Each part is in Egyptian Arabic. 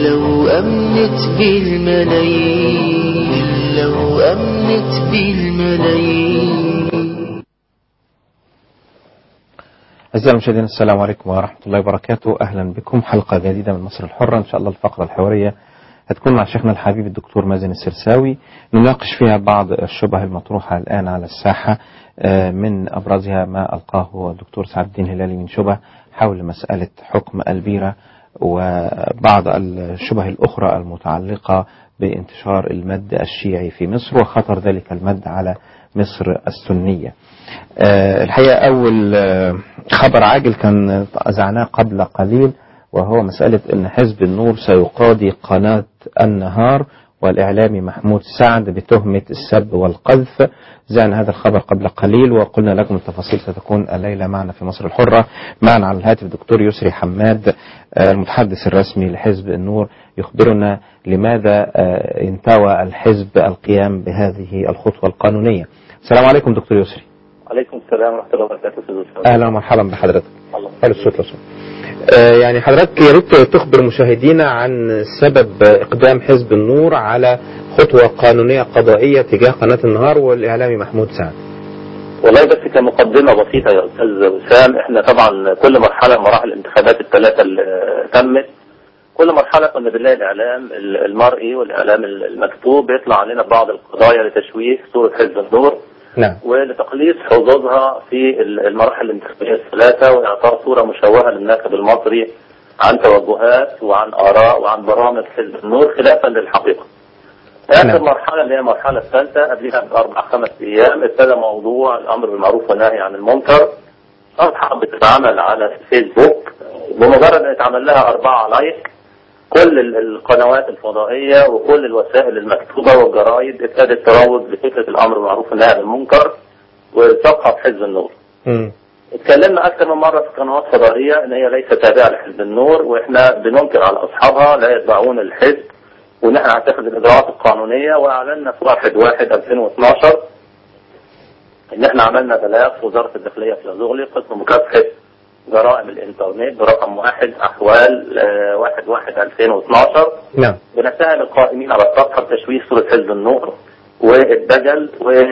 لو أمنت بالملايين لو أمنت بالملايين أعزائي المشاهدين السلام عليكم ورحمة الله وبركاته أهلا بكم حلقة جديدة من مصر الحرة إن شاء الله الفقرة الحوارية هتكون مع شيخنا الحبيب الدكتور مازن السرساوي نناقش فيها بعض الشبه المطروحة الآن على الساحة آه، من أبرزها ما ألقاه الدكتور سعد الدين هلالي من شبه حول مسألة حكم البيرة وبعض الشبه الأخرى المتعلقة بانتشار المد الشيعي في مصر وخطر ذلك المد على مصر السنية آه، الحقيقة أول آه، خبر عاجل كان أذعناه قبل قليل وهو مسألة أن حزب النور سيقاضي قناة النهار والإعلامي محمود سعد بتهمة السب والقذف زعنا هذا الخبر قبل قليل وقلنا لكم التفاصيل ستكون الليلة معنا في مصر الحرة معنا على الهاتف الدكتور يسري حماد آه، المتحدث الرسمي لحزب النور يخبرنا لماذا آه، انتوى الحزب القيام بهذه الخطوة القانونية السلام عليكم دكتور يسري عليكم السلام ورحمة الله وبركاته أستاذ أسامة. أهلا ومرحبا بحضرتك الله حلو الصوت لو سمحت. آه، يعني حضرتك يا ريت تخبر مشاهدينا عن سبب اقدام حزب النور على خطوه قانونيه قضائيه تجاه قناه النهار والاعلامي محمود سعد. والله بس كمقدمة بسيطة يا أستاذ وسام احنا طبعا كل مرحلة من مراحل الانتخابات الثلاثة اللي تمت كل مرحلة كنا بنلاقي الإعلام المرئي والإعلام المكتوب بيطلع علينا بعض القضايا لتشويه صورة حزب النور نعم. ولتقليص حظوظها في المراحل الانتخابية الثلاثة وإعطاء صورة مشوهة للناخب المصري عن توجهات وعن آراء وعن برامج حزب النور خلافا للحقيقة. آخر نعم. مرحلة اللي هي المرحلة الثالثة قبلها بأربع خمس أيام ابتدى موضوع الأمر بالمعروف والنهي عن المنكر صفحة بتتعمل على الفيسبوك بمجرد أن يتعمل لها أربعة لايك كل ال- القنوات الفضائية وكل الوسائل المكتوبة والجرايد ابتدت تروج لفكرة الأمر بالمعروف والنهي عن المنكر والصفحة في حزب النور. مم. اتكلمنا اكثر من مره في قنوات فضائيه ان هي ليست تابعه لحزب النور واحنا بننكر على اصحابها لا يتبعون الحزب وان احنا هنتخذ الاجراءات القانونيه واعلنا في 1 1 2012 ان احنا عملنا بلاغ في وزاره الداخليه في زغلي قسم مكافحه جرائم الانترنت برقم واحد احوال آه، 1 1 2012 نعم. بنتهم القائمين على الصفحه بتشويه صوره حزب النور والدجل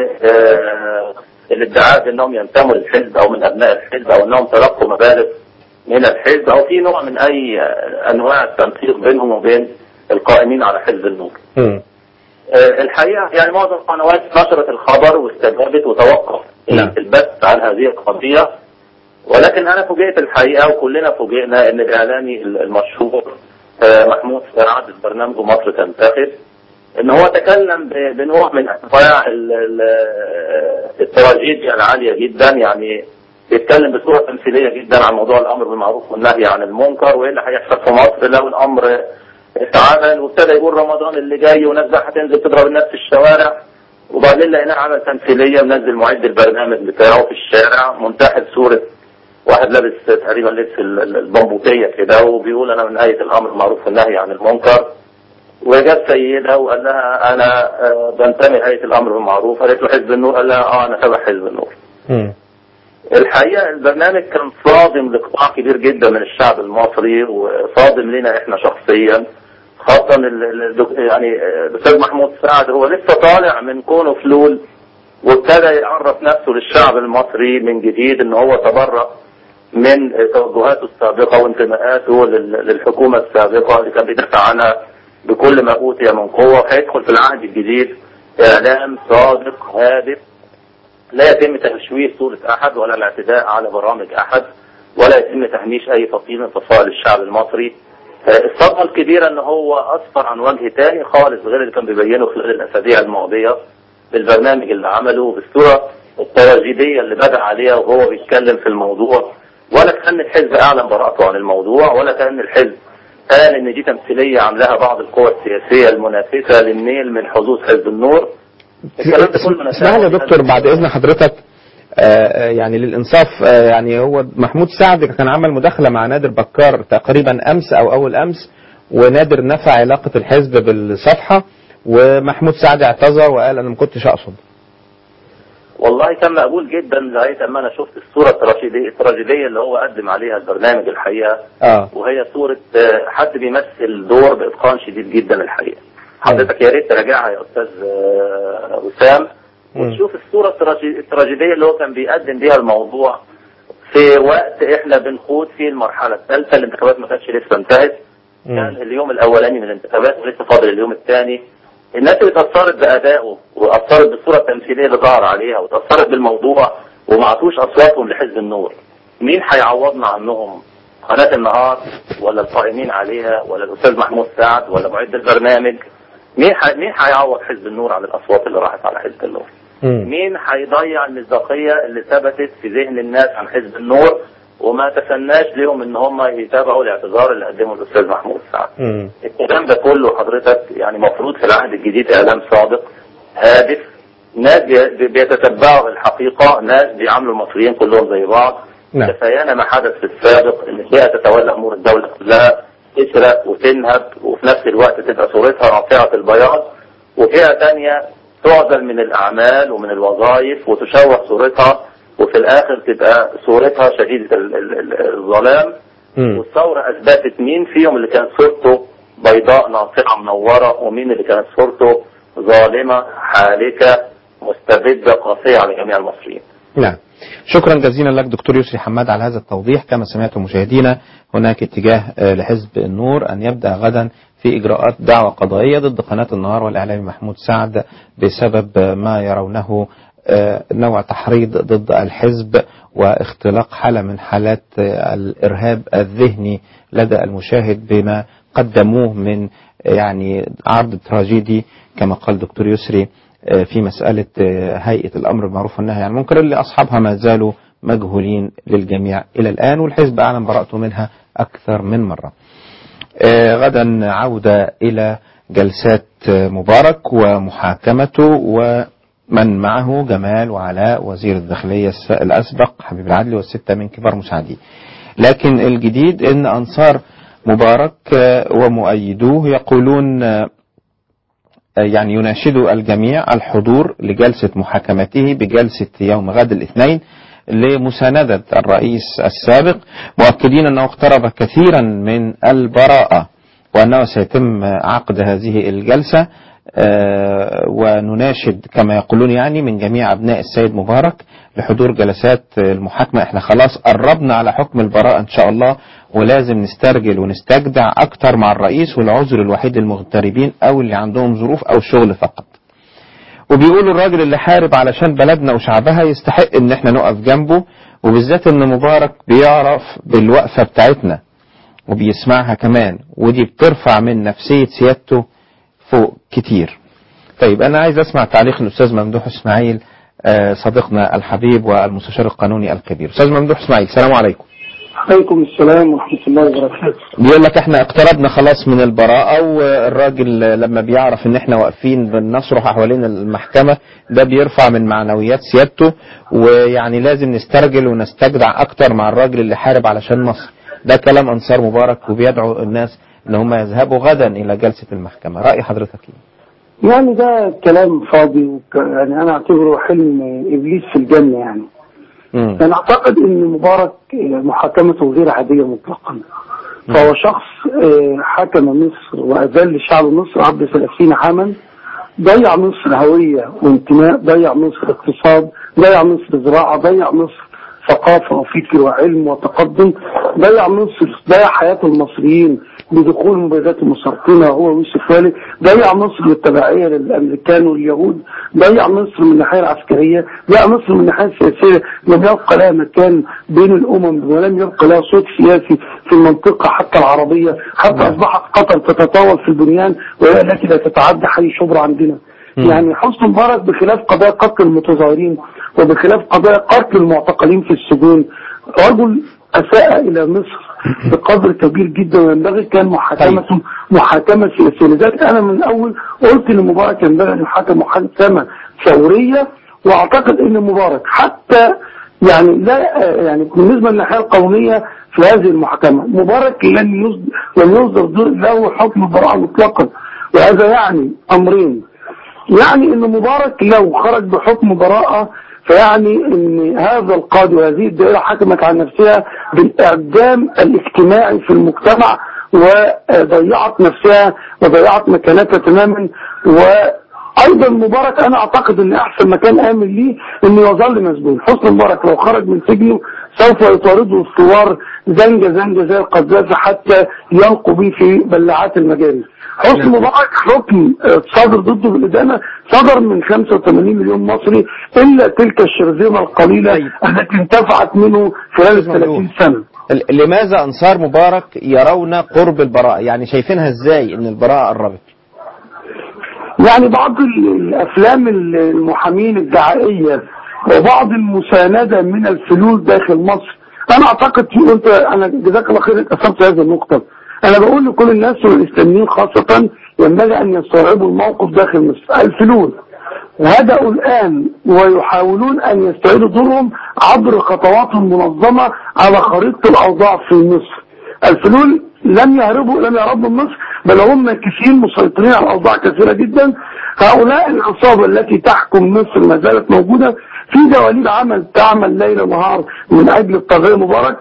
والادعاء بانهم ينتموا للحزب او من ابناء الحزب او انهم تلقوا مبالغ من الحزب او في نوع من اي انواع التنسيق بينهم وبين القائمين على حزب النور. مم. آه، الحقيقه يعني معظم القنوات نشرت الخبر واستجابت وتوقف نعم. البث عن هذه القضيه ولكن انا فوجئت الحقيقه وكلنا فوجئنا ان الاعلامي المشهور آه، محمود سعد في برنامجه مصر تنتخب ان هو تكلم ب- بنوع من انواع ال- ال- التراجيديا العاليه جدا يعني بيتكلم بصوره تمثيليه جدا عن موضوع الامر بالمعروف والنهي عن المنكر وايه اللي هيحصل في مصر لو الامر اتعمل وابتدى يقول رمضان اللي جاي وناس بقى هتنزل تضرب الناس في الشوارع وبعدين لقيناه عمل تمثيليه منزل معد البرنامج بتاعه في الشارع منتحل صوره واحد لابس تقريبا لبس ال- ال- البمبوطيه كده وبيقول انا من آية الامر بالمعروف والنهي عن المنكر وجاب سيدة وقال لها انا آه، بنتمي لهيئة الامر بالمعروف قالت له حزب النور قال لها اه انا تبع حزب النور مم. الحقيقة البرنامج كان صادم لقطاع كبير جدا من الشعب المصري وصادم لنا احنا شخصيا خاصة ال- ال- الدك- يعني آه، الاستاذ محمود سعد هو لسه طالع من كونه فلول وابتدى يعرف نفسه للشعب المصري من جديد ان هو تبرأ من توجهاته السابقة وانتماءاته لل- للحكومة السابقة اللي كان بيدافع عنها بكل ما أوتي من قوة فيدخل في العهد الجديد إعلام صادق هادف لا يتم تشويه صورة أحد ولا الاعتداء على برامج أحد ولا يتم تهميش أي فصيل من فصائل الشعب المصري آه، الصدمة الكبيرة ان هو اصفر عن وجه تاني خالص غير اللي كان بيبينه خلال الاسابيع الماضية بالبرنامج اللي عمله بالصورة التراجيدية اللي بدأ عليها وهو بيتكلم في الموضوع ولا كان الحزب اعلن براءته عن الموضوع ولا كان الحزب قال ان دي تمثيلية عاملاها بعض القوى السياسية المنافسة للنيل من حظوظ حزب النور الكلام ده كله اسمح لي يا دكتور بعد اذن حضرتك آه، آه، يعني للانصاف آه، يعني هو محمود سعد كان عمل مداخله مع نادر بكار تقريبا امس او اول امس ونادر نفى علاقه الحزب بالصفحه ومحمود سعد اعتذر وقال انا ما كنتش اقصد والله كان مقبول جدا لغايه اما انا شفت الصوره التراجيديه التراجيديه اللي هو قدم عليها البرنامج الحقيقه اه وهي صوره آه، حد بيمثل دور باتقان شديد جدا الحقيقه حضرتك يا ريت تراجعها يا استاذ آه، وسام مم. وتشوف الصوره التراجي- التراجيديه اللي هو كان بيقدم بيها الموضوع في وقت احنا بنخوض فيه المرحله الثالثه الانتخابات ما كانتش لسه انتهت كان اليوم الاولاني من الانتخابات ولسه فاضل اليوم الثاني الناس اللي اتاثرت بادائه واتاثرت بالصوره التمثيليه اللي ظهر عليها واتاثرت بالموضوع وما عطوش اصواتهم لحزب النور مين هيعوضنا عنهم قناه النهار ولا القائمين عليها ولا الاستاذ محمود سعد ولا معد البرنامج مين ح... مين هيعوض حزب النور عن الاصوات اللي راحت على حزب النور مم. مين هيضيع المصداقيه اللي ثبتت في ذهن الناس عن حزب النور وما تسناش ليهم ان هم يتابعوا الاعتذار اللي قدمه الاستاذ محمود سعد مم. الكلام ده كله حضرتك يعني مفروض في العهد الجديد اعلام صادق هادف ناس بي- بيتتبعوا الحقيقه ناس بيعاملوا المصريين كلهم زي بعض نعم. تفيانا ما حدث في السابق ان فئه تتولى امور الدوله كلها تسرق وتنهب وفي نفس الوقت تبقى صورتها رافعه البياض وفئه ثانيه تعزل من الاعمال ومن الوظائف وتشوه صورتها وفي الاخر تبقى صورتها شديده ال- ال- ال- الظلام مم. والثورة أثبتت مين فيهم اللي كانت صورته بيضاء ناصعة منورة ومين اللي كانت صورته ظالمة حالكة مستبدة قاسية على جميع المصريين نعم شكرا جزيلا لك دكتور يسري حماد على هذا التوضيح كما سمعتم مشاهدينا هناك اتجاه آه، لحزب النور أن يبدأ غدا في إجراءات دعوة قضائية ضد قناة النهار والإعلامي محمود سعد بسبب آه، ما يرونه آه، نوع تحريض ضد الحزب واختلاق حالة من حالات آه، الإرهاب الذهني لدى المشاهد بما قدموه من آه، يعني عرض تراجيدي كما قال دكتور يسري آه، في مسألة آه، هيئة الأمر بالمعروف والنهي عن المنكر اللي أصحابها ما زالوا مجهولين للجميع إلى الآن والحزب أعلن براءته منها أكثر من مرة آه، غدا عودة إلى جلسات آه، مبارك ومحاكمته ومن معه جمال وعلاء وزير الداخلية الس- الأسبق حبيب العدلي والستة من كبار مساعديه لكن الجديد أن أنصار مبارك آه، ومؤيدوه يقولون آه، يعني يناشد الجميع الحضور لجلسة محاكمته بجلسة يوم غد الاثنين لمساندة الرئيس السابق مؤكدين أنه اقترب كثيرا من البراءة وأنه سيتم عقد هذه الجلسة آه، ونناشد كما يقولون يعني من جميع أبناء السيد مبارك لحضور جلسات المحاكمة احنا خلاص قربنا على حكم البراءة ان شاء الله ولازم نسترجل ونستجدع اكتر مع الرئيس والعذر الوحيد للمغتربين او اللي عندهم ظروف او شغل فقط وبيقولوا الراجل اللي حارب علشان بلدنا وشعبها يستحق ان احنا نقف جنبه وبالذات ان مبارك بيعرف بالوقفة بتاعتنا وبيسمعها كمان ودي بترفع من نفسية سيادته فوق كتير طيب انا عايز اسمع تعليق الاستاذ ممدوح اسماعيل آه، صديقنا الحبيب والمستشار القانوني الكبير استاذ ممدوح اسماعيل السلام عليكم عليكم السلام ورحمة الله وبركاته بيقول لك احنا اقتربنا خلاص من البراءة والراجل لما بيعرف ان احنا واقفين بنصرخ حوالين المحكمة ده بيرفع من معنويات سيادته ويعني لازم نسترجل ونستجدع اكتر مع الراجل اللي حارب علشان مصر ده كلام انصار مبارك وبيدعو الناس ان هم يذهبوا غدا الى جلسة المحكمة رأي حضرتك ايه؟ يعني ده كلام فاضي وك... يعني أنا أعتبره حلم إبليس في الجنة يعني مم. أنا أعتقد أن مبارك محاكمته غير عادية مطلقا فهو شخص آه، حكم مصر وأذل شعب مصر عبر 30 عاما ضيع مصر هوية وانتماء ضيع مصر اقتصاد ضيع مصر زراعة ضيع مصر ثقافة وفكر وعلم وتقدم ضيع مصر ضيع حياة المصريين بدخول مبيدات المسرطنة هو ويوسف والد ضيع مصر بالتبعية للأمريكان واليهود ضيع مصر من الناحية العسكرية ضيع مصر من الناحية السياسية لم يبقى لها مكان بين الأمم ولم يبقى لها صوت سياسي في المنطقة حتى العربية حتى أصبحت قطر تتطاول في البنيان وهي التي لا تتعدى حي شبرا عندنا يعني حسن مبارك بخلاف قضايا قتل المتظاهرين وبخلاف قضايا قتل المعتقلين في السجون رجل أساء إلى مصر بقدر كبير جدا وينبغي كان محاكمته محاكمة سياسية لذلك أنا من الأول قلت إن مبارك ينبغي أن يحاكم محاكمة ثورية وأعتقد إن مبارك حتى يعني لا يعني بالنسبة للناحية القانونية في هذه المحاكمة مبارك لن يصدر لن يصدر له حكم براءة مطلقا وهذا يعني أمرين يعني ان مبارك لو خرج بحكم براءة فيعني ان هذا القاضي وهذه الدائرة حكمت على نفسها بالاعدام الاجتماعي في المجتمع وضيعت نفسها وضيعت مكانتها تماما وايضا مبارك انا اعتقد ان احسن مكان امن ليه انه يظل مسجون حسن مبارك لو خرج من سجنه سوف يطارده الثوار زنجة زنجة زي القذافي حتى يلقوا به في بلاعات المجاري حسن مبارك حكم آه، صادر ضده بالإدانة صدر من 85 مليون مصري إلا تلك الشرذمة القليلة طيب. التي انتفعت منه خلال ال أستاذ 30 ممدوح. سنة ال- لماذا أنصار مبارك يرون قرب البراءة يعني شايفينها إزاي إن البراءة قربت يعني بعض ال- الافلام ال- المحامين الدعائيه وبعض المساندة من الفلول داخل مصر انا اعتقد في قلت انا جزاك الله خير انك اثرت هذه النقطة انا بقول لكل الناس والاسلاميين خاصة ينبغي ان يستوعبوا الموقف داخل مصر الفلول هدأوا الآن ويحاولون أن يستعيدوا دورهم عبر خطوات منظمة على خريطة الأوضاع في مصر الفلول لم يهربوا لم يهربوا من مصر بل هم كثير مسيطرين على أوضاع كثيرة جدا هؤلاء العصابة التي تحكم مصر ما زالت موجودة في دواليب عمل تعمل ليل ونهار من أجل التغيير مبارك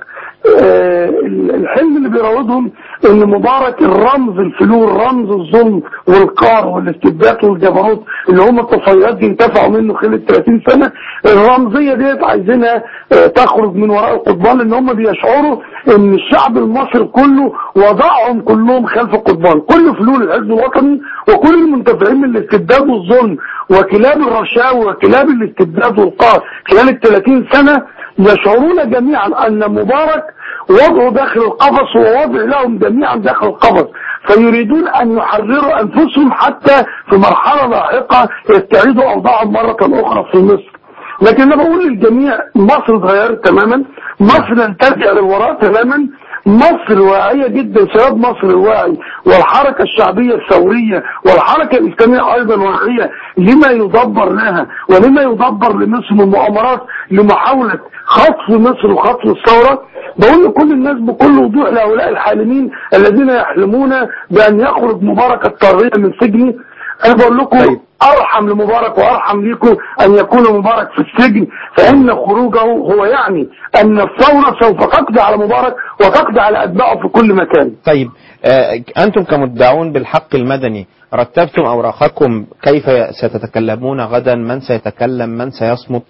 آه، الحلم اللي بيراودهم ان مبارك الرمز الفلول رمز الظلم والقهر والاستبداد والجبروت اللي هم الطفيلات دي انتفعوا منه خلال 30 سنة الرمزية ديت عايزينها آه، تخرج من وراء القضبان لان هم بيشعروا ان الشعب المصري كله وضعهم كلهم خلف القضبان كل فلول الحزب الوطني وكل المنتفعين من الاستبداد والظلم وكلاب الرشاوى وكلاب الاستبداد والقهر خلال ال 30 سنة يشعرون جميعا ان مبارك وضعه داخل القفص ووضع لهم جميعا داخل القفص فيريدون ان يحرروا انفسهم حتى في مرحلة لاحقة يستعيدوا اوضاعهم مرة اخرى في مصر لكن انا بقول للجميع مصر اتغيرت تماما مصر لن ترجع للوراء تماما مصر واعية جدا شباب مصر الواعي والحركة الشعبية الثورية والحركة الإسلامية أيضا واعية لما يدبر لها ولما يدبر لمصر من مؤامرات لمحاولة خطف مصر وخطف الثورة بقول لكل الناس بكل وضوح لهؤلاء الحالمين الذين يحلمون بأن يخرج مبارك الطاغية من سجنه أنا بقول لكم طيب. أرحم لمبارك وأرحم لكم أن يكون مبارك في السجن فإن خروجه هو يعني أن الثورة سوف تقضي على مبارك وتقضي على أتباعه في كل مكان طيب آه، أنتم كمدعون بالحق المدني رتبتم أوراقكم كيف ستتكلمون غدا من سيتكلم من سيصمت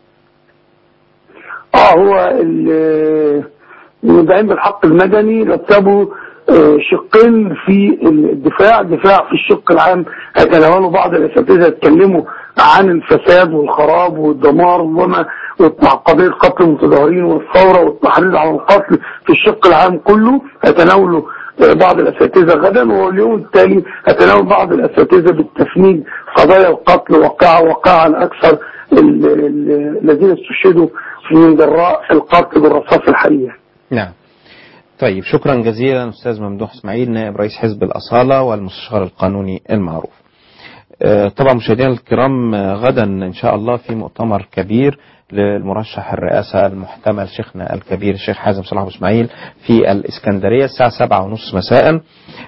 اه هو ال- المدعين بالحق المدني رتبوا آه، شقين في الدفاع دفاع في الشق العام هيتناولوا بعض الاساتذه يتكلموا عن الفساد والخراب والدمار وما قضيه قتل المتظاهرين والثوره والتحريض على القتل في الشق العام كله هيتناولوا آه، بعض الاساتذه غدا واليوم التالي هتناول بعض الاساتذه بالتفنيد قضايا القتل واقعه واقعا اكثر ال- ال- الذين استشهدوا من جراء القتل بالرصاص الحقيقي نعم طيب شكرا جزيلا أستاذ ممدوح إسماعيل نائب رئيس حزب الأصالة والمستشار القانوني المعروف آه، طبعا مشاهدينا الكرام آه، غدا إن شاء الله في مؤتمر كبير للمرشح الرئاسة المحتمل شيخنا الكبير الشيخ حازم صلاح أبو إسماعيل في الإسكندرية الساعة سبعة ونص مساء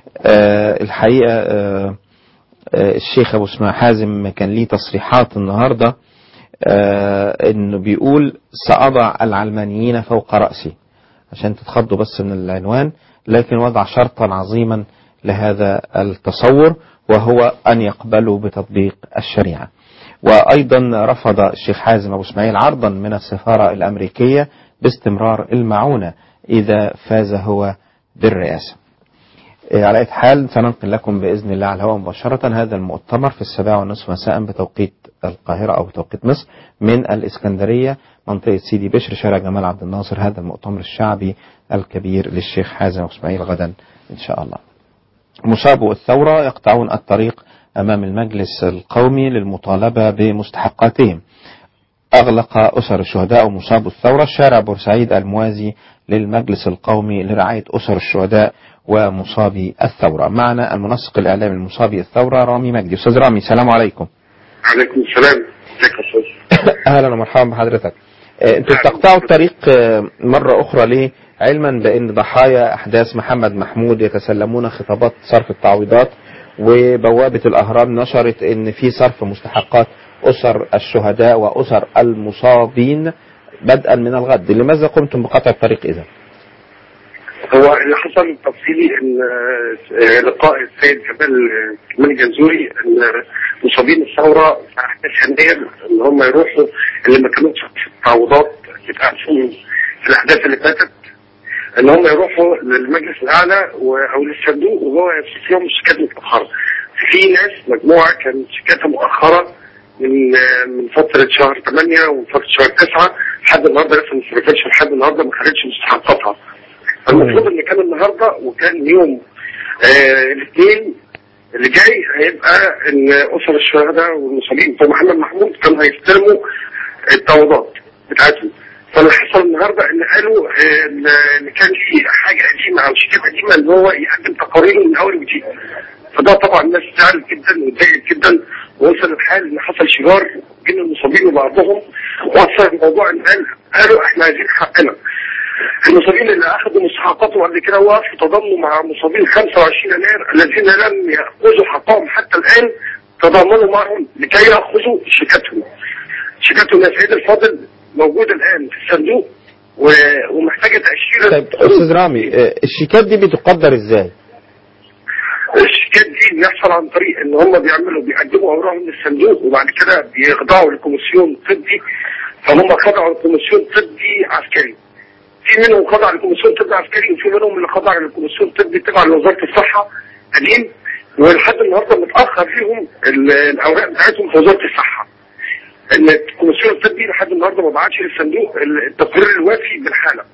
آه، الحقيقة آه، آه، الشيخ أبو إسماعيل حازم كان ليه تصريحات النهاردة آه، إنه بيقول سأضع العلمانيين فوق رأسي عشان تتخضوا بس من العنوان لكن وضع شرطا عظيما لهذا التصور وهو أن يقبلوا بتطبيق الشريعة وأيضا رفض الشيخ حازم أبو اسماعيل عرضا من السفارة الأمريكية باستمرار المعونة إذا فاز هو بالرئاسة إيه، على أي حال سننقل لكم بإذن الله على الهواء مباشرة هذا المؤتمر في السابعة والنصف مساء بتوقيت القاهرة أو بتوقيت مصر من الإسكندرية منطقة سيدي بشر شارع جمال عبد الناصر هذا المؤتمر الشعبي الكبير للشيخ حازم إسماعيل غدا إن شاء الله مصابو الثورة يقطعون الطريق أمام المجلس القومي للمطالبة بمستحقاتهم أغلق أسر الشهداء ومصابو الثورة شارع بورسعيد الموازي للمجلس القومي لرعاية أسر الشهداء ومصابي الثورة معنا المنسق الإعلامي لمصابي الثورة رامي مجدي أستاذ رامي السلام عليكم عليكم السلام ازيك يا استاذ أهلا ومرحبا بحضرتك آه، أنتوا بتقطعوا الطريق آه، مرة أخرى ليه علما بأن ضحايا أحداث محمد محمود يتسلمون خطابات صرف التعويضات وبوابة الأهرام نشرت أن في صرف مستحقات أسر الشهداء وأسر المصابين بدءا من الغد لماذا قمتم بقطع الطريق إذا؟ هو اللي حصل تفصيلي ان آه، لقاء السيد جمال آه، كمال الجنزوري ان آه، مصابين الثوره في احداث يناير ان هم يروحوا اللي ما كانوش في التعويضات بتاعتهم في الاحداث اللي فاتت ان هم يروحوا للمجلس الاعلى و- او للصندوق وهو فيهم شيكات متاخره. في ناس مجموعه كانت شيكاتها مؤخره من آه، من فتره شهر 8 ومن فتره شهر 9 لحد النهارده لسه ما صرفتش لحد النهارده ما خدتش مستحقاتها. المفروض ان كان النهارده وكان يوم آه الاثنين اللي جاي هيبقى ان اسر الشهداء والمصابين بتوع محمد محمود كانوا هيستلموا التعويضات بتاعتهم فاللي حصل النهارده ان قالوا آه، ان إن كان في حاجه قديمه او شيكات قديمه ان هو يقدم تقاريره من اول وجديد فده طبعا الناس زعلت جدا واتضايقت جدا ووصل الحال ان حصل شجار بين المصابين وبعضهم وصل الموضوع ان قال قالوا احنا عايزين حقنا المصابين اللي اخذوا مستحقاتهم قبل كده وقفوا تضامنوا مع مصابين 25 يناير الذين لم ياخذوا حقهم حتى الان تضامنوا معهم لكي ياخذوا شيكاتهم. شيكاتهم يا سيدي الفاضل موجوده الان في الصندوق و- ومحتاجه تاشيره طيب أستاذ رامي آه، الشيكات دي بتقدر إزاي؟ الشيكات دي بيحصل عن طريق ان هم بيعملوا بيقدموا اوراقهم للصندوق وبعد كده بيخضعوا لكوميسيون طبي فهم خضعوا لكوميسيون طبي عسكري. في منهم خضع لكوميسيون طبي عسكري وفي منهم اللي خضع لكوميسيون طبي تبع لوزاره الصحه قديم ولحد النهارده متاخر فيهم ال- الاوراق بتاعتهم في وزاره الصحه. ان الكوميسيون الطبي لحد النهارده ما بعتش للصندوق التقرير الوافي بالحاله.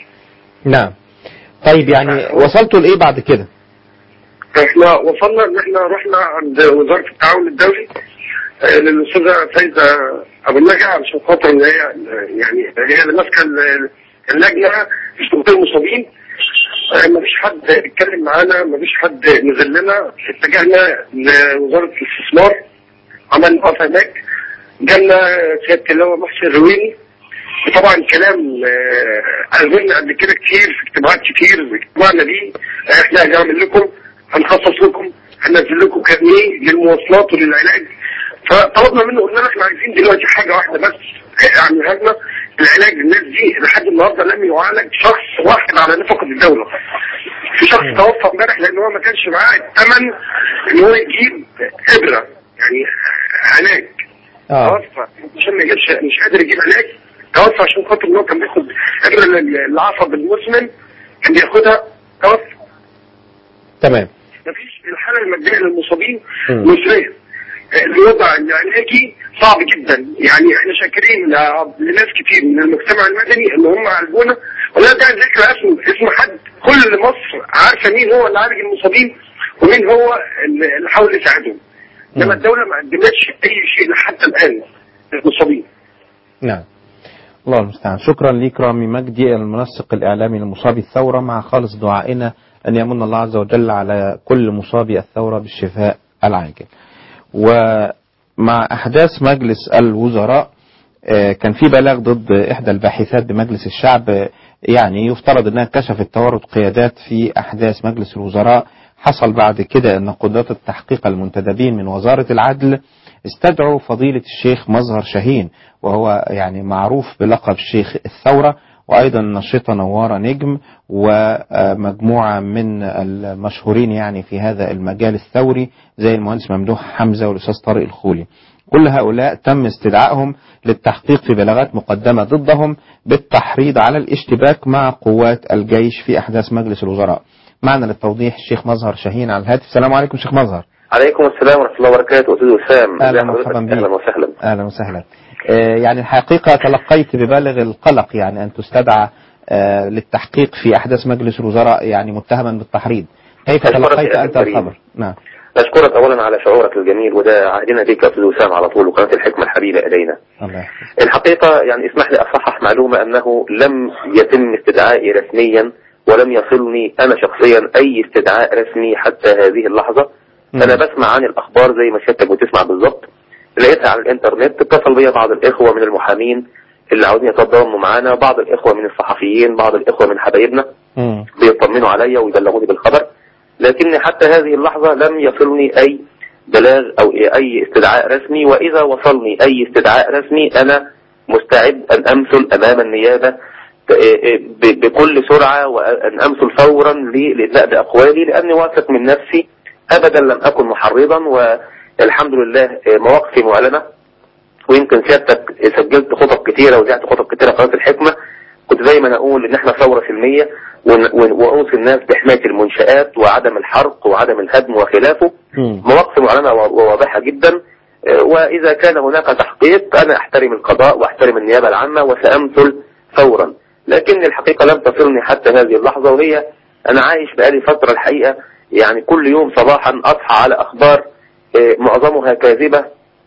نعم طيب يعني وصلتوا لإيه بعد كده؟ احنا وصلنا ان احنا رحنا عند وزاره التعاون الدولي آه، للاستاذه فايزه ابو النجا علشان خاطر ان هي يعني هي اللي ماسكه ال- اللجنه في شؤون المصابين آه، مفيش حد اتكلم معانا مفيش حد نزل لنا اتجهنا لوزاره الاستثمار عملنا وقفه هناك جالنا سياده اللواء محسن الرويني وطبعا كلام آه، قالوا قبل كده كتير في اجتماعات كتير اجتماعنا ليه آه، احنا هنعمل لكم هنخصص لكم هننزل لكم كارنيه للمواصلات وللعلاج فطلبنا منه قلنا له احنا عايزين دلوقتي حاجه واحده بس اعملها لنا العلاج للناس دي لحد النهارده لم يعالج شخص واحد على نفقه الدوله. في شخص توفى امبارح لان هو ما كانش معاه الثمن ان هو يجيب ابره يعني علاج آه توفى عشان ما يجيبش مش قادر يجيب علاج توفى عشان خاطر ان هو كان بياخد ابره العصب المزمن كان بياخدها توفى تمام مفيش الحاله الماديه للمصابين مم. مزريه الوضع العلاجي صعب جدا يعني احنا شاكرين ل- لناس كتير من المجتمع المدني ان هم عالجونا ولا ده ذكر اسم اسم حد كل مصر عارفه مين هو اللي عالج المصابين ومين هو اللي اللي حاول يساعدهم انما مم. الدوله ما قدمتش اي شيء لحتى الان للمصابين نعم الله المستعان شكرا ليك رامي مجدي المنسق الإعلامي لمصابي الثورة مع خالص دعائنا أن يمن الله عز وجل على كل مصابي الثورة بالشفاء العاجل ومع أحداث مجلس الوزراء آه، كان في بلاغ ضد إحدى الباحثات بمجلس الشعب آه، يعني يفترض أنها كشفت تورط قيادات في أحداث مجلس الوزراء حصل بعد كده أن قضاة التحقيق المنتدبين من وزارة العدل استدعوا فضيلة الشيخ مظهر شاهين وهو يعني معروف بلقب الشيخ الثورة وأيضا النشطة نوارة نجم ومجموعة من المشهورين يعني في هذا المجال الثوري زي المهندس ممدوح حمزة والأستاذ طارق الخولي كل هؤلاء تم استدعائهم للتحقيق في بلاغات مقدمة ضدهم بالتحريض على الاشتباك مع قوات الجيش في أحداث مجلس الوزراء معنا للتوضيح الشيخ مظهر شاهين على الهاتف السلام عليكم شيخ مظهر عليكم السلام ورحمة الله وبركاته أستاذ وسام أهلا ازي حضرتك؟ ومرحبا بك. أهلا وسهلا اهلا وسهلا آه، يعني الحقيقه تلقيت ببالغ القلق يعني ان تستدعى آه، للتحقيق في احداث مجلس الوزراء يعني متهما بالتحريض كيف أشكرك يا تلقيت أخي انت الكريم. الخبر؟ نعم نشكرك أولا على شعورك الجميل وده عهدنا بك يا أستاذ وسام على طول وقناة الحكمة الحبيبة إلينا الله يحفظك الحقيقة يعني اسمح لي أصحح معلومة أنه لم يتم استدعائي رسميا ولم يصلني أنا شخصيا أي استدعاء رسمي حتى هذه اللحظة مم. أنا بسمع عن الأخبار زي ما سيادتك بتسمع بالظبط لقيتها على الإنترنت اتصل بي بعض الإخوة من المحامين اللي عاوزين يتضامنوا معانا بعض الإخوة من الصحفيين بعض الإخوة من حبايبنا مم. بيطمنوا عليا ويبلغوني بالخبر لكن حتى هذه اللحظة لم يصلني أي بلاغ او اي استدعاء رسمي واذا وصلني اي استدعاء رسمي انا مستعد ان امثل امام النيابة ب- بكل سرعة وان امثل فورا للإدلاء باقوالي لاني واثق من نفسي ابدا لم اكن محرضا والحمد لله مواقفي معلنة ويمكن سيادتك سجلت خطب كتيرة وزعت خطب كتيرة في قناة الحكمة كنت دايما اقول ان احنا ثورة سلمية ون- ون- واوصي الناس بحماية المنشآت وعدم الحرق وعدم الهدم وخلافه مم. مواقف معلنة وواضحة جدا آه، وإذا كان هناك تحقيق أنا أحترم القضاء وأحترم النيابة العامة وسأمثل فورا لكن الحقيقة لم تصلني حتى هذه اللحظة وهي أنا عايش بقالي فترة الحقيقة يعني كل يوم صباحا أصحى على أخبار آه، معظمها كاذبة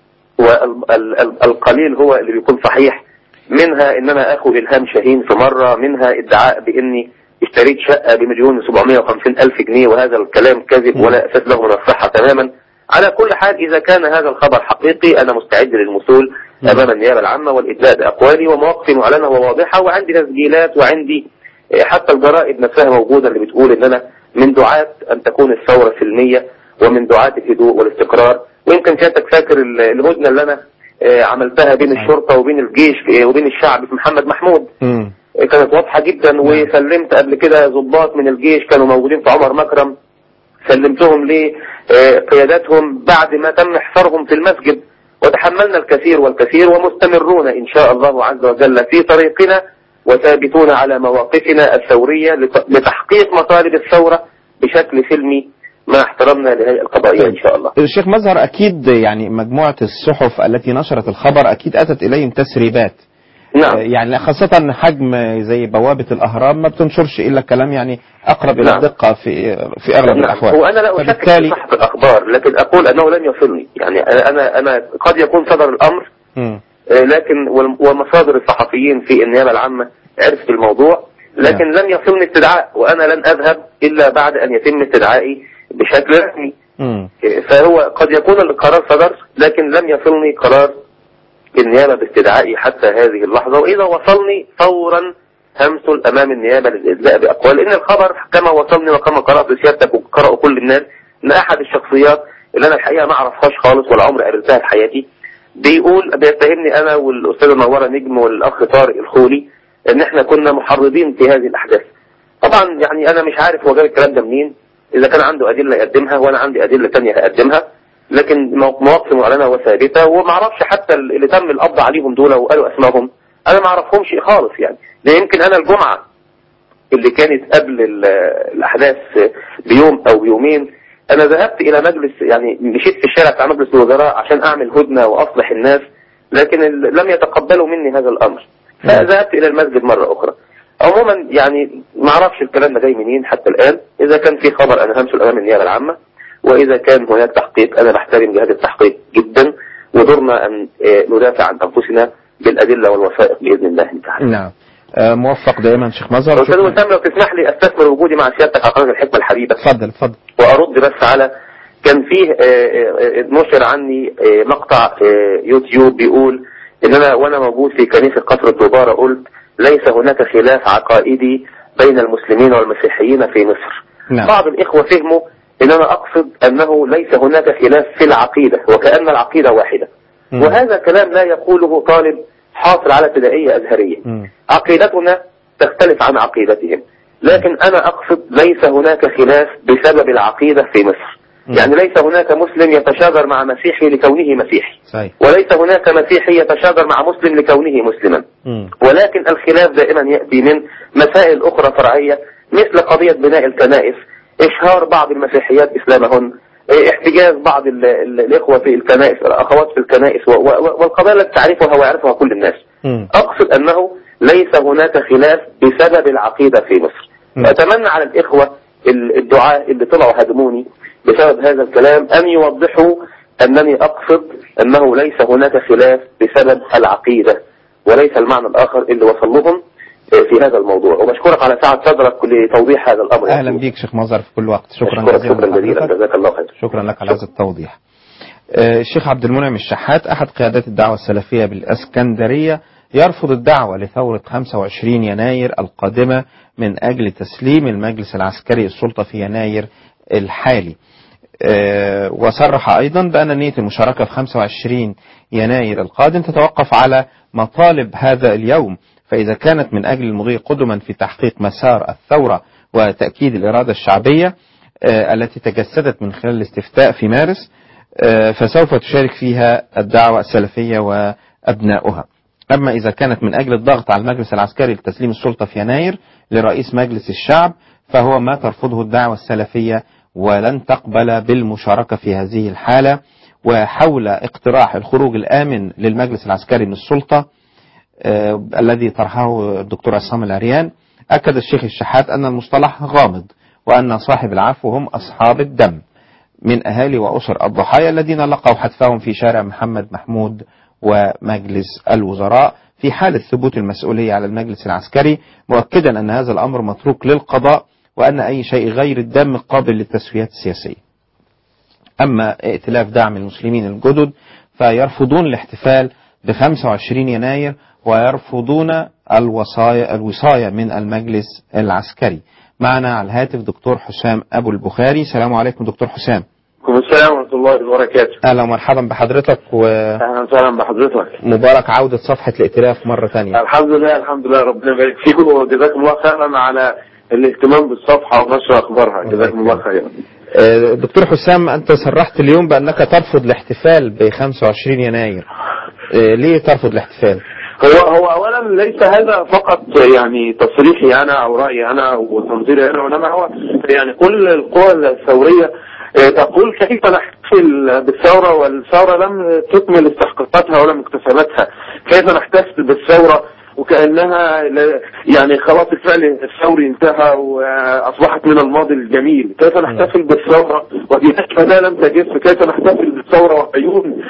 والقليل هو اللي بيكون صحيح منها ان انا اخو الهام شاهين في مرة منها ادعاء باني اشتريت شقة بمليون وسبعمائة وخمسين الف جنيه وهذا الكلام كذب ولا اساس له من الصحة تماما على كل حال اذا كان هذا الخبر حقيقي انا مستعد للمثول امام النيابة العامة والادلاء باقوالي ومواقفي معلنة وواضحة وعندي تسجيلات وعندي آه، حتى الجرائد نفسها موجودة اللي بتقول ان انا من دعاة ان تكون الثورة سلمية ومن دعاة الهدوء والاستقرار ويمكن سيادتك فاكر ال- الهدنة اللي انا آه، عملتها بين الشرطة وبين الجيش آه، وبين الشعب في محمد محمود مم. آه، كانت واضحة جدا وسلمت قبل كده ضباط من الجيش كانوا موجودين في عمر مكرم سلمتهم لقياداتهم بعد ما تم حصارهم في المسجد وتحملنا الكثير والكثير ومستمرون إن شاء الله عز وجل في طريقنا وثابتون على مواقفنا الثورية لت- لتحقيق مطالب الثورة بشكل سلمي مع احترامنا للهيئة القضائية إن شاء الله الشيخ مظهر أكيد يعني مجموعة الصحف التي نشرت الخبر أكيد أتت إليهم تسريبات نعم يعني خاصة حجم زي بوابة الأهرام ما بتنشرش إلا كلام يعني أقرب إلى نعم. الدقة في في أغلب نعم. الأحوال وأنا لا أشكك في فبالتالي صحة الأخبار لكن أقول أنه لم يصلني يعني أنا أنا, أنا قد يكون صدر الأمر مم. آه، لكن وال- ومصادر الصحفيين في النيابة العامة عرفت الموضوع لكن لم يصلني استدعاء وأنا لن أذهب إلا بعد أن يتم استدعائي بشكل رسمي مم. آه، فهو قد يكون القرار صدر لكن لم يصلني قرار النيابة باستدعائي حتى هذه اللحظة وإذا وصلني فورا همثل أمام النيابة للإدلاء بأقوال لأن الخبر كما وصلني وكما قرأت سيادتك وقرأوا كل الناس أن أحد الشخصيات اللي أنا الحقيقة ما أعرفهاش خالص ولا عمري قابلتها في حياتي بيقول بيتهمني أنا والأستاذة منورة نجم والأخ طارق الخولي إن إحنا كنا محرضين في هذه الأحداث طبعا يعني أنا مش عارف هو جاب الكلام ده منين إذا كان عنده أدلة يقدمها وأنا عندي أدلة تانية هقدمها لكن مو- مواقف معلنة وثابتة وما اعرفش حتى اللي تم القبض عليهم دول وقالوا اسمائهم انا ما اعرفهمش خالص يعني ده يمكن انا الجمعة اللي كانت قبل ال- الاحداث بيوم او بيومين انا ذهبت الى مجلس يعني مشيت في الشارع بتاع مجلس الوزراء عشان اعمل هدنة واصلح الناس لكن ال- لم يتقبلوا مني هذا الامر فذهبت الى المسجد مرة اخرى عموما يعني ما اعرفش الكلام ده جاي منين حتى الان اذا كان في خبر انا همثل امام النيابة العامة واذا كان هناك تحقيق انا بحترم جهاز التحقيق جدا ودورنا ان آه، ندافع عن انفسنا بالادله والوثائق باذن الله تعالى. نعم آه، موفق دائما شيخ مظهر استاذ شكراً. وسام لو تسمح لي استثمر وجودي مع سيادتك على قناه الحكمه الحبيبه اتفضل اتفضل وارد بس على كان فيه آه، آه، نشر عني آه، مقطع آه، يوتيوب بيقول ان انا وانا موجود في كنيسه قصر الدباره قلت ليس هناك خلاف عقائدي بين المسلمين والمسيحيين في مصر. نعم. بعض الإخوة فهموا إن أنا أقصد أنه ليس هناك خلاف في العقيدة وكأن العقيدة واحدة مم. وهذا كلام لا يقوله طالب حاصل على ابتدائية أزهرية مم. عقيدتنا تختلف عن عقيدتهم لكن أنا أقصد ليس هناك خلاف بسبب العقيدة في مصر مم. يعني يعني ليس هناك مسلم يتشاجر مع مسيحي لكونه مسيحي صحيح وليس هناك مسيحي يتشاجر مع مسلم لكونه مسلما مم. ولكن الخلاف دائما يأتي من مسائل أخرى فرعية مثل قضية بناء الكنائس إشهار بعض المسيحيات إسلامهن إيه، احتجاز بعض ال- ال- الإخوة في الكنائس الأخوات في الكنائس و- و- والقضايا التي تعرفها ويعرفها كل الناس مم. أقصد أنه ليس هناك خلاف بسبب العقيدة في مصر م. أتمنى على الإخوة ال- الدعاء اللي طلعوا هاجموني بسبب هذا الكلام أن يوضحوا أنني أقصد أنه ليس هناك خلاف بسبب العقيدة وليس المعنى الآخر اللي وصل لهم في هذا الموضوع وبشكرك على سعة صدرك لتوضيح هذا الأمر يا اهلا أخي. بيك شيخ مظهر في كل وقت شكرا أشكرك جزيلا شكرا جزيلا لحضرتك. جزاك الله خير شكرا لك على هذا التوضيح آه، الشيخ عبد المنعم الشحات أحد قيادات الدعوة السلفية بالأسكندرية يرفض الدعوة لثورة 25 يناير القادمة من أجل تسليم المجلس العسكري السلطة في يناير الحالي آه، وصرح أيضا بأن نية المشاركة في 25 يناير القادم تتوقف على مطالب هذا اليوم فإذا كانت من أجل المضي قدما في تحقيق مسار الثورة وتأكيد الإرادة الشعبية آه، التي تجسدت من خلال الاستفتاء في مارس آه، فسوف تشارك فيها الدعوة السلفية وأبناؤها أما إذا كانت من أجل الضغط على المجلس العسكري لتسليم السلطة في يناير لرئيس مجلس الشعب فهو ما ترفضه الدعوة السلفية ولن تقبل بالمشاركة في هذه الحالة وحول اقتراح الخروج الآمن للمجلس العسكري من السلطة آه، الذي طرحه الدكتور عصام العريان أكد الشيخ الشحات أن المصطلح غامض وأن صاحب العفو هم أصحاب الدم من أهالي وأسر الضحايا الذين لقوا حتفهم في شارع محمد محمود ومجلس الوزراء في حالة ثبوت المسؤولية على المجلس العسكري مؤكدا أن هذا الأمر متروك للقضاء وأن أي شيء غير الدم قابل للتسويات السياسية أما ائتلاف دعم المسلمين الجدد فيرفضون الاحتفال ب 25 يناير ويرفضون الوصايا الوصاية من المجلس العسكري معنا على الهاتف دكتور حسام أبو البخاري السلام عليكم دكتور حسام وعليكم السلام ورحمة الله وبركاته أهلا ومرحبا بحضرتك أهلا وسهلا بحضرتك ومبارك عودة صفحة الائتلاف مرة ثانية الحمد لله الحمد لله ربنا يبارك فيكم وجزاكم الله خيرا على الاهتمام بالصفحة ونشر أخبارها جزاكم الله خيرا آه، دكتور حسام أنت صرحت اليوم بأنك ترفض الاحتفال ب 25 يناير آه، ليه ترفض الاحتفال؟ هو هو اولا ليس هذا فقط يعني تصريحي انا او رايي انا وتنظيري انا وانما هو يعني كل القوى الثوريه آه، تقول كيف نحتفل بالثوره والثوره لم تكمل استحقاقاتها ولا مكتسباتها كيف نحتفل بالثوره وكانها ل- يعني خلاص الفعل الثوري انتهى واصبحت من الماضي الجميل كيف نحتفل بالثوره ودي لا لم تجف كيف نحتفل بالثوره وعيون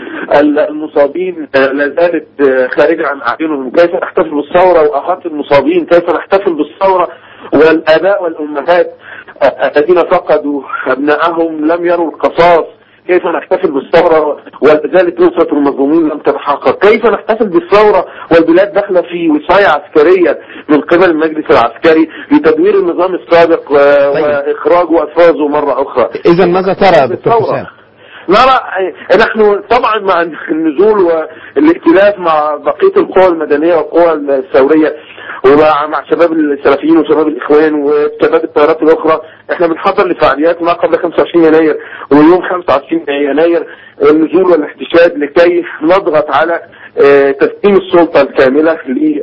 المصابين آه، لا زالت آه، خارجه عن اعينهم كيف نحتفل بالثوره واهات المصابين كيف نحتفل بالثوره والاباء والامهات آه، الذين فقدوا ابنائهم لم يروا القصاص كيف نحتفل بالثورة ولا زالت نصرة المظلومين لم تتحقق كيف نحتفل بالثورة والبلاد داخلة في وصاية عسكرية من قبل المجلس العسكري لتدوير النظام السابق و- طيب. وإخراج وإفرازه مرة أخرى إذا ماذا ترى دكتور بالثورة. حسام؟ نرى نحن طبعا مع النزول والائتلاف مع بقية القوى المدنية والقوى الثورية ومع مع شباب السلفيين وشباب الإخوان وشباب التيارات الأخرى احنا بنحضر لفعاليات ما قبل 25 يناير ويوم 25 يناير النزول والاحتشاد لكي نضغط على آه، تسليم السلطة الكاملة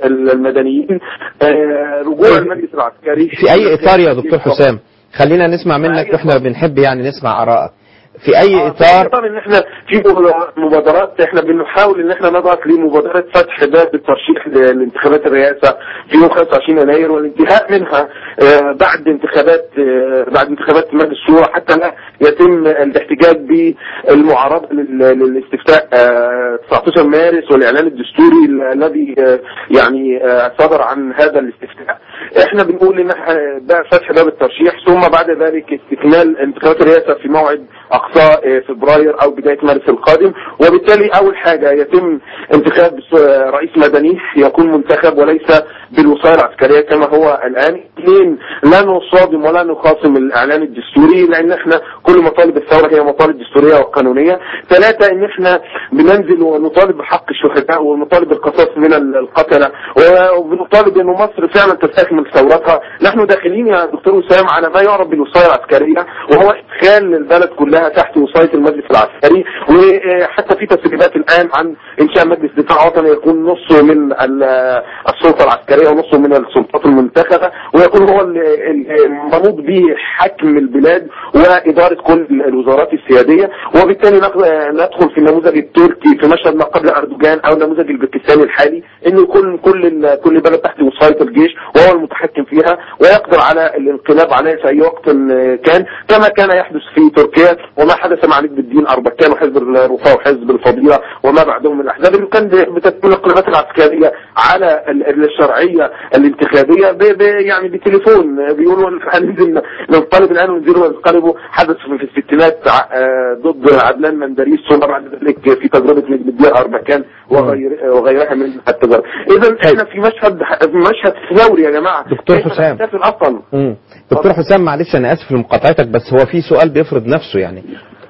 للمدنيين آه، رجوع المجلس العسكري في أي إطار يا دكتور حسام؟ خلينا نسمع منك أي واحنا إطار. بنحب يعني نسمع آرائك في أي آه، إطار طبعا ان احنا في مبادرات احنا بنحاول ان احنا نضغط لمبادرة فتح باب الترشيح ل- لانتخابات الرئاسة في يوم 25 يناير والانتهاء منها آه، بعد انتخابات آه، بعد انتخابات مجلس الشورى حتى لا يتم الاحتجاج بالمعارضة لل- للاستفتاء آه، 19 مارس والاعلان الدستوري ال- الذي آه، يعني آه، صدر عن هذا الاستفتاء احنا بنقول ان احنا ده فتح باب الترشيح ثم بعد ذلك استكمال انتخابات الرئاسة في موعد اقصى آه، فبراير او بداية مارس القادم وبالتالي اول حاجة يتم انتخاب س- آه، رئيس مدني يكون منتخب وليس بالوصاية العسكرية كما هو الان اثنين لا نصادم ولا نخاصم الاعلان الدستوري لان احنا كل مطالب الثورة هي مطالب دستورية وقانونية ثلاثة ان احنا بننزل ونطالب بحق الشهداء ونطالب بالقصاص من ال- القتلة وبنطالب ان مصر فعلا تستكمل ثورتها نحن داخلين يا دكتور وسام على ما يعرف بالوصاية العسكرية وهو ادخال البلد كلها تحت وصاية المجلس العسكري وحتى في تسريبات الان عن انشاء مجلس دفاع وطني يكون نصه من ال- السلطة العسكرية ونصه من السلطات المنتخبة ويكون هو ال- ال- المنوط به حكم البلاد وإدارة كل الوزارات السيادية وبالتالي نخ- ندخل في النموذج التركي في مشهد ما قبل أردوغان أو النموذج الباكستاني الحالي إنه يكون كل ال- كل بلد تحت وصاية الجيش وهو المتحكم فيها ويقدر على الانقلاب عليه في أي وقت كان كما كان يحدث في تركيا وما حدث مع نجم الدين أربكان وحزب الرفاه وحزب الفضيلة وما بعدهم من الأحزاب اللي كان بتكون الانقلابات العسكرية على ال- الشرعية الانتخابية ب ب يعني بتليفون بيقولوا هننزل ننقلب الآن وننزلوا وننقلبوا حدث في الستينات ع- آه، ضد عدنان مندريس ثم بعد ذلك في تجربة نجم الدين أربكان وغير وغيرها من التجارب إذا احنا في مشهد في مشهد ثوري يا جماعة دكتور كيف حسام. نحتفل أصلا مم. دكتور حسام معلش انا اسف لمقاطعتك بس هو في سؤال بيفرض نفسه يعني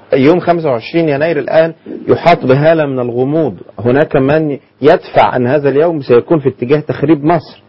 يوم 25 يناير الآن يحاط بهالة من الغموض هناك من يدفع أن هذا اليوم سيكون في اتجاه تخريب مصر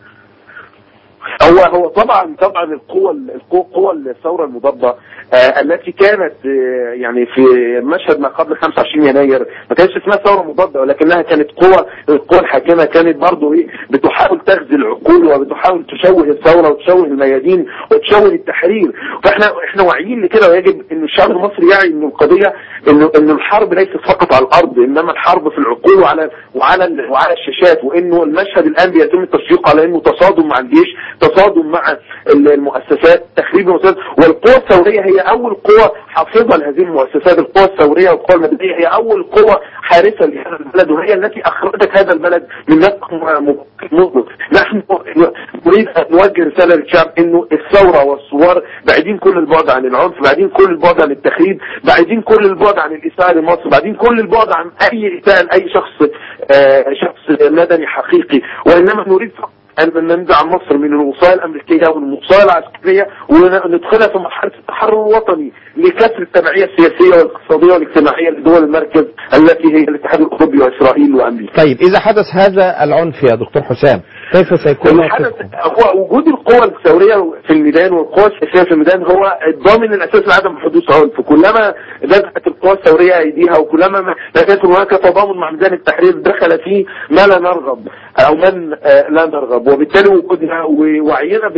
هو هو طبعا طبعا القوى القوى قوى الثوره المضاده آه التي كانت آه يعني في مشهد ما قبل 25 يناير ما كانتش اسمها ثوره مضاده ولكنها كانت قوى القوى الحاكمه كانت برضه ايه بتحاول تغزي العقول وبتحاول تشوه الثوره وتشوه الميادين وتشوه التحرير فاحنا احنا واعيين لكده ويجب ان الشعب المصري يعي ان القضيه انه انه الحرب ليست فقط على الارض انما الحرب في العقول وعلى وعلى وعلى الشاشات وانه المشهد الان بيتم التسويق على انه تصادم مع الجيش تصادم مع المؤسسات تخريب المؤسسات والقوى الثوريه هي اول قوى حافظه لهذه المؤسسات القوى الثوريه والقوى المدنيه هي اول قوى حارسه لهذا البلد وهي التي اخرجت هذا البلد من نفق مظلم نحن نريد ان نوجه رساله للشعب انه الثوره والثوار بعيدين كل البعد عن العنف بعيدين كل البعد عن التخريب بعيدين كل البعد عن الاساءه لمصر بعيدين كل البعد عن اي اساءه لاي شخص آه شخص مدني حقيقي وانما نريد فقط أن ننزع مصر من الوصاية الأمريكية والوصاية العسكرية وندخلها في مرحلة التحرر الوطني لكسر التبعية السياسية والاقتصادية والاجتماعية لدول المركز التي هي الاتحاد الأوروبي وإسرائيل وأمريكا. طيب إذا حدث هذا العنف يا دكتور حسام كيف سيكون الحدث هو وجود القوى الثورية في الميدان والقوى السياسية في الميدان هو الضامن الأساسي لعدم حدوث عنف كلما بدأت القوى الثورية أيديها وكلما لم يكن هناك تضامن مع ميدان التحرير دخل فيه ما لا نرغب أو من لا نرغب وبالتالي وجودها ووعينا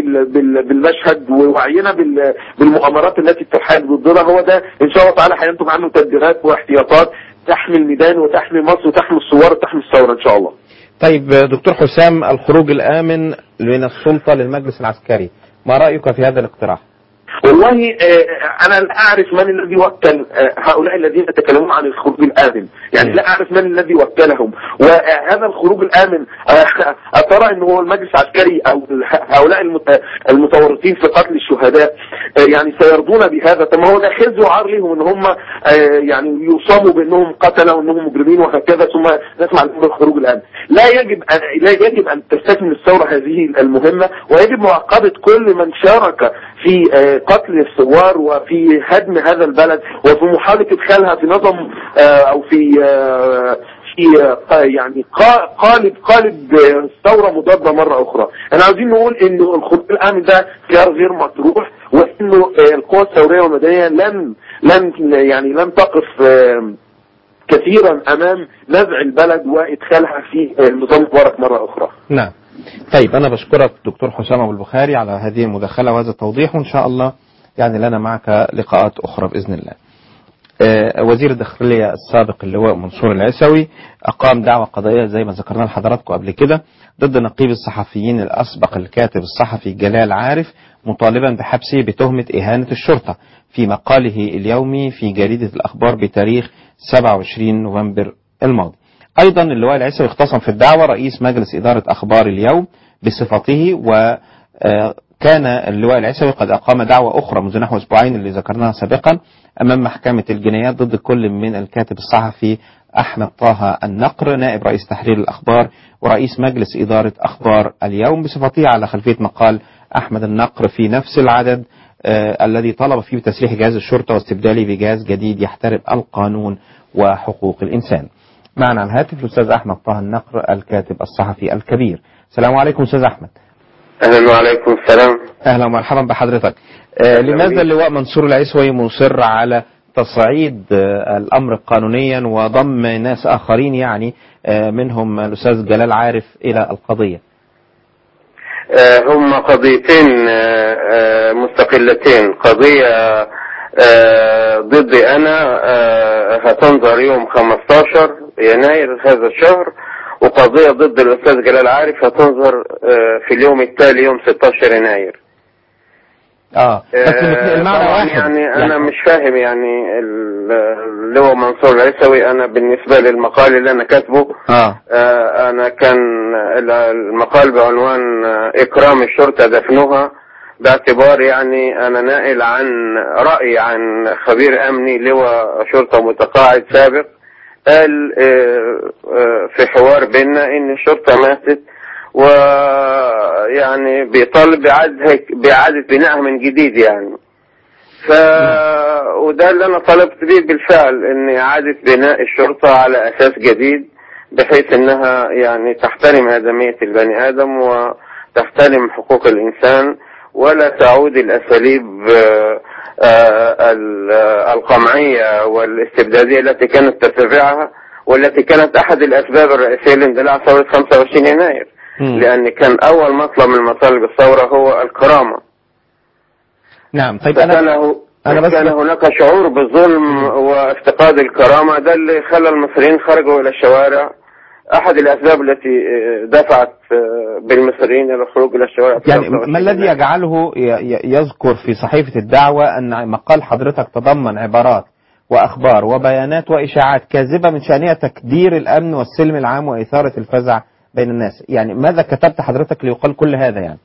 بالمشهد ووعينا بالمؤامرات التي تحال ضدنا هو ده ان شاء الله تعالى هينتج عنه تدبيرات واحتياطات تحمي الميدان وتحمي مصر وتحمي الثوار وتحمي الثوره ان شاء الله. طيب دكتور حسام الخروج الامن من السلطه للمجلس العسكري ما رايك في هذا الاقتراح؟ والله انا لا اعرف من الذي وكل هؤلاء الذين يتكلمون عن الخروج الامن يعني لا اعرف من الذي وكلهم وهذا الخروج الامن اترى انه هو المجلس العسكري او هؤلاء المتورطين في قتل الشهداء يعني سيرضون بهذا طب ما هو ده خزي وعار لهم ان هم يعني يصابوا بانهم قتله وانهم مجرمين وهكذا ثم نسمع لهم الخروج الامن لا يجب أن لا يجب ان تستكمل الثوره هذه المهمه ويجب معاقبه كل من شارك في قتل الثوار وفي هدم هذا البلد وفي محاولة ادخالها في نظم او في في يعني قالب قالب ثورة مضادة مرة اخرى احنا عاوزين نقول انه الخروج الامن ده خيار غير مطروح وانه القوى الثورية والمدنية لن لن يعني لن تقف كثيرا امام نزع البلد وادخالها في النظام المبارك مرة اخرى نعم طيب أنا بشكرك دكتور حسام أبو البخاري على هذه المداخلة وهذا التوضيح وإن شاء الله يعني لنا معك لقاءات أخرى بإذن الله آه وزير الداخلية السابق اللواء منصور العسوي أقام دعوة قضائية زي ما ذكرنا لحضراتكم قبل كده ضد نقيب الصحفيين الأسبق الكاتب الصحفي جلال عارف مطالبا بحبسه بتهمة إهانة الشرطة في مقاله اليومي في جريدة الأخبار بتاريخ 27 نوفمبر الماضي أيضا اللواء العيسوي اختصم في الدعوة رئيس مجلس إدارة أخبار اليوم بصفته وكان اللواء العيسوي قد أقام دعوة أخرى منذ نحو أسبوعين اللي ذكرناها سابقا أمام محكمة الجنايات ضد كل من الكاتب الصحفي أحمد طه النقر نائب رئيس تحرير الأخبار ورئيس مجلس إدارة أخبار اليوم بصفته على خلفية مقال أحمد النقر في نفس العدد آه الذي طلب فيه بتسريح جهاز الشرطة واستبداله بجهاز جديد يحترم القانون وحقوق الإنسان معنا على الهاتف الأستاذ أحمد طه النقر الكاتب الصحفي الكبير السلام عليكم أستاذ أحمد أهلا وعليكم السلام أهلا ومرحبا بحضرتك آه لماذا اللواء منصور العسوي مصر على تصعيد آه الأمر قانونيا وضم ناس آخرين يعني آه منهم الأستاذ جلال عارف إلى القضية هم قضيتين مستقلتين قضية ضدي أنا هتنظر يوم 15 يناير هذا الشهر وقضية ضد الأستاذ جلال عارف هتنظر في اليوم التالي يوم 16 يناير اه بس المعنى واحد يعني, يعني انا مش فاهم يعني اللي هو منصور العيسوي انا بالنسبه للمقال اللي انا كاتبه آه. آه انا كان المقال بعنوان اكرام الشرطه دفنها باعتبار يعني انا ناقل عن راي عن خبير امني لواء شرطه متقاعد سابق قال في حوار بيننا ان الشرطه ماتت ويعني بيطالب بإعادة بإعادة بنائها من جديد يعني ف وده اللي انا طلبت بيه بالفعل ان اعادة بناء الشرطة على اساس جديد بحيث انها يعني تحترم ادمية البني ادم وتحترم حقوق الانسان ولا تعود الاساليب آه، آه، ال- آه، القمعية والاستبدادية التي كانت تتبعها والتي كانت احد الاسباب الرئيسية لاندلاع ثورة 25 يناير مم. لان كان اول مطلب من مطالب الثورة هو الكرامة نعم طيب فكان انا هو- أنا بس- كان هناك شعور بالظلم وافتقاد الكرامة ده اللي خلى المصريين خرجوا إلى الشوارع أحد الأسباب التي آه، دفعت آه، بالمصريين إلى الخروج إلى الشوارع في يعني 25 ما الذي يناير. يجعله ي- ي- يذكر في صحيفة الدعوة أن مقال حضرتك تضمن عبارات وأخبار وبيانات وإشاعات كاذبة من شأنها تكدير الأمن والسلم العام وإثارة الفزع بين الناس يعني ماذا كتبت حضرتك ليقال كل هذا يعني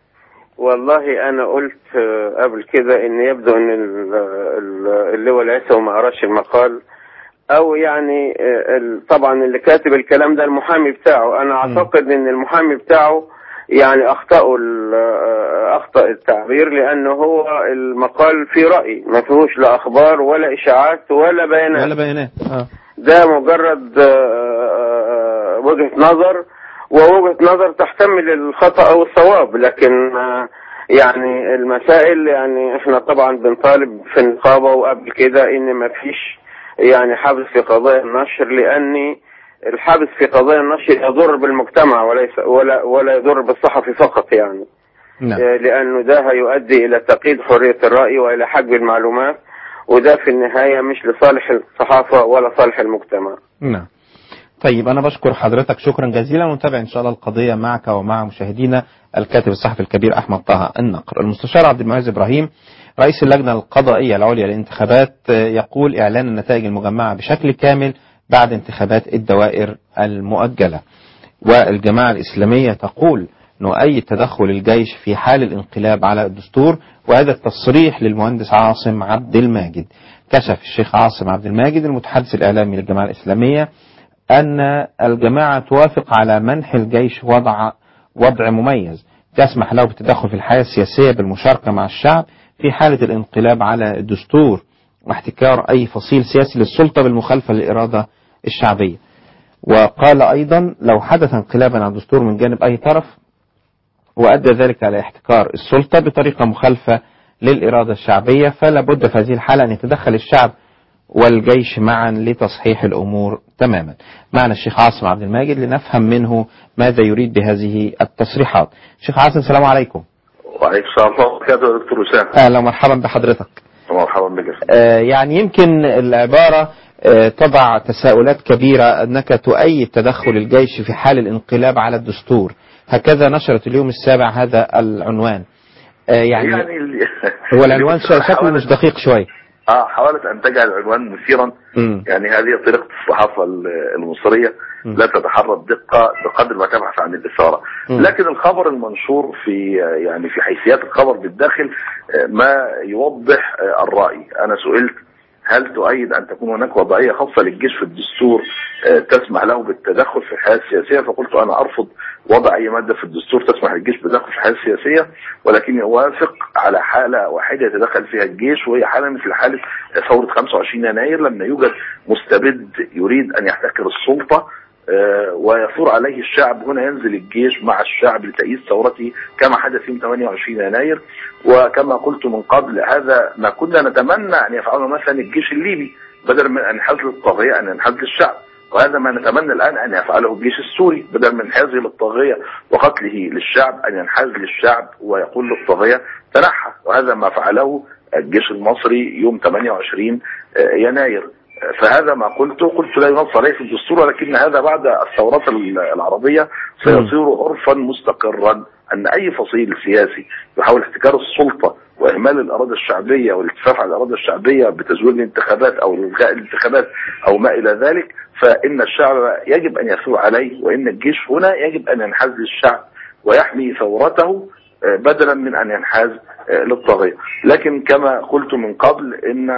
والله أنا قلت آه، قبل كده إن يبدو إن ال- ال- اللواء العيسى ما قراش المقال أو يعني آه، ال- طبعا اللي كاتب الكلام ده المحامي بتاعه أنا أعتقد إن المحامي بتاعه يعني أخطأوا ال- آه، أخطأ التعبير لأنه هو المقال فيه رأي ما فيهوش لا أخبار ولا إشاعات ولا بيانات ولا بيانات آه. ده مجرد آه، آه، وجهة نظر ووجهة نظر تحتمل الخطأ أو الصواب لكن آه، يعني المسائل يعني احنا طبعا بنطالب في النقابة وقبل كده ان ما فيش يعني حبس في قضايا النشر لان الحبس في قضايا النشر يضر بالمجتمع وليس ولا ولا يضر بالصحفي فقط يعني نعم آه، لانه ده هيؤدي الى تقييد حرية الرأي والى حجب المعلومات وده في النهاية مش لصالح الصحافة ولا صالح المجتمع نعم طيب أنا بشكر حضرتك شكرا جزيلا ونتابع إن شاء الله القضية معك ومع مشاهدينا الكاتب الصحفي الكبير أحمد طه النقر المستشار عبد المعز إبراهيم رئيس اللجنة القضائية العليا للانتخابات آه، يقول إعلان النتائج المجمعة بشكل كامل بعد انتخابات الدوائر المؤجلة والجماعة الإسلامية تقول نؤيد تدخل الجيش في حال الانقلاب على الدستور وهذا التصريح للمهندس عاصم عبد الماجد كشف الشيخ عاصم عبد الماجد المتحدث الإعلامي للجماعة الإسلامية أن الجماعة توافق على منح الجيش وضع وضع مميز تسمح له بالتدخل في الحياة السياسية بالمشاركة مع الشعب في حالة الانقلاب على الدستور واحتكار أي فصيل سياسي للسلطة بالمخالفة للإرادة الشعبية وقال أيضا لو حدث انقلابا على الدستور من جانب أي طرف وأدى ذلك على احتكار السلطة بطريقة مخالفة للإرادة الشعبية فلا بد في هذه الحالة أن يتدخل الشعب والجيش معا لتصحيح الأمور تماما معنا الشيخ عاصم عبد الماجد لنفهم منه ماذا يريد بهذه التصريحات شيخ عاصم السلام عليكم وعليكم السلام ورحمة الله وبركاته يا دكتور وسام أهلا ومرحبا بحضرتك مرحبا بك آه، يعني يمكن العبارة آه، تضع تساؤلات كبيرة أنك تؤيد تدخل الجيش في حال الانقلاب على الدستور هكذا نشرت اليوم السابع هذا العنوان آه، يعني, يعني ال- هو العنوان اليوم شكله حاولت- مش دقيق شوية اه حاولت ان تجعل العنوان مثيرا مم. يعني هذه طريقة الصحافة ال- المصرية مم. لا تتحرى الدقة بقدر ما تبحث عن الإثارة مم. لكن الخبر المنشور في يعني في حيثيات الخبر بالداخل آه، ما يوضح آه، الرأي أنا سئلت هل تؤيد أن تكون هناك وضعية خاصة للجيش في الدستور آه، تسمح له بالتدخل في الحياة السياسية فقلت أنا أرفض وضع أي مادة في الدستور تسمح للجيش بالتدخل في الحياة السياسية ولكن أوافق على حالة واحدة يتدخل فيها الجيش وهي حالة مثل حالة ثورة 25 يناير لما يوجد مستبد يريد أن يحتكر السلطة آه، ويثور عليه الشعب هنا ينزل الجيش مع الشعب لتأييد ثورته كما حدث يوم 28 يناير وكما قلت من قبل هذا ما كنا نتمنى أن يفعله مثلا الجيش الليبي بدل من أن ينحاز للطاغية أن ينحاز للشعب وهذا ما نتمنى الآن أن يفعله الجيش السوري بدل من انحازه للطاغية وقتله للشعب أن ينحاز للشعب ويقول للطاغية تنحى وهذا ما فعله الجيش المصري يوم 28 يناير فهذا ما قلته قلت لا ينص عليه في الدستور ولكن هذا بعد الثورات العربية سيصير عرفا مستقرا أن أي فصيل سياسي يحاول احتكار السلطة وإهمال الإرادة الشعبية والالتفاف على الإرادة الشعبية بتزوير الانتخابات أو إلغاء الانتخابات أو ما إلى ذلك فإن الشعب يجب أن يثور عليه وإن الجيش هنا يجب أن ينحاز للشعب ويحمي ثورته آه، بدلا من أن ينحاز آه، للطاغية لكن كما قلت من قبل إن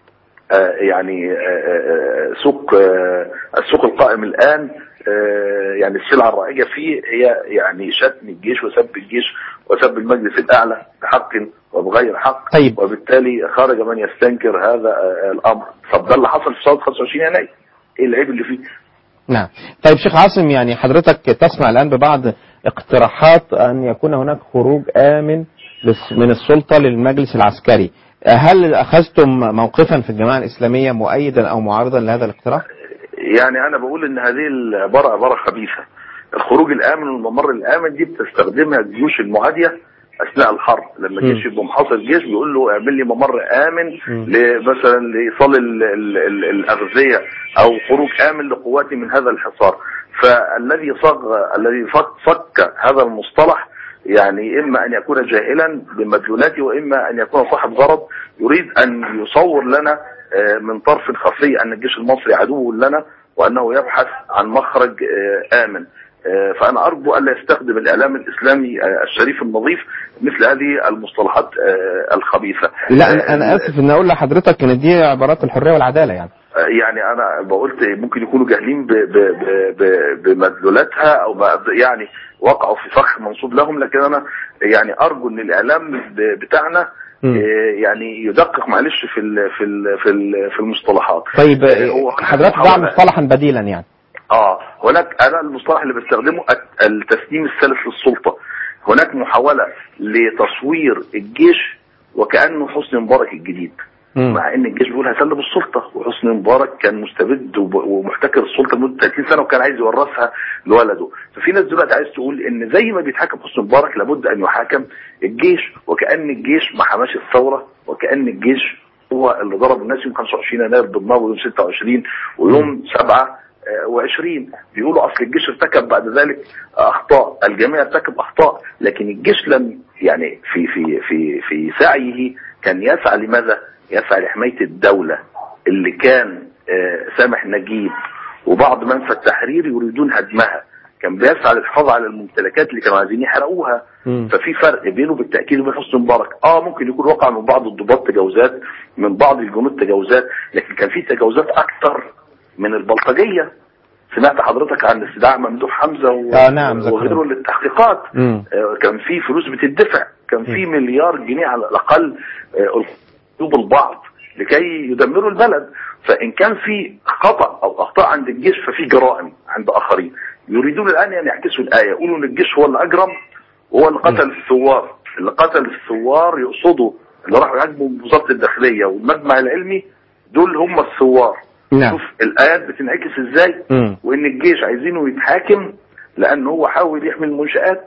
آه، يعني آه، آه، سوق آه، السوق القائم الآن آه، يعني السلعة الرائجة فيه هي يعني شتم الجيش وسب الجيش وسب المجلس الأعلى بحق وبغير حق طيب. وبالتالي خرج من يستنكر هذا آه، الامر طب ده اللي حصل في ثوره 25 يناير ايه العيب اللي فيه؟ نعم طيب شيخ عاصم يعني حضرتك تسمع الآن ببعض اقتراحات أن يكون هناك خروج آمن للس- من السلطة للمجلس العسكري هل أخذتم موقفا في الجماعة الإسلامية مؤيدا أو معارضا لهذا الاقتراح؟ يعني انا بقول ان هذه العباره عباره خبيثه الخروج الامن والممر الامن دي بتستخدمها الجيوش المعاديه اثناء الحرب لما مم. الجيش يبقى محاصر الجيش بيقول له اعمل لي ممر امن مم. ل- مثلا لايصال ال- ال- ال- الاغذيه او خروج امن لقواتي من هذا الحصار فالذي صغ الذي فك, فك هذا المصطلح يعني اما ان يكون جاهلا بمدلولاته واما ان يكون صاحب غرض يريد ان يصور لنا آه، من طرف خفي ان الجيش المصري عدو لنا وانه يبحث عن مخرج آه، امن آه، فانا ارجو الا يستخدم الاعلام الاسلامي آه، الشريف النظيف مثل هذه المصطلحات آه، الخبيثه لا آه، أنا, أنا آسف أن أقول لحضرتك أن دي عبارات الحرية والعدالة يعني يعني انا بقولت ممكن يكونوا جاهلين ب- ب- ب- ب- بمدلولاتها او ما- يعني وقعوا في فخ منصوب لهم لكن انا يعني ارجو ان الاعلام ب- بتاعنا مم. آه، يعني يدقق معلش في ال في ال في ال في المصطلحات طيب آه، هو هناك حضرتك ضع محاولة- مصطلحا بديلا يعني اه هناك انا المصطلح اللي بستخدمه الت- التسليم الثالث للسلطه هناك محاوله لتصوير الجيش وكانه حسني مبارك الجديد مم. مع ان الجيش بيقول هسلم السلطه وحسني مبارك كان مستبد وب- ومحتكر السلطه لمده 30 سنه وكان عايز يورثها لولده ففي ناس دلوقتي عايز تقول ان زي ما بيتحكم حسني مبارك لابد ان يحاكم الجيش وكان الجيش ما حماش الثوره وكان الجيش هو اللي ضرب الناس يوم 25 يناير بالنار ويوم 26 ويوم 7 وعشرين بيقولوا اصل الجيش ارتكب بعد ذلك اخطاء الجميع ارتكب اخطاء لكن الجيش لم يعني في في في في سعيه كان يسعى لماذا يسعى لحمايه الدوله اللي كان آه، سامح نجيب وبعض منفى التحرير يريدون هدمها كان بيسعى للحفاظ على الممتلكات اللي كانوا عايزين يحرقوها مم. ففي فرق بينه بالتاكيد وبين حسني مبارك اه ممكن يكون وقع من بعض الضباط تجاوزات من بعض الجنود تجاوزات لكن كان في تجاوزات اكتر من البلطجيه سمعت حضرتك عن استدعاء ممدوح حمزه و... آه، نعم، ذكرت. وغيره للتحقيقات مم. آه، كان في فلوس بتدفع كان في مليار جنيه على الاقل آه، قلوب البعض لكي يدمروا البلد فان كان في خطا او اخطاء عند الجيش ففي جرائم عند اخرين يريدون الان ان يعكسوا الايه يقولوا ان الجيش هو اللي اجرم وهو اللي قتل الثوار اللي قتل الثوار يقصدوا اللي راحوا يهاجموا وزاره الداخليه والمجمع العلمي دول هم الثوار نعم. شوف الايات بتنعكس ازاي مم. وان الجيش عايزينه يتحاكم لان هو حاول يحمي المنشآت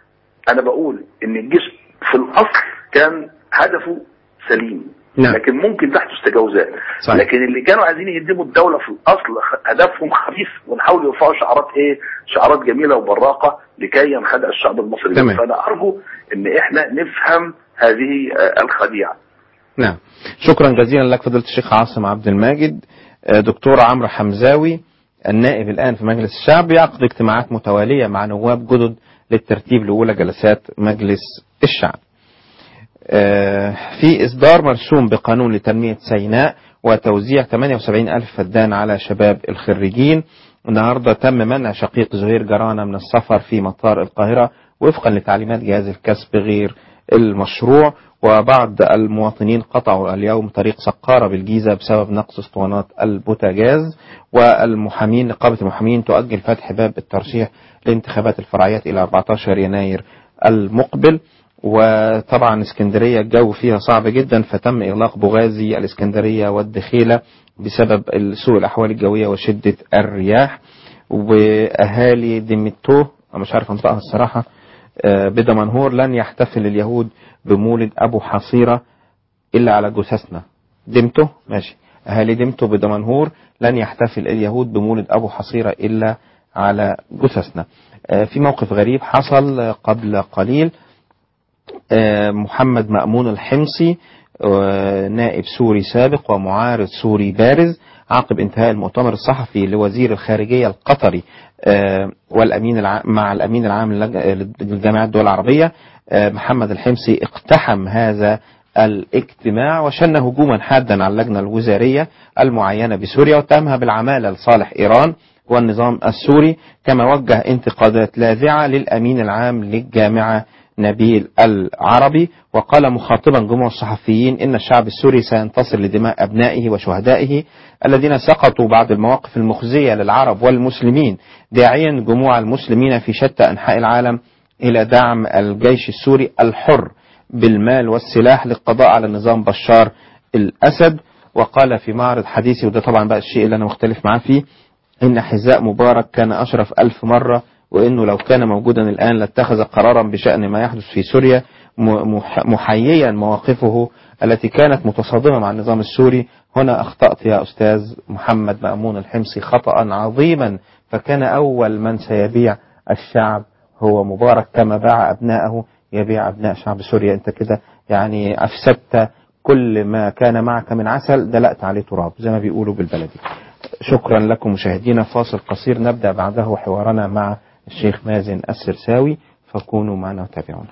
انا بقول ان الجيش في الاصل كان هدفه سليم نعم. لكن ممكن تحدث تجاوزات صحيح. لكن اللي كانوا عايزين يهدموا الدوله في الاصل خ- هدفهم خبيث ونحاول يرفعوا شعارات ايه شعارات جميله وبراقه لكي ينخدع الشعب المصري تمام. فانا ارجو ان احنا نفهم هذه آه، الخديعه نعم شكرا جزيلا لك فضيلة الشيخ عاصم عبد الماجد آه، دكتور عمرو حمزاوي النائب الآن في مجلس الشعب يعقد اجتماعات متوالية مع نواب جدد للترتيب لأولى جلسات مجلس الشعب آه، في إصدار مرسوم بقانون لتنمية سيناء وتوزيع 78 ألف فدان على شباب الخريجين النهاردة تم منع شقيق زهير جرانة من السفر في مطار القاهرة وفقا لتعليمات جهاز الكسب غير المشروع وبعض المواطنين قطعوا اليوم طريق سقارة بالجيزة بسبب نقص اسطوانات البوتاجاز والمحامين نقابة المحامين تؤجل فتح باب الترشيح لانتخابات الفرعيات إلى 14 يناير المقبل وطبعا اسكندرية الجو فيها صعب جدا فتم إغلاق بوغازي الاسكندرية والدخيلة بسبب سوء الأحوال الجوية وشدة الرياح وأهالي دمتو أنا مش عارف أنطقها الصراحة آه، بدمنهور لن يحتفل اليهود بمولد أبو حصيرة إلا على جثثنا دمتو ماشي أهالي دمتو بدمنهور لن يحتفل اليهود بمولد أبو حصيرة إلا على جثثنا آه، في موقف غريب حصل آه، قبل قليل آه، محمد مأمون الحمصي آه، نائب سوري سابق ومعارض سوري بارز عقب انتهاء المؤتمر الصحفي لوزير الخارجية القطري آه، والأمين العام مع الأمين العام للج- للجامعات الدول العربية آه، محمد الحمصي اقتحم هذا الاجتماع وشن هجوما حادا على اللجنة الوزارية المعينة بسوريا واتهمها بالعمالة لصالح إيران والنظام السوري كما وجه انتقادات لاذعة للأمين العام للجامعة نبيل العربي وقال مخاطبا جموع الصحفيين إن الشعب السوري سينتصر لدماء أبنائه وشهدائه الذين سقطوا بعد المواقف المخزية للعرب والمسلمين داعيا جموع المسلمين في شتى أنحاء العالم إلى دعم الجيش السوري الحر بالمال والسلاح للقضاء على نظام بشار الأسد وقال في معرض حديثي وده طبعا بقى الشيء اللي أنا مختلف معاه فيه إن حذاء مبارك كان أشرف ألف مرة وإنه لو كان موجودا الآن لاتخذ قرارا بشأن ما يحدث في سوريا م- مح- محييا مواقفه التي كانت متصادمة مع النظام السوري هنا أخطأت يا أستاذ محمد مأمون الحمصي خطأ عظيما فكان أول من سيبيع الشعب هو مبارك كما باع أبنائه يبيع أبناء شعب سوريا أنت كده يعني أفسدت كل ما كان معك من عسل دلقت عليه تراب زي ما بيقولوا بالبلدي شكرا لكم مشاهدينا فاصل قصير نبدأ بعده حوارنا مع الشيخ مازن السرساوي فكونوا معنا وتابعونا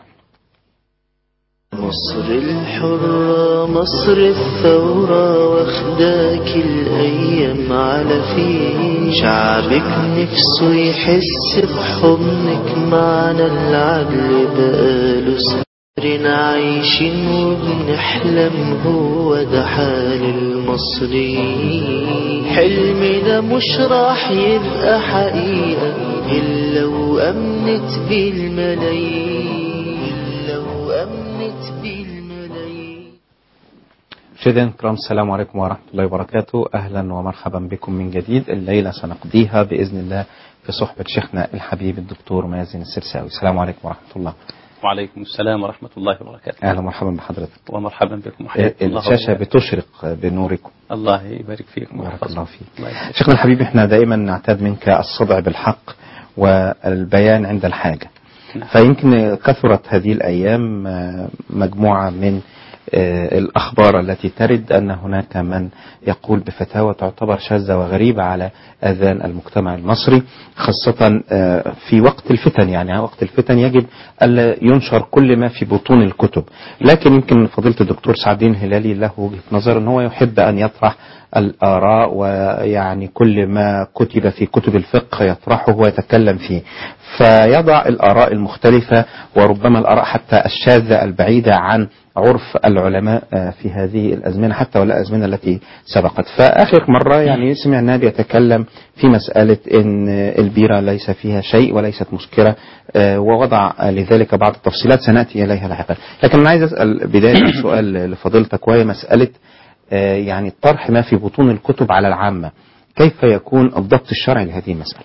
مصر الحرة مصر الثورة واخداك الأيام على فين شعبك نفسه يحس بحضنك معنا العدل بقاله سنين عايشين وبنحلم هو ده حال المصريين حلم ده مش راح يبقى حقيقة إلا وأمنت بالملايين إلا وأمنت بالملايين مشاهدينا الكرام السلام عليكم ورحمة الله وبركاته أهلا ومرحبا بكم من جديد الليلة سنقضيها بإذن الله في صحبة شيخنا الحبيب الدكتور مازن السرساوي السلام عليكم ورحمة الله وعليكم السلام ورحمة الله وبركاته أهلا ومرحبا بحضرتك ومرحبا بكم وحياكم الله الشاشة وبركاته. بتشرق بنوركم الله يبارك فيكم بارك ويحفظكم. الله فيك الله يبارك. شيخنا الحبيب احنا دائما نعتاد منك الصدع بالحق والبيان عند الحاجة نعم. فيمكن كثرت هذه الأيام آه، مجموعة من آه، الأخبار التي ترد أن هناك من يقول بفتاوى تعتبر شاذة وغريبة على أذان المجتمع المصري خاصة آه، في وقت الفتن يعني وقت الفتن يجب ألا ينشر كل ما في بطون الكتب لكن يمكن فضيلة الدكتور سعدين هلالي له وجهة نظر أنه هو يحب أن يطرح الآراء ويعني كل ما كتب في كتب الفقه يطرحه ويتكلم فيه فيضع الآراء المختلفة وربما الآراء حتى الشاذة البعيدة عن عرف العلماء آه، في هذه الأزمنة حتى ولا الأزمنة التي سبقت فآخر مرة يعني سمعناه بيتكلم في مسألة أن البيرة ليس فيها شيء وليست مسكرة آه، ووضع لذلك بعض التفصيلات سنأتي إليها لاحقا لكن أنا عايز أسأل بداية سؤال لفضيلتك وهي مسألة آه، يعني طرح ما في بطون الكتب على العامة كيف يكون الضبط الشرعي لهذه المسألة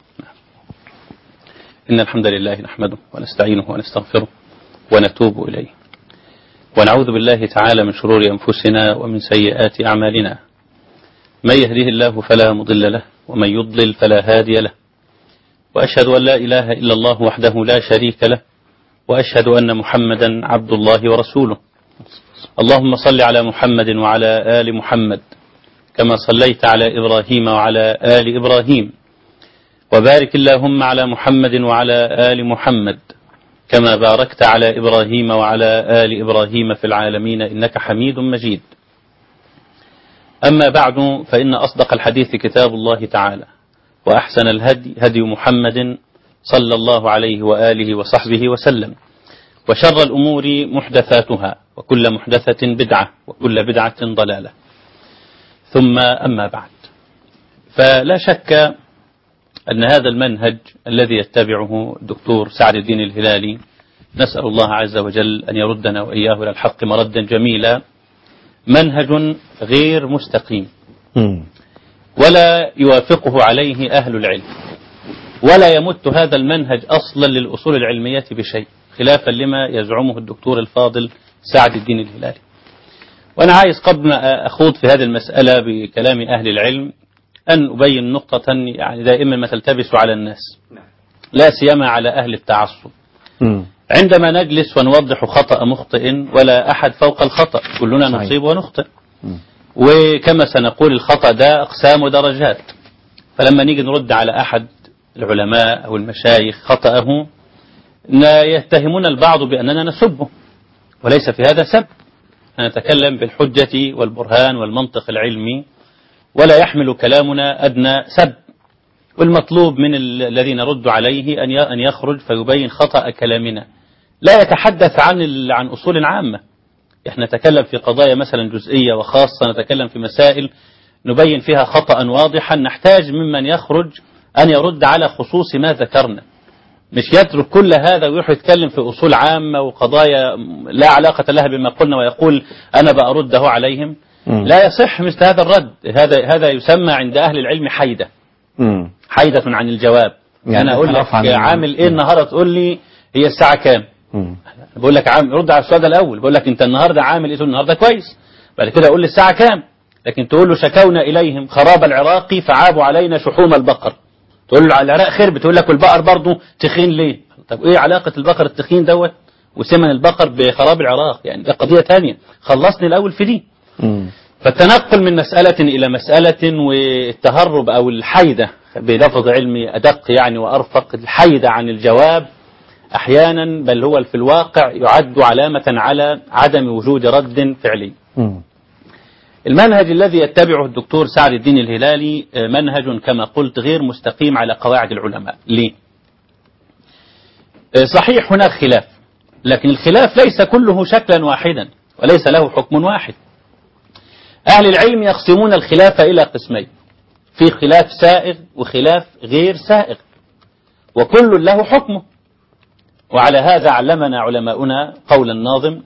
إن الحمد لله نحمده ونستعينه ونستغفره ونتوب إليه ونعوذ بالله تعالى من شرور أنفسنا ومن سيئات أعمالنا من يهده الله فلا مضل له ومن يضلل فلا هادي له وأشهد أن لا إله إلا الله وحده لا شريك له وأشهد أن محمدا عبد الله ورسوله اللهم صل على محمد وعلى آل محمد كما صليت على إبراهيم وعلى آل إبراهيم وبارك اللهم على محمد وعلى آل محمد كما باركت على إبراهيم وعلى آل إبراهيم في العالمين إنك حميد مجيد أما بعد فإن أصدق الحديث كتاب الله تعالى وأحسن الهدي هدي محمد صلى الله عليه وآله وصحبه وسلم وشر الأمور محدثاتها وكل محدثة بدعة وكل بدعة ضلالة ثم أما بعد فلا شك أن هذا المنهج الذي يتبعه الدكتور سعد الدين الهلالي نسأل الله عز وجل أن يردنا وإياه إلى الحق مردا جميلا منهج غير مستقيم ولا يوافقه عليه أهل العلم ولا يمت هذا المنهج أصلا للأصول العلمية بشيء خلافا لما يزعمه الدكتور الفاضل سعد الدين الهلالي وأنا عايز قبل ما أخوض في هذه المسألة بكلام أهل العلم أن أبين نقطة يعني دائما ما تلتبس على الناس لا سيما على أهل التعصب عندما نجلس ونوضح خطأ مخطئ ولا أحد فوق الخطأ كلنا صحيح. نصيب ونخطئ وكما سنقول الخطأ ده أقسام ودرجات فلما نيجي نرد على أحد العلماء أو المشايخ خطأه لا يتهمون البعض بأننا نسبه وليس في هذا سب نتكلم بالحجة والبرهان والمنطق العلمي ولا يحمل كلامنا أدنى سب والمطلوب من ال- الذي نرد عليه أن ي- أن يخرج فيبين خطأ كلامنا لا يتحدث عن ال- عن أصول عامة احنا نتكلم في قضايا مثلا جزئية وخاصة نتكلم في مسائل نبين فيها خطأ واضحا نحتاج ممن يخرج أن يرد على خصوص ما ذكرنا مش يترك كل هذا ويروح يتكلم في أصول عامة وقضايا لا علاقة لها بما قلنا ويقول أنا بأرده عليهم مم. لا يصح مثل هذا الرد هذا هذا يسمى عند أهل العلم حيدة مم. حيدة عن الجواب يعني أنا أقول لك اعتراف عن- عامل إيه النهاردة تقول لي هي الساعة كام مم. بقول لك عام رد على السؤال ده الاول بقول لك انت النهارده عامل ايه تقول النهارده كويس بعد كده اقول لي الساعه كام لكن تقول له شكونا اليهم خراب العراق فعابوا علينا شحوم البقر تقول له على العراق خرب تقول لك والبقر برضه تخين ليه طب ايه علاقه البقر التخين دوت وسمن البقر بخراب العراق يعني ده قضيه ثانيه خلصني الاول في دي مم. فالتنقل من مسألة إلى مسألة والتهرب أو الحيدة بلفظ علمي أدق يعني وأرفق الحيدة عن الجواب أحيانا بل هو في الواقع يعد علامة على عدم وجود رد فعلي مم. المنهج الذي يتبعه الدكتور سعد الدين الهلالي آه، منهج كما قلت غير مستقيم على قواعد العلماء ليه؟ آه، صحيح هناك خلاف لكن الخلاف ليس كله شكلا واحدا وليس له حكم واحد أهل العلم يقسمون الخلاف إلى قسمين في خلاف سائغ وخلاف غير سائغ وكل له حكمه وعلى هذا علمنا علماؤنا قول الناظم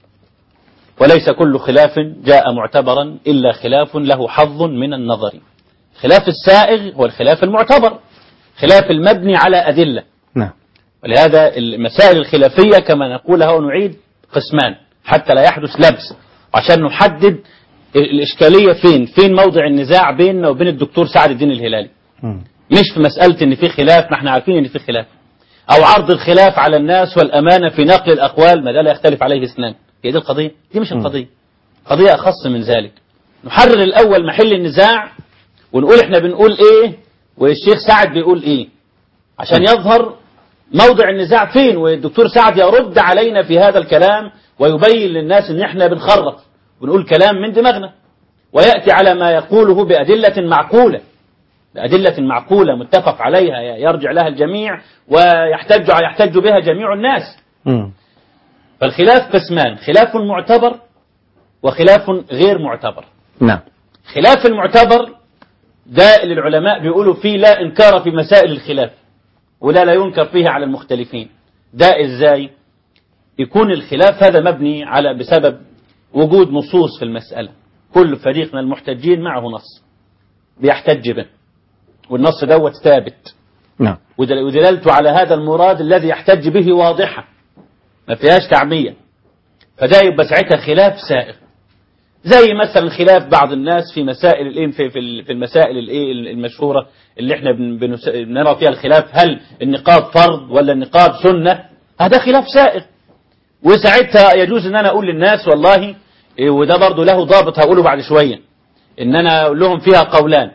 وليس كل خلاف جاء معتبرا إلا خلاف له حظ من النظر خلاف السائغ هو الخلاف المعتبر خلاف المبني على أدلة نعم ولهذا المسائل الخلافية كما نقولها ونعيد قسمان حتى لا يحدث لبس عشان نحدد الإشكالية فين فين موضع النزاع بيننا وبين الدكتور سعد الدين الهلالي مم. مش في مسألة ان في خلاف ما احنا عارفين ان في خلاف او عرض الخلاف على الناس والامانة في نقل الاقوال ما ده لا يختلف عليه اثنان هي دي القضية دي مش القضية قضية اخص من ذلك نحرر الاول محل النزاع ونقول احنا بنقول ايه والشيخ سعد بيقول ايه عشان يظهر موضع النزاع فين والدكتور سعد يرد علينا في هذا الكلام ويبين للناس ان احنا بنخرف بنقول كلام من دماغنا ويأتي على ما يقوله بأدلة معقولة بأدلة معقولة متفق عليها يرجع لها الجميع ويحتج يحتج بها جميع الناس مم. فالخلاف قسمان خلاف معتبر وخلاف غير معتبر نعم خلاف المعتبر ده اللي العلماء بيقولوا فيه لا إنكار في مسائل الخلاف ولا لا ينكر فيه على المختلفين ده إزاي يكون الخلاف هذا مبني على بسبب وجود نصوص في المسألة كل فريق من المحتجين معه نص بيحتج به والنص دوت ثابت نعم ودل- ودلالته على هذا المراد الذي يحتج به واضحة ما فيهاش تعمية فده يبقى ساعتها خلاف سائغ زي مثلا خلاف بعض الناس في مسائل الايه في في ال- في المسائل الايه المشهوره اللي احنا بن- بنس- بنرى فيها الخلاف هل النقاب فرض ولا النقاب سنه هذا خلاف سائغ وساعتها يجوز ان انا اقول للناس والله إيه، وده برضه له ضابط هقوله بعد شويه ان انا اقول لهم فيها قولان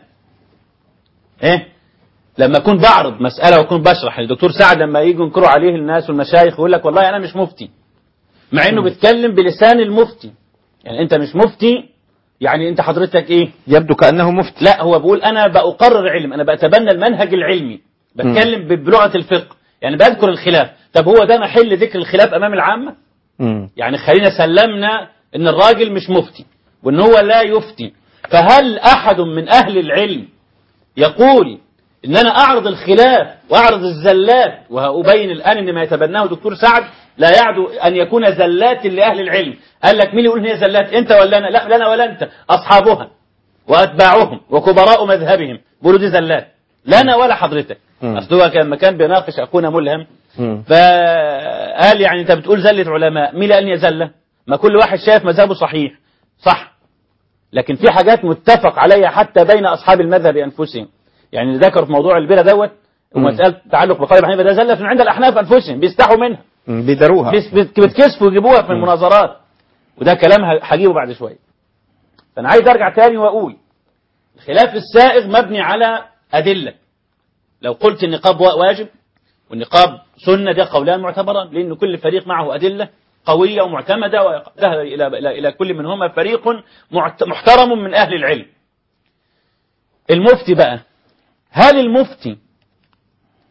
ايه لما اكون بعرض مساله واكون بشرح الدكتور سعد لما يجي ينكروا عليه الناس والمشايخ يقول لك والله انا مش مفتي مع انه بيتكلم بلسان المفتي يعني انت مش مفتي يعني انت حضرتك ايه يبدو كأنه مفتي لا هو بيقول انا بأقرر علم انا بتبنى المنهج العلمي بتكلم ب- بلغه الفقه يعني بذكر الخلاف طب هو ده محل ذكر الخلاف امام العامه مم. يعني خلينا سلمنا ان الراجل مش مفتي وان هو لا يفتي فهل احد من اهل العلم يقول ان انا اعرض الخلاف واعرض الزلات وابين الان ان ما يتبناه دكتور سعد لا يعدو ان يكون زلات لاهل العلم قال لك مين يقول ان هي زلات انت ولا انا لا لا انا ولا انت اصحابها واتباعهم وكبراء مذهبهم بيقولوا دي زلات لا انا ولا حضرتك مم. اصل هو كان كان بيناقش اخونا ملهم مم. فقال يعني انت بتقول زلة علماء مين قال ان هي زلة ما كل واحد شايف مذهبه صحيح صح لكن في حاجات متفق عليها حتى بين اصحاب المذهب انفسهم يعني اللي ذكر في موضوع البيرة دوت ومسألة تعلق بقول ابن حنيفه ده زلة من عند الاحناف انفسهم بيستحوا منها مم. بيدروها بس- بت- بتكسفوا يجيبوها في المناظرات وده كلام ه- هجيبه بعد شويه فانا عايز ارجع تاني واقول الخلاف السائغ مبني على ادله لو قلت النقاب وا- واجب والنقاب سنه ده قولان معتبران لان كل فريق معه ادله قويه ومعتمده وذهب الى الى الى كل منهما فريق معت- محترم من اهل العلم المفتي بقى هل المفتي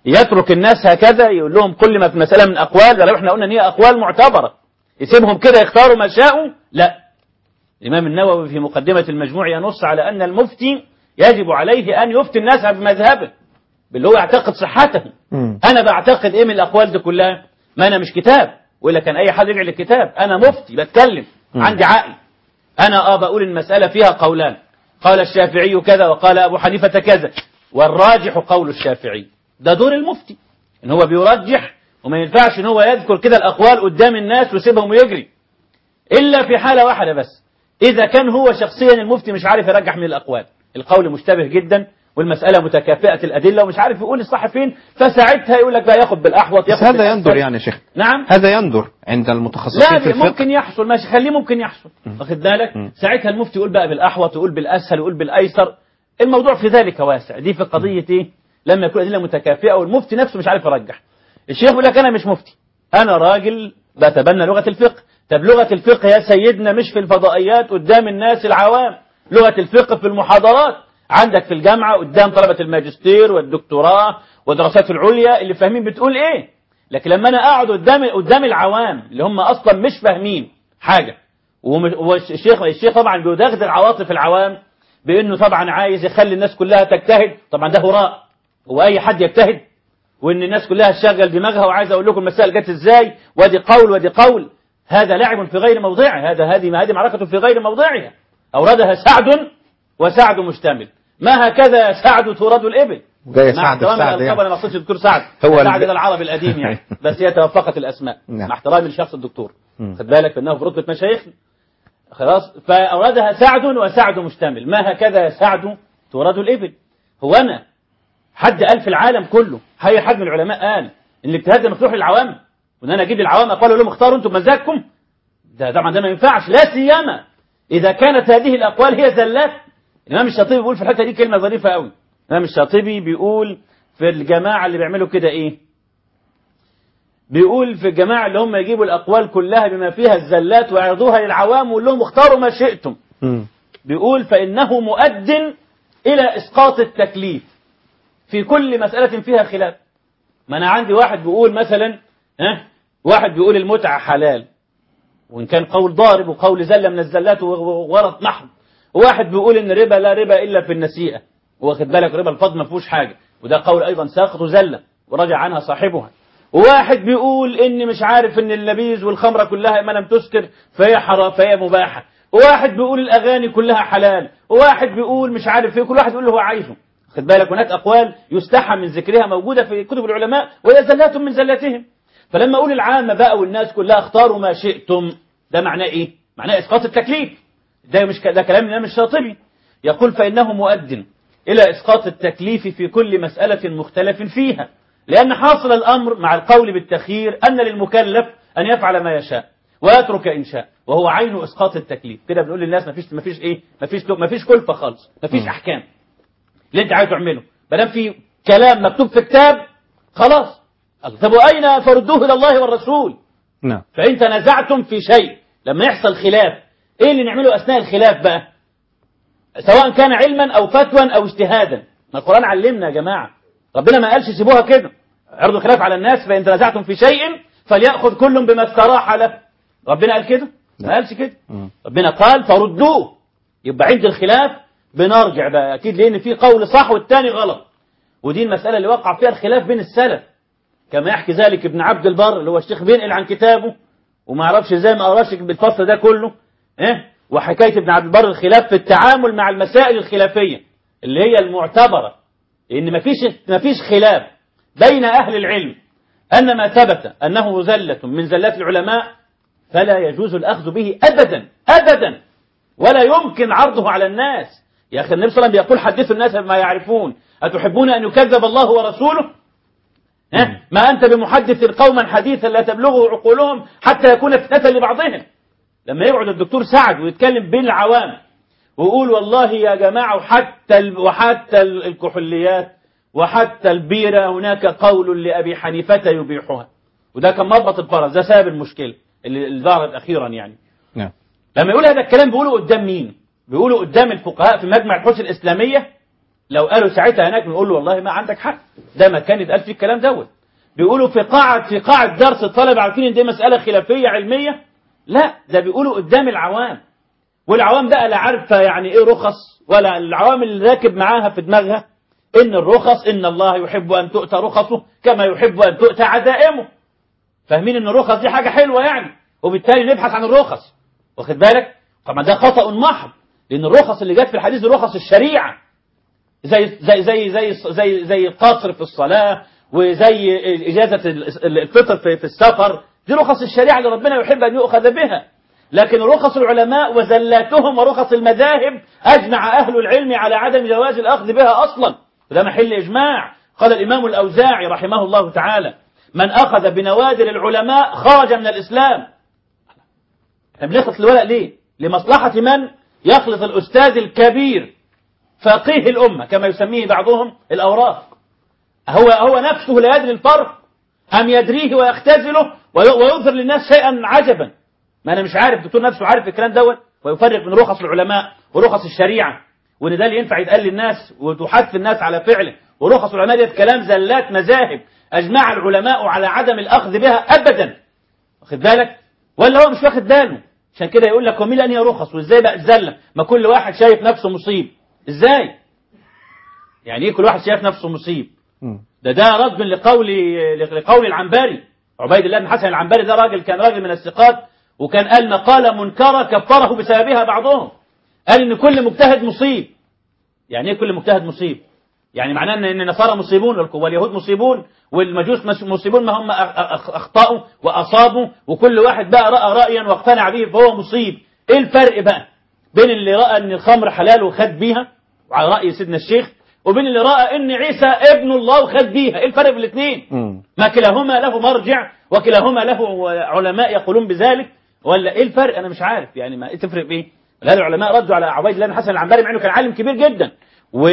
يترك الناس هكذا يقول لهم كل ما في مسألة من أقوال ده لو احنا قلنا ان هي أقوال معتبرة يسيبهم كده يختاروا ما شاءوا لا الإمام النووي في مقدمة المجموع ينص على أن المفتي يجب عليه أن يفتي الناس بمذهبه باللي هو يعتقد صحته مم. أنا بعتقد إيه من الأقوال دي كلها ما أنا مش كتاب وإلا كان أي حد يرجع للكتاب أنا مفتي بتكلم مم. عندي عقل أنا آه بقول المسألة فيها قولان قال الشافعي كذا وقال أبو حنيفة كذا والراجح قول الشافعي ده دور المفتي إن هو بيرجح وما ينفعش إن هو يذكر كده الأقوال قدام الناس ويسيبهم ويجري إلا في حالة واحدة بس إذا كان هو شخصيا المفتي مش عارف يرجح من الأقوال القول مشتبه جدا والمسألة متكافئة الأدلة ومش عارف يقول الصح فين فساعتها يقول لك بقى ياخد بالأحوط بس ياخد هذا بالأسهل. يندر يعني يا شيخ نعم هذا يندر عند المتخصصين في لا الفقه ممكن يحصل ماشي خليه ممكن يحصل واخد بالك مم. ساعتها المفتي يقول بقى بالاحوط يقول بالاسهل يقول بالايسر الموضوع في ذلك واسع دي في قضيه ايه لما يكون ادله متكافئه والمفتي نفسه مش عارف يرجح الشيخ يقول لك انا مش مفتي انا راجل بتبنى لغه الفقه طب لغه الفقه يا سيدنا مش في الفضائيات قدام الناس العوام لغه الفقه في المحاضرات عندك في الجامعه قدام طلبه الماجستير والدكتوراه والدراسات العليا اللي فاهمين بتقول ايه لكن لما انا اقعد قدام قدام العوام اللي هم اصلا مش فاهمين حاجه ومش- والشيخ الشيخ طبعا بيدغدغ عواطف العوام بانه طبعا عايز يخلي الناس كلها تجتهد طبعا ده هراء هو اي حد يجتهد وان الناس كلها تشغل دماغها وعايز اقول لكم المسائل جت ازاي وادي قول وادي قول هذا لعب في غير موضعه هذا هذه هذه معركه في غير موضعها اوردها سعد وسعد مشتمل ما هكذا سعد تورد الابل جاي مع سعد احترامي السعد للألقاب يعني. انا ما اقصدش الدكتور سعد هو سعد الب- ده العربي القديم يعني بس هي توفقت الاسماء نعم. مع احترامي لشخص الدكتور مم. خد بالك فانه في رتبه مشايخنا خلاص فاوردها سعد وسعد مشتمل ما هكذا سعد تورد الابل هو انا حد قال في العالم كله هي حد من العلماء قال ان الاجتهاد ده مفتوح للعوام وان انا اجيب العوام اقول لهم اختاروا انتم بمزاجكم ده طبعا ده ما ينفعش لا سيما اذا كانت هذه الاقوال هي زلات الامام الشاطبي بيقول في الحته دي كلمه ظريفه قوي الامام الشاطبي بيقول في الجماعه اللي بيعملوا كده ايه بيقول في الجماعه اللي هم يجيبوا الاقوال كلها بما فيها الزلات ويعرضوها للعوام ويقول لهم اختاروا ما شئتم مم. بيقول فإنه مؤد إلى إسقاط التكليف في كل مسألة فيها خلاف ما أنا عندي واحد بيقول مثلا ها واحد بيقول المتعة حلال وإن كان قول ضارب وقول زلة من الزلات وغلط محض وواحد بيقول إن ربا لا ربا إلا في النسيئة واخد بالك ربا الفضل ما فيهوش حاجة وده قول أيضا ساقط وزلة ورجع عنها صاحبها وواحد بيقول إن مش عارف إن اللبيز والخمرة كلها ما لم تسكر فهي حرام فهي مباحة وواحد بيقول الأغاني كلها حلال وواحد بيقول مش عارف ايه كل واحد يقول اللي هو عايزه خد بالك هناك أقوال يستحى من ذكرها موجودة في كتب العلماء وهي زلات من زلاتهم فلما أقول العامة بقى والناس كلها اختاروا ما شئتم ده معناه إيه؟ معناه إسقاط التكليف ده مش ك... ده كلام الإمام الشاطبي يقول فإنه مؤد إلى إسقاط التكليف في كل مسألة مختلف فيها لأن حاصل الأمر مع القول بالتخيير أن للمكلف أن يفعل ما يشاء ويترك إن شاء وهو عين إسقاط التكليف كده بنقول للناس مفيش مفيش إيه مفيش مفيش كلفة خالص مفيش أحكام اللي أنت عايز تعمله ما دام في كلام مكتوب في كتاب خلاص طب وأين فردوه إلى الله والرسول نعم فإن تنازعتم في شيء لما يحصل خلاف إيه اللي نعمله أثناء الخلاف بقى سواء كان علما أو فتوى أو اجتهادا ما القرآن علمنا يا جماعة ربنا ما قالش سيبوها كده عرضوا الخلاف على الناس فإن تنازعتم في شيء فليأخذ كل بما استراح له ربنا قال كده ما قالش كده مم. ربنا قال فردوه يبقى عند الخلاف بنرجع بقى أكيد لأن في قول صح والتاني غلط ودي المسألة اللي وقع فيها الخلاف بين السلف كما يحكي ذلك ابن عبد البر اللي هو الشيخ بينقل عن كتابه وما اعرفش ازاي ما قراش بالفصل ده كله ايه وحكايه ابن عبد البر الخلاف في التعامل مع المسائل الخلافيه اللي هي المعتبره ان مفيش مفيش خلاف بين اهل العلم ان ما ثبت انه زله من زلات العلماء فلا يجوز الاخذ به ابدا ابدا ولا يمكن عرضه على الناس يا اخي النبي صلى الله عليه وسلم يقول حدثوا الناس بما يعرفون اتحبون ان يكذب الله ورسوله ها؟ ما أنت بمحدث قوما حديثا لا تبلغه عقولهم حتى يكون فتنة لبعضهم لما يقعد الدكتور سعد ويتكلم بين العوام ويقول والله يا جماعة وحتى ال- وحتى ال- الكحوليات وحتى البيرة هناك قول لأبي حنيفة يبيحها وده كان مربط الفرس ده سبب المشكلة اللي اللي ظهرت أخيرا يعني نعم لما يقول هذا الكلام بيقوله قدام مين بيقوله قدام الفقهاء في مجمع الحوث الإسلامية لو قالوا ساعتها هناك نقول له والله ما عندك حق ده مكان يتقال فيه الكلام دوت بيقولوا في قاعة في قاعة درس الطلبة عارفين ان دي مسألة خلافية علمية لا ده بيقولوا قدام العوام والعوام بقى لا عارفة يعني ايه رخص ولا العوام اللي راكب معاها في دماغها ان الرخص ان الله يحب ان تؤتى رخصه كما يحب ان تؤتى عزائمه فاهمين ان الرخص دي حاجة حلوة يعني وبالتالي نبحث عن الرخص واخد بالك طبعا ده خطأ محض لان الرخص اللي جت في الحديث دي رخص الشريعة زي زي زي زي زي زي القصر في الصلاة وزي إجازة الفطر في, في السفر دي رخص الشريعة اللي ربنا يحب أن يؤخذ بها لكن رخص العلماء وزلاتهم ورخص المذاهب أجمع أهل العلم على عدم جواز الأخذ بها أصلا وده محل إجماع قال الإمام الأوزاعي رحمه الله تعالى من أخذ بنوادر العلماء خرج من الإسلام احنا بنخلط الورق ليه لمصلحة من يخلط الأستاذ الكبير فقيه الأمة كما يسميه بعضهم الأوراق هو هو نفسه لا يدري الفرق أم يدريه ويختزله ويظهر للناس شيئا عجبا ما أنا مش عارف الدكتور نفسه عارف الكلام دوت ويفرق بين رخص العلماء ورخص الشريعة وإن ده اللي ينفع يتقال للناس وتحث الناس على فعله ورخص العلماء ديت كلام زلات مذاهب أجمع العلماء على عدم الأخذ بها أبدا واخد بالك ولا هو مش واخد باله عشان كده يقول لك ومين أن رخص وإزاي بقى الزلة ما كل واحد شايف نفسه مصيب إزاي يعني إيه كل واحد شايف نفسه مصيب ده ده رد لقول لقول العنباري عبيد الله بن حسن العنباري ده راجل كان راجل من الثقات وكان قال مقالة منكرة كفره بسببها بعضهم قال ان كل مجتهد مصيب يعني ايه كل مجتهد مصيب يعني معناه ان النصارى مصيبون واليهود مصيبون والمجوس مصيبون ما هم اخطاوا واصابوا وكل واحد بقى راى رايا واقتنع به فهو مصيب ايه الفرق بقى بين اللي راى ان الخمر حلال وخد بيها وعلى راي سيدنا الشيخ وبين اللي راى ان عيسى ابن الله وخد بيها ايه الفرق بين الاثنين ما كلاهما له مرجع وكلاهما له علماء يقولون بذلك ولا ايه الفرق انا مش عارف يعني ما تفرق بايه لا العلماء ردوا على عبيد الله بن حسن العنبري مع انه كان عالم كبير جدا و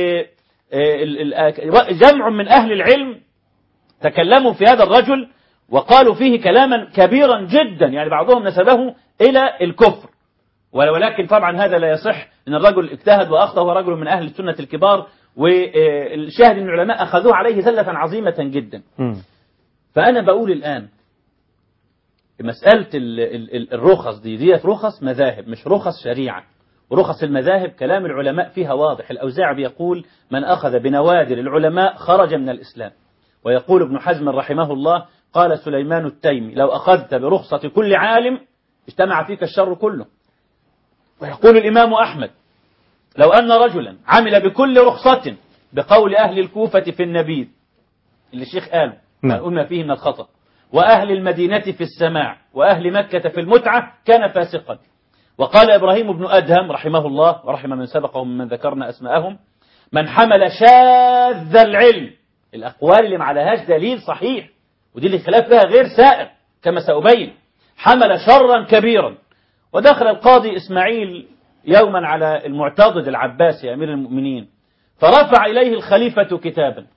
جمع من اهل العلم تكلموا في هذا الرجل وقالوا فيه كلاما كبيرا جدا يعني بعضهم نسبه الى الكفر ولكن طبعا هذا لا يصح ان الرجل اجتهد واخطا وهو رجل من اهل السنه الكبار والشاهد ان العلماء اخذوه عليه زله عظيمه جدا فانا بقول الان مسألة الرخص دي دي رخص مذاهب مش رخص شريعة ورخص المذاهب كلام العلماء فيها واضح الأوزاع بيقول من أخذ بنوادر العلماء خرج من الإسلام ويقول ابن حزم رحمه الله قال سليمان التيمي لو أخذت برخصة كل عالم اجتمع فيك الشر كله ويقول الإمام أحمد لو أن رجلا عمل بكل رخصة بقول أهل الكوفة في النبيذ اللي الشيخ قال قلنا فيه من الخطأ وأهل المدينة في السماع وأهل مكة في المتعة كان فاسقا وقال إبراهيم بن أدهم رحمه الله ورحم من سبقهم من ذكرنا أسماءهم من حمل شاذ العلم الأقوال اللي ما عليهاش دليل صحيح ودي اللي خلاف فيها غير سائر كما سأبين حمل شرا كبيرا ودخل القاضي إسماعيل يوما على المعتضد العباسي أمير المؤمنين فرفع إليه الخليفة كتابا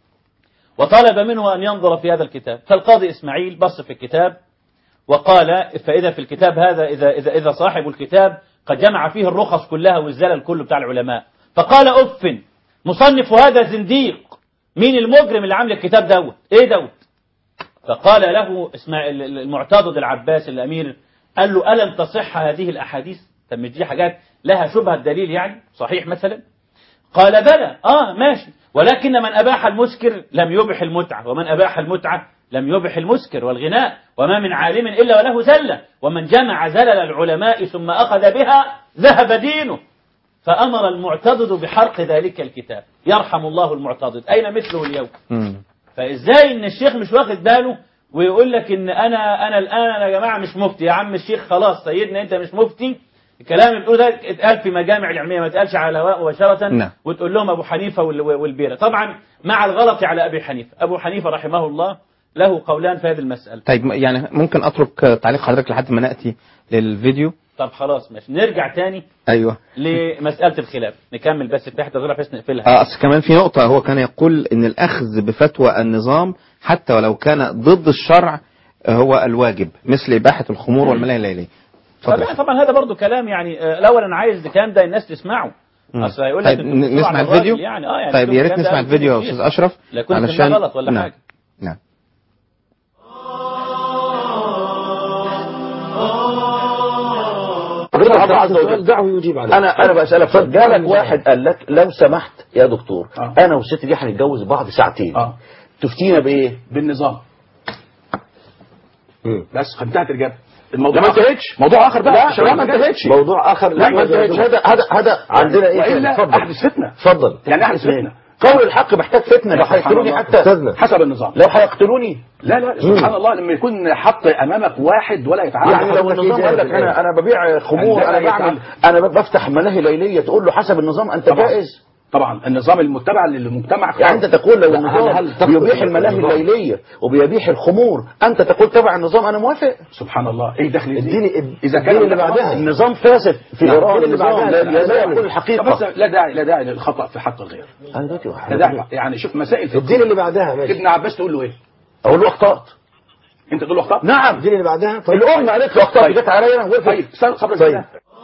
وطلب منه أن ينظر في هذا الكتاب فالقاضي إسماعيل بص في الكتاب وقال فإذا في الكتاب هذا إذا, إذا, إذا صاحب الكتاب قد جمع فيه الرخص كلها والزلل كله بتاع العلماء فقال أف مصنف هذا زنديق مين المجرم اللي عامل الكتاب دوت ايه دوت فقال له اسماعيل المعتضد العباس الأمير قال له ألم تصح هذه الأحاديث طب دي حاجات لها شبهة دليل يعني صحيح مثلا قال بلى آه ماشي ولكن من أباح المسكر لم يبح المتعة ومن أباح المتعة لم يبح المسكر والغناء وما من عالم إلا وله زلة ومن جمع زلل العلماء ثم أخذ بها ذهب دينه فأمر المعتضد بحرق ذلك الكتاب يرحم الله المعتضد أين مثله اليوم فإزاي إن الشيخ مش واخد باله ويقول لك إن أنا أنا الآن أنا يا جماعة مش مفتي يا عم الشيخ خلاص سيدنا أنت مش مفتي الكلام اللي بتقوله ده اتقال في مجامع العلميه ما اتقالش على الهواء مباشره نعم. وتقول لهم ابو حنيفه والبيره طبعا مع الغلط على ابي حنيفه ابو حنيفه رحمه الله له قولان في هذه المساله طيب يعني ممكن اترك تعليق حضرتك لحد ما ناتي للفيديو طب خلاص ماشي نرجع تاني ايوه لمساله الخلاف نكمل بس في حته صغيره بحيث نقفلها اه اصل كمان في نقطه هو كان يقول ان الاخذ بفتوى النظام حتى ولو كان ضد الشرع هو الواجب مثل اباحه الخمور والملاهي الليليه طبعا طبعا هذا برضو كلام يعني آه، الاول انا عايز الكلام ده الناس تسمعه مم. اصل هيقول لك طيب أنتوا ن- بتدوروا نسمع على الراجل الفيديو يعني اه يعني طيب يا ريت الكلام ده نسمع قبل الفيديو يا كتير. استاذ اشرف لا يكون علشان غلط ولا نعم. حاجه نعم ربنا الله عز وجل دعه يجيب عليه انا انا بسالك سؤال جالك واحد قال لك لو سمحت يا دكتور انا والست دي هنتجوز بعض ساعتين تفتينا بايه؟ بالنظام بس انتهت الإجابة الموضوع ما انتهتش موضوع آخر بقى لا عشان لا ما ما انتهتش. انتهتش موضوع اخر لا ما انتهتش هذا هذا هذا عندنا ايه تاني؟ وإلا اتفضل أحدث فتنة اتفضل يعني أحدث فتنة قول الحق محتاج فتنه لو هيقتلوني حتى حسب النظام لو هيقتلوني لا لا سبحان الله لما يكون حط امامك واحد ولا يتعامل يعني لو النظام قال لك انا انا ببيع خمور انا بعمل انا بفتح ملاهي ليليه تقول له حسب النظام انت طبعاً. جائز طبعا النظام المتبع للمجتمع يعني انت تقول لو لا، النظام هل تقصد بيبيح الملاهي النظام؟ الليليه وبيبيح الخمور انت تقول تبع النظام انا موافق سبحان الله ايه دخل اديني اذا كان الدين اللي بعدها النظام فاسد في نعم، ايران الدين اللي النظام بعدها لا لا يقول بس الحقيقه لا داعي لا داعي للخطا في حق الغير انا دلوقتي لا داعي يعني شوف مسائل فقهية. الدين اللي بعدها ماشي ابن عباس تقول له ايه اقول له اخطات انت تقول له اخطات نعم الدين اللي بعدها طيب الام قالت له اخطات جت عليا انا وقفت طيب استنى قبل طيب. كده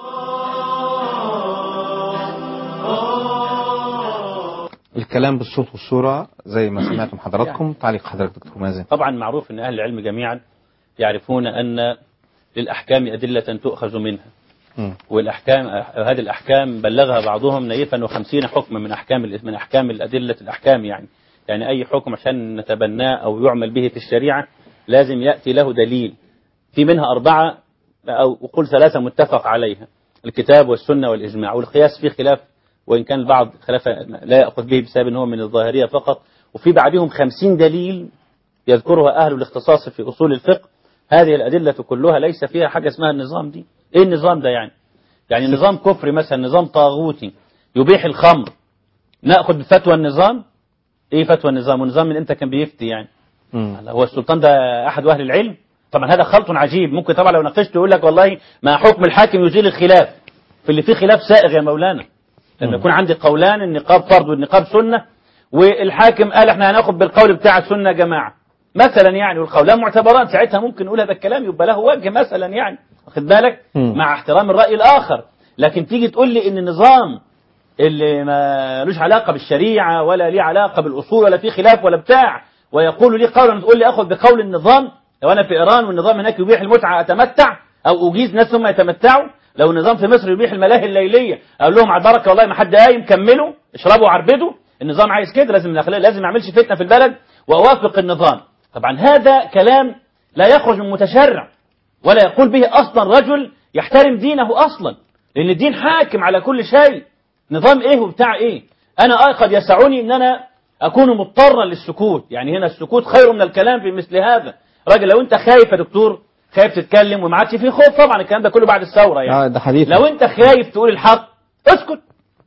الكلام بالصوت والصورة زي ما سمعتم حضراتكم تعليق حضرتك دكتور مازن طبعا معروف أن أهل العلم جميعا يعرفون أن للأحكام أدلة تؤخذ منها مم. والأحكام هذه الأحكام بلغها بعضهم نيفا وخمسين حكما من أحكام من أحكام الأدلة الأحكام يعني يعني أي حكم عشان نتبناه أو يعمل به في الشريعة لازم يأتي له دليل في منها أربعة أو قل ثلاثة متفق عليها الكتاب والسنة والإجماع والقياس فيه خلاف وإن كان البعض خلاف لا يأخذ به بسبب أنه من الظاهرية فقط وفي بعدهم خمسين دليل يذكرها أهل الاختصاص في أصول الفقه هذه الأدلة كلها ليس فيها حاجة اسمها النظام دي إيه النظام ده يعني يعني نظام كفري مثلا نظام طاغوتي يبيح الخمر نأخذ بفتوى النظام إيه فتوى النظام والنظام من إمتى كان بيفتي يعني هو السلطان ده أحد أهل العلم طبعا هذا خلط عجيب ممكن طبعا لو ناقشته يقول لك والله ما حكم الحاكم يزيل الخلاف في اللي فيه خلاف سائغ يا مولانا لما يكون عندي قولان النقاب فرض والنقاب سنة والحاكم قال احنا هناخد بالقول بتاع السنة يا جماعة مثلا يعني والقولان معتبران ساعتها ممكن نقول هذا الكلام يبقى له وجه مثلا يعني واخد بالك مم. مع احترام الرأي الآخر لكن تيجي تقول لي ان النظام اللي ما لوش علاقة بالشريعة ولا ليه علاقة بالأصول ولا في خلاف ولا بتاع ويقول لي قولا تقول لي أخذ بقول النظام لو أنا في إيران والنظام هناك يبيح المتعة أتمتع أو أجيز ناس ثم يتمتعوا لو النظام في مصر يبيح الملاهي الليلية أقول لهم على البركة والله ما حد قايم كملوا اشربوا وعربدوا النظام عايز كده لازم نخلي لازم ما اعملش فتنة في البلد وأوافق النظام طبعا هذا كلام لا يخرج من متشرع ولا يقول به أصلا رجل يحترم دينه أصلا لأن الدين حاكم على كل شيء نظام إيه وبتاع إيه أنا آه قد يسعني أن أنا أكون مضطرا للسكوت يعني هنا السكوت خير من الكلام في مثل هذا راجل لو أنت خايف يا دكتور خايف تتكلم وما عادش فيه خوف طبعا الكلام ده كله بعد الثورة يعني آه ده حديث لو أنت خايف تقول الحق اسكت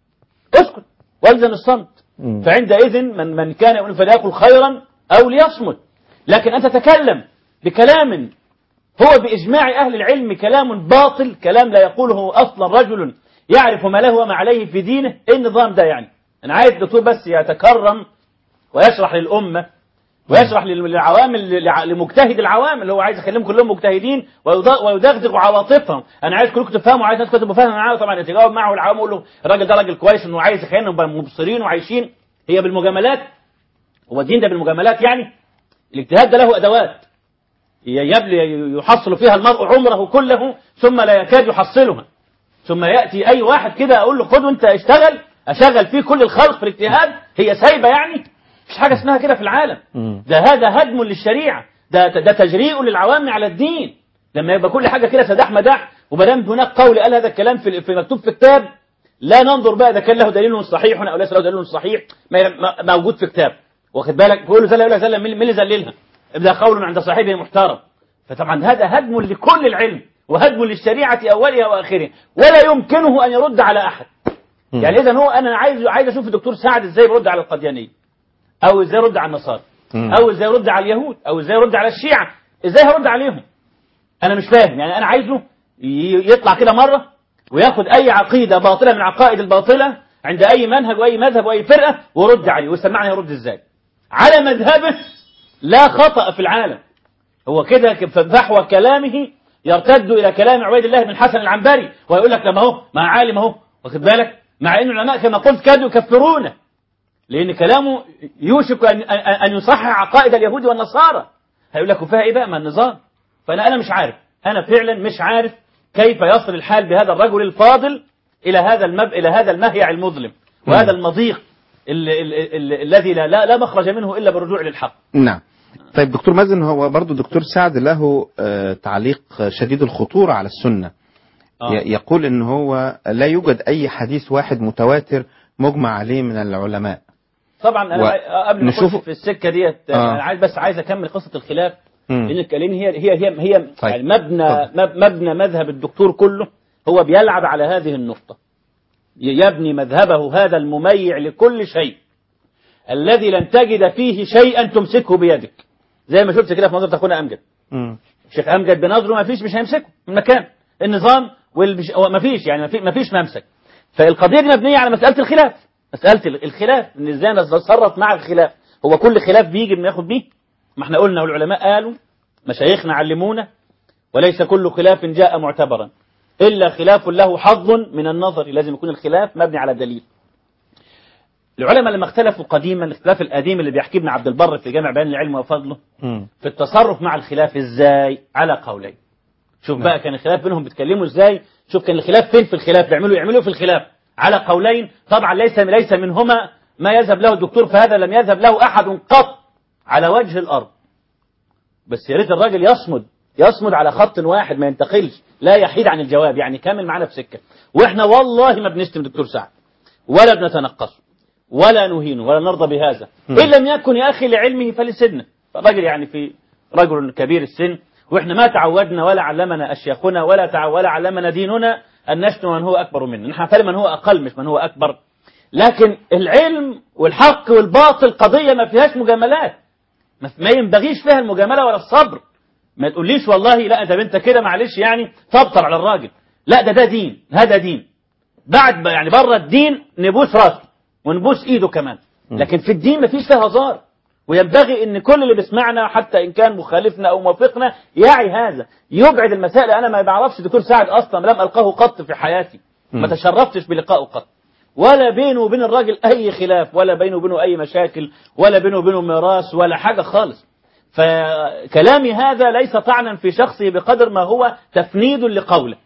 اسكت والزم الصمت مم. فعندئذ من من كان يقول فليقل خيرا أو ليصمت لكن أنت تتكلم بكلام هو بإجماع أهل العلم كلام باطل كلام لا يقوله أصلا رجل يعرف ما له وما عليه في دينه إيه النظام ده يعني أنا عايز الدكتور بس يتكرم ويشرح للأمة ويشرح لل- للعوام لع- لمجتهد العوام اللي هو عايز يخليهم كلهم مجتهدين ويض- ويدغدغ عواطفهم انا عايز كلكم تفهموا عايز الناس تبقى فاهمه معاه طبعا يتجاوب معه العوام يقول له الراجل ده راجل كويس انه عايز يخلينا نبقى مبصرين وعايشين هي بالمجاملات هو الدين ده بالمجاملات يعني الاجتهاد ده له ادوات يبلي يحصل فيها المرء عمره كله ثم لا يكاد يحصلها ثم يأتي أي واحد كده أقول له خد وأنت اشتغل أشغل فيه كل الخلق في الاجتهاد هي سايبة يعني مفيش حاجة اسمها كده في العالم ده هذا هدم للشريعة ده ده تجريء للعوام على الدين لما يبقى كل حاجة كده سداح مداح وبدام هناك قول قال هذا الكلام في في مكتوب في كتاب لا ننظر بقى إذا كان له دليل صحيح أو ليس له دليل صحيح ما- ما- موجود في كتاب واخد بالك بيقول له زل يقول له زل مين مين اللي زللها ده قول عند صاحبه محترم فطبعا هذا هدم لكل العلم وهدم للشريعة أولها وآخرها ولا يمكنه أن يرد على أحد يعني إذا هو أنا عايز عايز أشوف الدكتور سعد إزاي بيرد على القديانية أو إزاي يرد على النصارى مم. أو إزاي يرد على اليهود أو إزاي يرد على الشيعة إزاي هرد عليهم أنا مش فاهم يعني أنا عايزه ي- يطلع كده مرة وياخد أي عقيدة باطلة من العقائد الباطلة عند أي منهج وأي مذهب وأي فرقة ويرد عليه ويسمعني يرد إزاي على مذهبه لا خطأ في العالم هو كده فحوى كلامه يرتد إلى كلام عبيد الله بن حسن العنبري ويقول لك لما هو ما عالم اهو واخد بالك مع أن العلماء كما قلت كادوا يكفرونه لأن كلامه يوشك أن, أن يصحح عقائد اليهود والنصارى هيقول لك وفيها إيه بقى ما النظام فأنا أنا مش عارف أنا فعلا مش عارف كيف يصل الحال بهذا الرجل الفاضل إلى هذا المب... إلى هذا المهيع المظلم وهذا المضيق ال... ال... ال... الذي لا... لا لا مخرج منه إلا بالرجوع للحق نعم طيب دكتور مازن هو برضو دكتور سعد له آه، تعليق شديد الخطورة على السنة آه. ي- يقول ان هو لا يوجد اي حديث واحد متواتر مجمع عليه من العلماء طبعا أنا و- و... قبل ما نشوفه- أخش في السكة ديت آه. أنا عايز بس عايز أكمل قصة الخلاف مم. لأن لأن هي هي هي, هي طيب. يعني مبنى مب- مبنى مذهب الدكتور كله هو بيلعب على هذه النقطة ي- يبني مذهبه هذا المميع لكل شيء الذي لن تجد فيه شيئا تمسكه بيدك زي ما شفت كده في نظرة أخونا أمجد مم. الشيخ أمجد بنظره ما فيش مش هيمسكه من مكان النظام والمش... هو ما فيش يعني ما في- ما فيش ممسك فالقضية دي مبنية على مسألة الخلاف مسألة ال- الخلاف ان ازاي نتصرف مع الخلاف هو كل خلاف بيجي بناخد بيه ما احنا قلنا والعلماء قالوا مشايخنا علمونا وليس كل خلاف جاء معتبرا إلا خلاف له حظ من النظر لازم يكون الخلاف مبني على دليل العلماء لما اختلفوا قديما الاختلاف القديم اللي بيحكي ابن عبد البر في جامع بيان العلم وفضله مم. في التصرف مع الخلاف ازاي على قولين شوف بقى كان الخلاف بينهم بيتكلموا ازاي شوف كان الخلاف فين في الخلاف بيعملوا يعملوا في الخلاف على قولين طبعا ليس ليس منهما ما يذهب له الدكتور فهذا لم يذهب له احد قط على وجه الارض بس يا ريت الراجل يصمد يصمد على خط واحد ما ينتقلش لا يحيد عن الجواب يعني كامل معانا في سكه واحنا والله ما بنشتم دكتور سعد ولا بنتنقصه ولا نهينه ولا نرضى بهذا ان لم يكن يا اخي لعلمه فلسنه الراجل يعني في رجل كبير السن واحنا ما تعودنا ولا علمنا اشياخنا ولا تع... ولا علمنا ديننا ان نشتم من هو اكبر منا نحن نحترم من هو اقل مش من هو اكبر لكن العلم والحق والباطل قضيه ما فيهاش مجاملات ما ما ينبغيش فيها المجامله ولا الصبر ما تقوليش والله لا ده انت كده معلش يعني تبطر على الراجل لا ده ده دين هذا دين بعد ما- يعني بره الدين نبوس راسه ونبوس ايده كمان لكن في الدين مفيش فيها هزار وينبغي ان كل اللي بيسمعنا حتى ان كان مخالفنا او موافقنا يعي هذا يبعد المسائل انا ما بعرفش دكتور سعد اصلا لم القاه قط في حياتي ما تشرفتش بلقائه قط ولا بينه وبين الراجل اي خلاف ولا بينه وبينه اي مشاكل ولا بينه وبينه ميراث ولا حاجه خالص فكلامي هذا ليس طعنا في شخصه بقدر ما هو تفنيد لقوله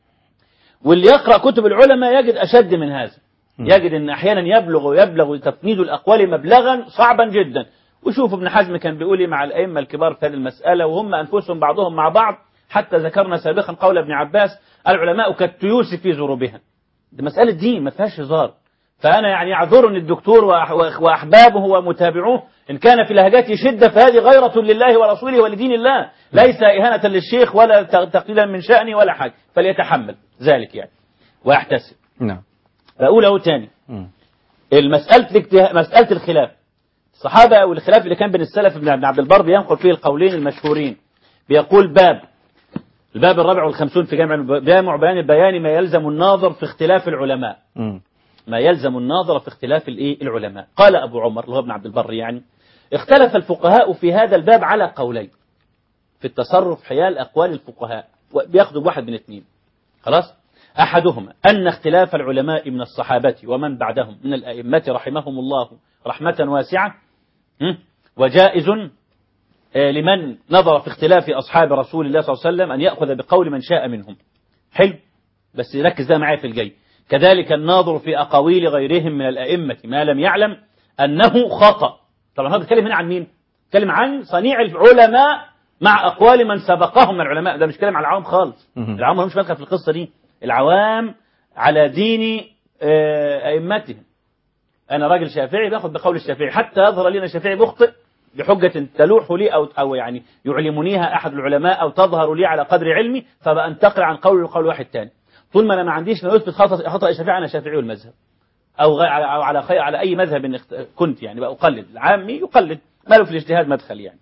واللي يقرأ كتب العلماء يجد أشد من هذا يجد أن أحيانا يبلغ ويبلغ تفنيد الأقوال مبلغا صعبا جدا وشوف ابن حزم كان بيقول إيه مع الأئمة الكبار في هذه المسألة وهم أنفسهم بعضهم مع بعض حتى ذكرنا سابقا قول ابن عباس العلماء كالتيوس في ذروبها دي مسألة دين ما فيهاش هزار فأنا يعني أعذرني الدكتور وأح- وأح- وأحبابه ومتابعوه إن كان في لهجته شدة فهذه غيرة لله ورسوله ولدين الله ليس إهانة للشيخ ولا ت- تقليلا من شأني ولا حاجة فليتحمل ذلك يعني ويحتسب نعم بقول أهو تاني مم. المسألة الاجتها- مسألة الخلاف الصحابة والخلاف اللي كان بين السلف ابن عبد البر بينقل فيه القولين المشهورين بيقول باب الباب الرابع والخمسون في جامع جامع بيان البيان ما يلزم الناظر في اختلاف العلماء مم. ما يلزم الناظر في اختلاف الايه العلماء قال ابو عمر اللي هو ابن عبد البر يعني اختلف الفقهاء في هذا الباب على قولين في التصرف حيال اقوال الفقهاء بياخدوا بواحد من اثنين خلاص احدهما ان اختلاف العلماء من الصحابه ومن بعدهم من الائمه رحمهم الله رحمه واسعه م? وجائز آه، لمن نظر في اختلاف اصحاب رسول الله صلى الله عليه وسلم ان ياخذ بقول من شاء منهم حلو بس ركز ده معايا في الجاي كذلك الناظر في أقاويل غيرهم من الأئمة ما لم يعلم أنه خطأ طبعا هذا بيتكلم هنا عن مين بيتكلم عن صنيع العلماء مع أقوال من سبقهم من العلماء ده مش كلام على العوام خالص مهم. العوام مش مدخل في القصة دي العوام على دين آه، أئمتهم أنا راجل شافعي باخد بقول الشافعي حتى يظهر لي أن الشافعي مخطئ بحجة تلوح لي أو أو يعني يعلمنيها أحد العلماء أو تظهر لي على قدر علمي فبأنتقل عن قول لقول واحد تاني طول ما أنا ما عنديش ما يثبت خطأ خطأ الشافعي أنا شافعي المذهب أو غير على أو على خير على أي مذهب اخت- كنت يعني بقى أقلد العامي يقلد ما له في الاجتهاد مدخل يعني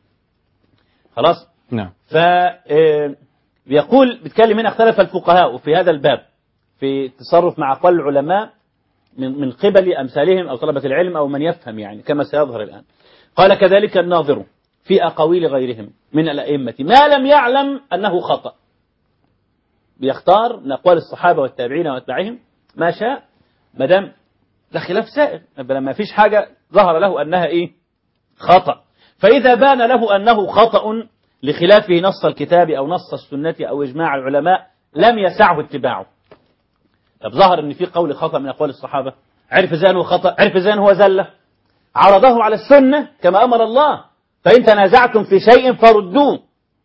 خلاص نعم ف آه، بيقول بيتكلم هنا اختلف الفقهاء في هذا الباب في التصرف مع أقوال العلماء من من قبل أمثالهم أو طلبة العلم أو من يفهم يعني كما سيظهر الآن قال كذلك الناظر في أقاويل غيرهم من الأئمة ما لم يعلم أنه خطأ بيختار من أقوال الصحابة والتابعين وأتباعهم ما شاء ما دام ده خلاف سائغ لما فيش حاجة ظهر له أنها إيه خطأ فإذا بان له أنه خطأ لخلافه نص الكتاب أو نص السنة أو إجماع العلماء لم يسعه اتباعه طب ظهر أن في قول خطأ من أقوال الصحابة عرف إذا هو خطأ عرف إذا هو زلة عرضه على السنة كما أمر الله فإن تنازعتم في شيء فردوه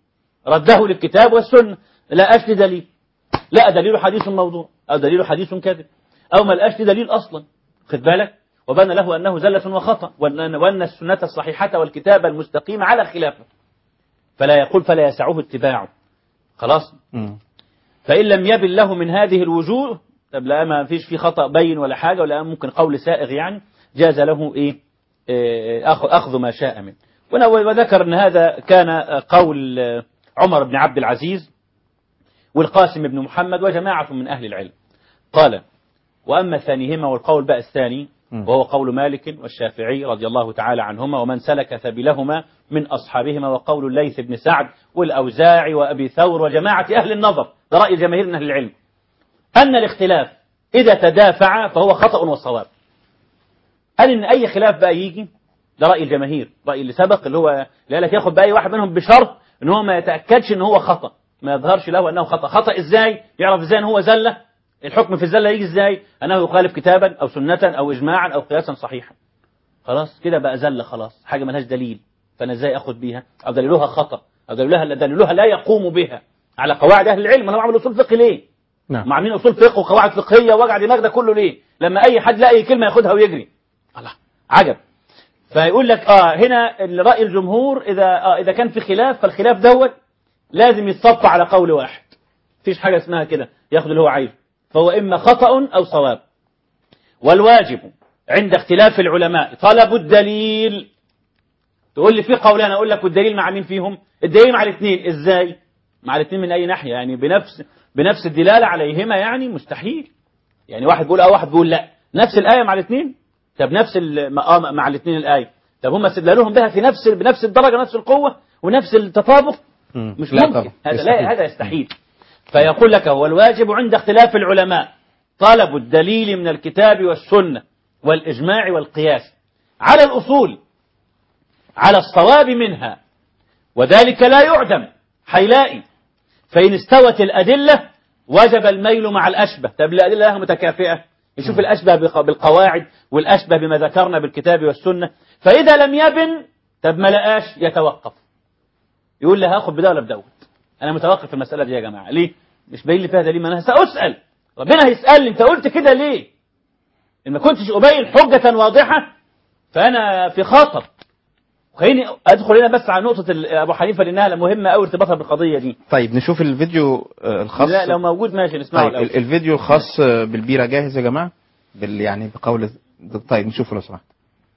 رده للكتاب والسنة لا أشل دليل لا دليل حديث موضوع أو دليل حديث كاذب أو ما لقاش دليل أصلا خد بالك وبان له أنه زلة وخطأ وأن وأن السنة الصحيحة والكتاب المستقيم على خلافه فلا يقول فلا يسعه اتباعه خلاص فإن لم يبن له من هذه الوجوه طب لا ما فيش في خطأ بين ولا حاجة ولا ممكن قول سائغ يعني جاز له إيه إيه، أخ- أخذ ما شاء منه ونا- وذكر أن هذا كان قول عمر بن عبد العزيز والقاسم بن محمد وجماعة من أهل العلم قال وأما ثانيهما والقول بقى الثاني وهو قول مالك والشافعي رضي الله تعالى عنهما ومن سلك سبيلهما من أصحابهما وقول الليث بن سعد والأوزاعي وأبي ثور وجماعة أهل النظر ده رأي جماهير من أهل العلم أن الاختلاف إذا تدافع فهو خطأ وصواب قال إن أي خلاف بقى يجي ده رأي الجماهير رأي اللي سبق اللي هو اللي قال لك ياخد بأي واحد منهم بشرط إن هو ما يتأكدش إن هو خطأ ما يظهرش له أنه خطأ خطأ إزاي يعرف إزاي إن هو زلة الحكم في الزلة يجي إزاي أنه يخالف كتابا أو سنة أو إجماعا أو قياسا صحيحا خلاص كده بقى زلة خلاص حاجة ملهاش دليل فأنا إزاي أخد بيها أو دليلها خطأ أو دليلها دليلها لا يقوم بها على قواعد أهل العلم أنا بعمل أصول فقه ليه نعم مع عاملين أصول فقه وقواعد فقهية ووجع دماغ ده كله ليه لما أي حد لاقي كلمة ياخدها ويجري الله عجب فيقول لك اه هنا رأي الجمهور اذا آه اذا كان في خلاف فالخلاف دوت لازم يتصف على قول واحد مفيش حاجة اسمها كده ياخد اللي هو عايزه فهو اما خطأ او صواب والواجب عند اختلاف العلماء طلب الدليل تقول لي في قولين اقول لك والدليل مع مين فيهم الدليل مع الاثنين ازاي مع الاثنين من اي ناحية يعني بنفس بنفس الدلالة عليهما يعني مستحيل يعني واحد بيقول اه واحد بيقول لا نفس الآية مع الاثنين طب نفس ال- آه مع الاثنين الآية طب هم استدلالهم بها في نفس بنفس الدرجة نفس القوة ونفس التطابق مش لا ممكن طبعا. هذا يستحيل. لا هذا يستحيل فيقول لك هو الواجب عند اختلاف العلماء طلب الدليل من الكتاب والسنة والإجماع والقياس على الأصول على الصواب منها وذلك لا يعدم حيلائي فإن استوت الأدلة وجب الميل مع الأشبه طب الأدلة لها متكافئة يشوف الأشبه بق- بالقواعد والأشبه بما ذكرنا بالكتاب والسنة فإذا لم يبن طب ما لقاش يتوقف يقول لي هاخد بده ولا بدوت أنا متوقف في المسألة دي يا جماعة ليه مش باين لي فيها دليل ما أنا سأسأل ربنا هيسألني أنت قلت كده ليه إن ما كنتش أبين حجة واضحة فأنا في خطر خليني أدخل هنا بس على نقطة ال- أبو حنيفة لأنها مهمة أوي ارتباطها بالقضية دي طيب نشوف الفيديو آه، الخاص لا لو موجود ماشي نسمعه طيب الأول ال- الفيديو الخاص آه، بالبيرة جاهز يا جماعة بال يعني بقول طيب نشوفه لو سمحت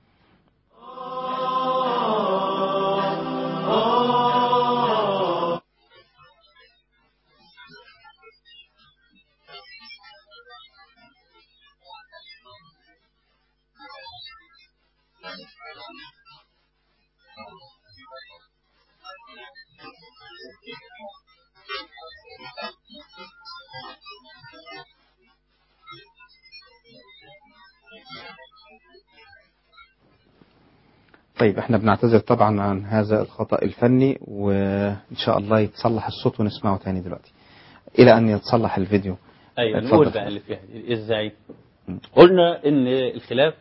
طيب احنا بنعتذر طبعا عن هذا الخطأ الفني وان شاء الله يتصلح الصوت ونسمعه تاني دلوقتي الى ان يتصلح الفيديو ايوه اتفضل. نقول بقى اللي فيها دي. ازاي قلنا ان الخلاف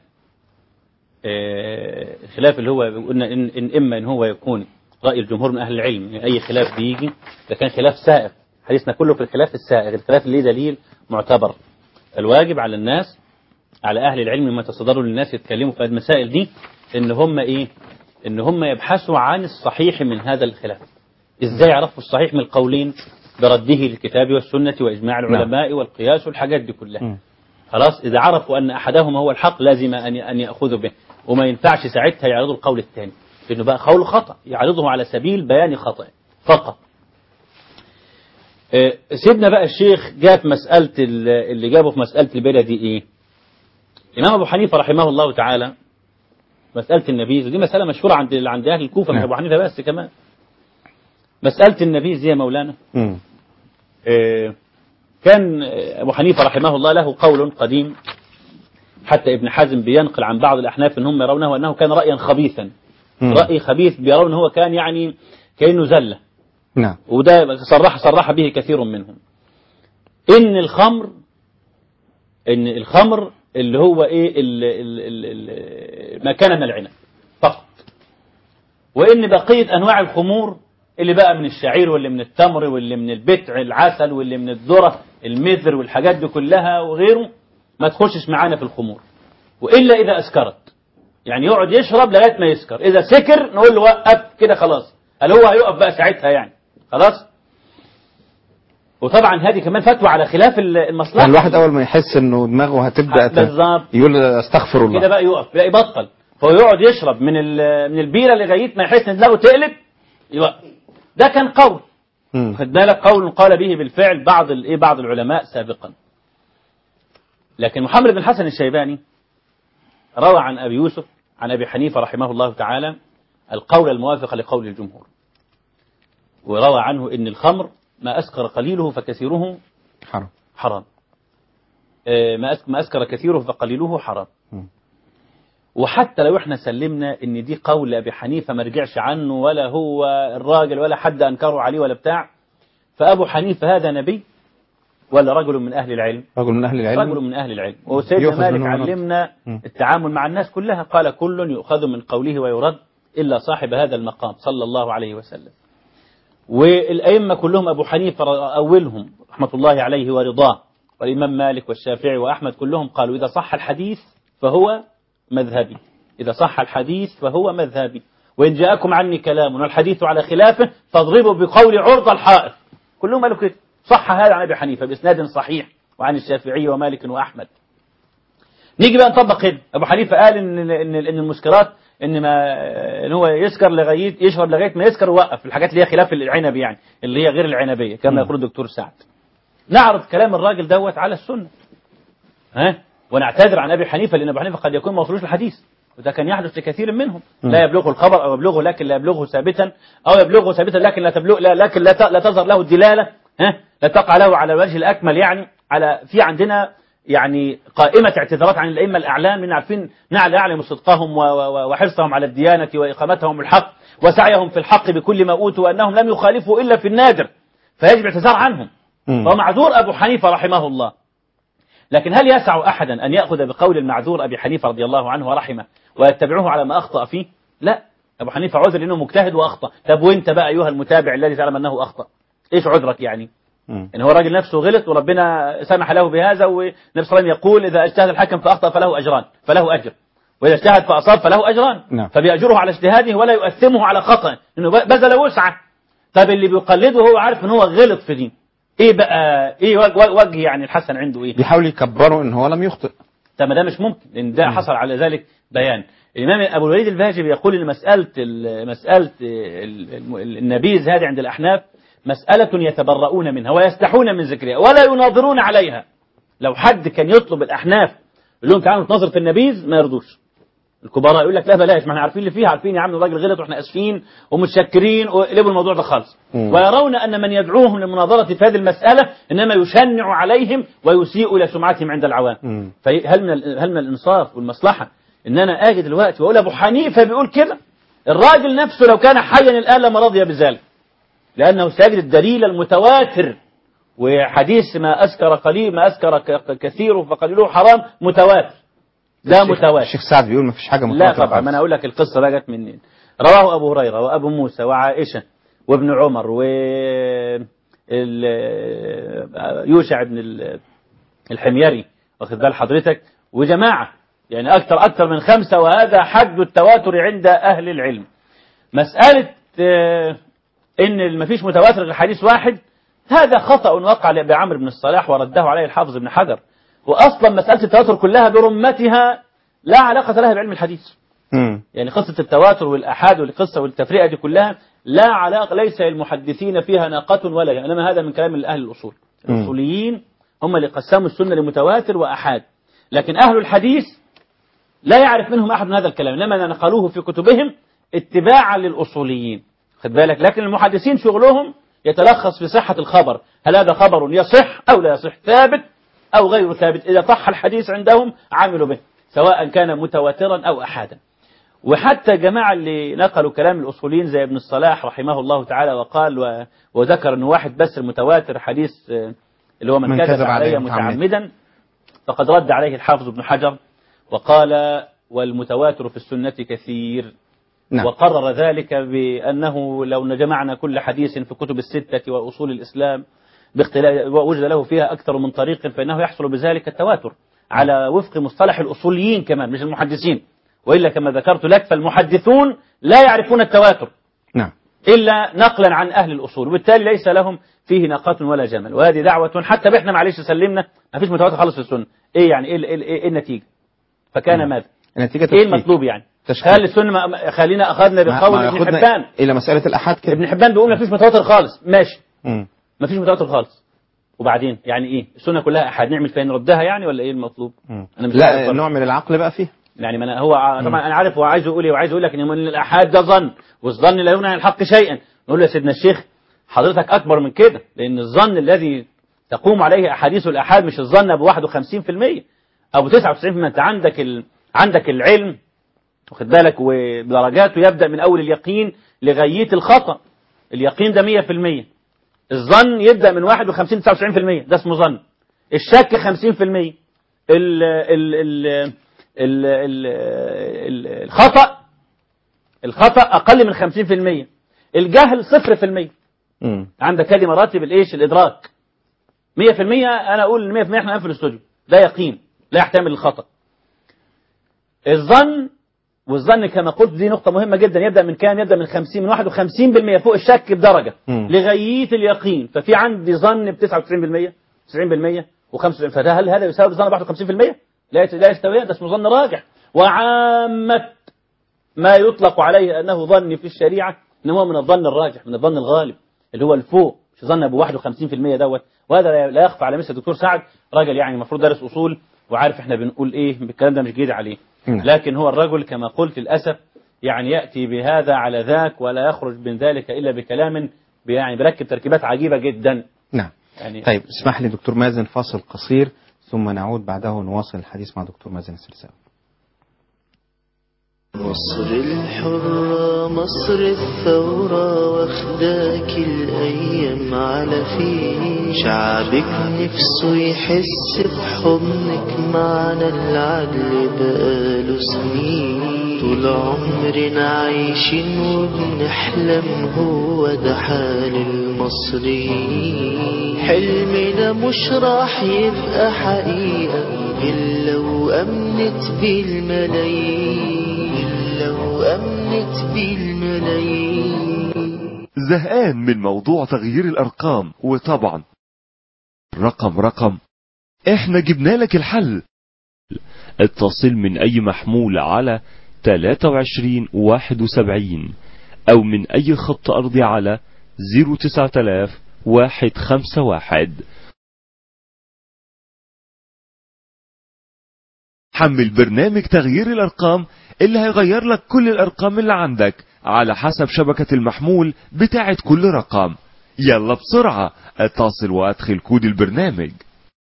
آه، الخلاف اللي هو قلنا ان, إن اما ان هو يكون راي الجمهور من اهل العلم ان اي خلاف بيجي ده كان خلاف سائغ حديثنا كله في الخلاف السائغ الخلاف اللي ليه دليل معتبر الواجب على الناس على اهل العلم لما تصدروا للناس يتكلموا في المسائل دي ان هم ايه ان هم يبحثوا عن الصحيح من هذا الخلاف ازاي يعرفوا الصحيح من القولين برده للكتاب والسنة وإجماع العلماء والقياس والحاجات دي كلها خلاص إذا عرفوا أن أحدهما هو الحق لازم أن أن يأخذوا به وما ينفعش ساعتها يعرضوا القول الثاني لأنه بقى قول خطأ يعرضه على سبيل بيان خطأ فقط آه، سيدنا بقى الشيخ جاب مسألة ال- اللي جابه في مسألة البلد دي إيه الإمام أبو حنيفة رحمه الله تعالى مسألة النبيذ ودي مسألة مشهورة عند عند أهل الكوفة مش أبو حنيفة بس كمان مسألة النبيذ دي يا مولانا مم. آه، كان آه، أبو حنيفة رحمه الله له قول قديم حتى ابن حزم بينقل عن بعض الأحناف أن هم يرونه أنه كان رأيا خبيثا مم. رأي خبيث بيرون أنه هو كان يعني كأنه زلة نعم وده صرح صرح به كثير منهم ان الخمر ان الخمر اللي هو ايه ال ال ال ال ما كان من العنب فقط وان بقيه انواع الخمور اللي بقى من الشعير واللي من التمر واللي من البتع العسل واللي من الذره المذر والحاجات دي كلها وغيره ما تخشش معانا في الخمور والا اذا اسكرت يعني يقعد يشرب لغايه ما يسكر اذا سكر نقول له وقف كده خلاص قال هو هيقف بقى ساعتها يعني خلاص وطبعا هذه كمان فتوى على خلاف المصلحه يعني الواحد اول ما يحس انه دماغه هتبدا ت- بالظبط. يقول استغفر كده الله بقى يقف بقى يبطل فهو يقعد يشرب من ال- من البيره لغايه ما يحس ان دماغه تقلب يوقف ده كان قول مم. خد بالك قول قال به بالفعل بعض الايه بعض العلماء سابقا لكن محمد بن الحسن الشيباني روى عن ابي يوسف عن ابي حنيفه رحمه الله تعالى القول الموافق لقول الجمهور وروى عنه ان الخمر ما اسكر قليله فكثيره حرام حرام آه، ما أس- ما أسكر كثيره فقليله حرام مم. وحتى لو احنا سلمنا ان دي قول ابي حنيفه ما رجعش عنه ولا هو الراجل ولا حد انكره عليه ولا بتاع فابو حنيفه هذا نبي ولا رجل من اهل العلم رجل من اهل العلم رجل من اهل العلم وسيدنا يؤخذ مالك منه ونرد. علمنا مم. التعامل مع الناس كلها قال كل يؤخذ من قوله ويرد الا صاحب هذا المقام صلى الله عليه وسلم والأئمة كلهم أبو حنيفة أولهم رحمة الله عليه ورضاه والإمام مالك والشافعي وأحمد كلهم قالوا إذا صح الحديث فهو مذهبي إذا صح الحديث فهو مذهبي وإن جاءكم عني كلام والحديث على خلافه فاضربوا بقول عرض الحائط كلهم قالوا كده صح هذا عن أبي حنيفة بإسناد صحيح وعن الشافعي ومالك وأحمد نيجي بقى نطبق كده ابو حنيفه قال ان ان ان المسكرات ان ما ان هو يسكر لغايه يشرب لغايه ما يسكر ووقف الحاجات اللي هي خلاف العنب يعني اللي هي غير العنبيه كما يقول الدكتور سعد نعرض كلام الراجل دوت على السنه ها ونعتذر عن ابي حنيفه لان ابو حنيفه قد يكون ما وصلوش الحديث وده كان يحدث لكثير منهم مم. لا يبلغه الخبر او يبلغه لكن لا يبلغه ثابتا او يبلغه ثابتا لكن لا تبلغ لا لكن لا ت- لا تظهر له الدلاله ها لا تقع له على الوجه الاكمل يعني على في عندنا يعني قائمة اعتذارات عن الأئمة الأعلام من عارفين نعلم يعلم صدقهم و- و- وحرصهم على الديانة وإقامتهم الحق وسعيهم في الحق بكل ما أوتوا وأنهم لم يخالفوا إلا في النادر فيجب الاعتذار عنهم مم. ومعذور أبو حنيفة رحمه الله لكن هل يسع أحدا أن يأخذ بقول المعذور أبي حنيفة رضي الله عنه ورحمه ويتبعه على ما أخطأ فيه لا أبو حنيفة عذر لأنه مجتهد وأخطأ طب وأنت بقى أيها المتابع الذي تعلم أنه أخطأ إيش عذرك يعني مم. ان هو الراجل نفسه غلط وربنا سمح له بهذا والنبي صلى الله عليه وسلم يقول اذا اجتهد الحكم فاخطا فله اجران فله اجر واذا اجتهد فاصاب فله اجران نعم. فبيأجره على اجتهاده ولا يؤثمه على خطأ انه بذل وسعه طب اللي بيقلده هو عارف ان هو غلط في دين ايه بقى ايه وجه, وجه يعني الحسن عنده ايه بيحاول يكبروا ان هو لم يخطئ طب ما ده مش ممكن لان ده حصل على ذلك بيان الامام ابو الوليد الباجي بيقول ان مساله ال- مساله ال- ال- النبيذ هذه عند الاحناف مساله يتبرؤون منها ويستحون من ذكرها ولا يناظرون عليها لو حد كان يطلب الاحناف يقول لهم تعالوا نتناظر في النبيذ ما يرضوش الكبراء يقول لك لا بلاش ما احنا عارفين اللي فيه عارفين يا عم الراجل غلط واحنا اسفين ومتشكرين وقلبوا الموضوع ده خالص مم. ويرون ان من يدعوهم للمناظره في هذه المساله انما يشنع عليهم ويسيء الى سمعتهم عند العوام مم. فهل من ال- هل من الانصاف والمصلحه ان انا اجي دلوقتي واقول ابو حنيفه بيقول كده الراجل نفسه لو كان حيا الان لما رضي بذلك لانه سيجد الدليل المتواتر وحديث ما اسكر قليل ما اسكر ك- كثير فقليله حرام متواتر ده الشيخ- متواتر الشيخ سعد بيقول ما فيش حاجه لا متواترة طبعا ما انا اقول لك القصه بقى جت منين رواه ابو هريره وابو موسى وعائشه وابن عمر و ال- يوشع بن ال- الحميري واخد بال حضرتك وجماعه يعني اكثر اكثر من خمسه وهذا حد التواتر عند اهل العلم مساله آه، ان ما فيش متواتر غير حديث واحد هذا خطا وقع لابي عمرو بن الصلاح ورده عليه الحافظ ابن حجر واصلا مساله التواتر كلها برمتها لا علاقه لها بعلم الحديث مم. يعني قصة التواتر والأحاد والقصة والتفرقة دي كلها لا علاقة ليس للمحدثين فيها ناقة ولا يعني إنما هذا من كلام الأهل الأصول مم. الأصوليين هم اللي قسموا السنة لمتواتر وأحاد لكن أهل الحديث لا يعرف منهم أحد من هذا الكلام إنما نقلوه في كتبهم اتباعا للأصوليين خد بالك لكن المحدثين شغلهم يتلخص في صحة الخبر هل هذا خبر يصح أو لا يصح ثابت أو غير ثابت إذا صح الحديث عندهم عملوا به سواء كان متواترا أو أحادا وحتى جماعة اللي نقلوا كلام الأصوليين زي ابن الصلاح رحمه الله تعالى وقال و... وذكر أن واحد بس المتواتر حديث آه، اللي هو من, من كذب, كذب علي عليه متعمدا فقد رد عليه الحافظ ابن حجر وقال والمتواتر في السنة كثير نعم. وقرر ذلك بأنه لو جمعنا كل حديث في كتب الستة وأصول الإسلام باختلاف ووجد له فيها أكثر من طريق فإنه يحصل بذلك التواتر على وفق مصطلح الأصوليين كمان مش المحدثين وإلا كما ذكرت لك فالمحدثون لا يعرفون التواتر نعم إلا نقلا عن أهل الأصول وبالتالي ليس لهم فيه ناقة ولا جمل وهذه دعوة حتى بإحنا معلش سلمنا ما فيش متواتر خالص في السنة إيه يعني إيه, إيه, إيه, إيه النتيجة فكان نعم. ماذا النتيجة إيه تشكيك. المطلوب يعني تشكيك. خلي السنة ما- خلينا أخذنا ما- بقول ما ابن ياخدنا حبان إلى مسألة الأحاد كده ابن حبان بيقول ما فيش متواتر خالص ماشي مم. ما فيش متواتر خالص وبعدين يعني ايه السنه كلها احاد نعمل فيها نردها يعني ولا ايه المطلوب مم. انا مش لا عارف برضه. نوع من العقل بقى فيه يعني ما أنا هو ع- طبعا انا عارف هو عايز يقول ايه وعايز يقول لك ان من الاحاد ده ظن والظن لا يغني عن الحق شيئا نقول له يا سيدنا الشيخ حضرتك اكبر من كده لان الظن الذي تقوم عليه احاديث الاحاد مش الظن ابو 51% ابو 99% انت عندك ال... عندك العلم واخد بالك وبدرجاته يبدا من اول اليقين لغايه الخطا اليقين ده 100% الظن يبدا من 51 99% ده اسمه ظن الشك 50% ال ال ال ال ال ال الخطأ الخطأ أقل من 50% الجهل 0% مم. عندك هذه مراتب الايش الإدراك 100% أنا أقول 100% احنا في الاستوديو ده يقين لا يحتمل الخطأ الظن والظن كما قلت دي نقطة مهمة جدا يبدأ من كام يبدأ من 50 من 51% فوق الشك بدرجة مم. لغاية اليقين ففي عندي ظن ب 99% 90% و95 فده هل هذا يساوي ظن ب 51% لا يت- لا يستوي ده اسمه ظن راجح وعامة ما يطلق عليه أنه ظن في الشريعة إنه هو من الظن الراجح من الظن الغالب اللي هو الفوق مش ظن ابو 51% دوت وهذا لا- لا يخفى على مثل الدكتور سعد راجل يعني المفروض دارس أصول وعارف احنا بنقول ايه الكلام ده مش جديد عليه نعم. لكن هو الرجل كما قلت للأسف يعني يأتي بهذا على ذاك ولا يخرج من ذلك إلا بكلام يعني بركب تركيبات عجيبة جدا نعم يعني طيب اسمح لي دكتور مازن فاصل قصير ثم نعود بعده نواصل الحديث مع دكتور مازن السرساوي مصر الحرة مصر الثورة واخداك الأيام على فين شعبك نفسه يحس بحضنك معنا العدل بقاله سنين طول عمرنا عايشين وبنحلم هو ده حال المصريين حلمنا مش راح يبقى حقيقة إلا وأمنت بالملايين إلا وأمنت بالملايين زهقان من موضوع تغيير الأرقام وطبعا رقم رقم احنا جبنا لك الحل اتصل من أي محمول على 23 71 أو من أي خط أرضي على 09000 151 حمل برنامج تغيير الأرقام اللي هيغير لك كل الأرقام اللي عندك على حسب شبكة المحمول بتاعت كل رقم يلا بسرعة اتصل وادخل كود البرنامج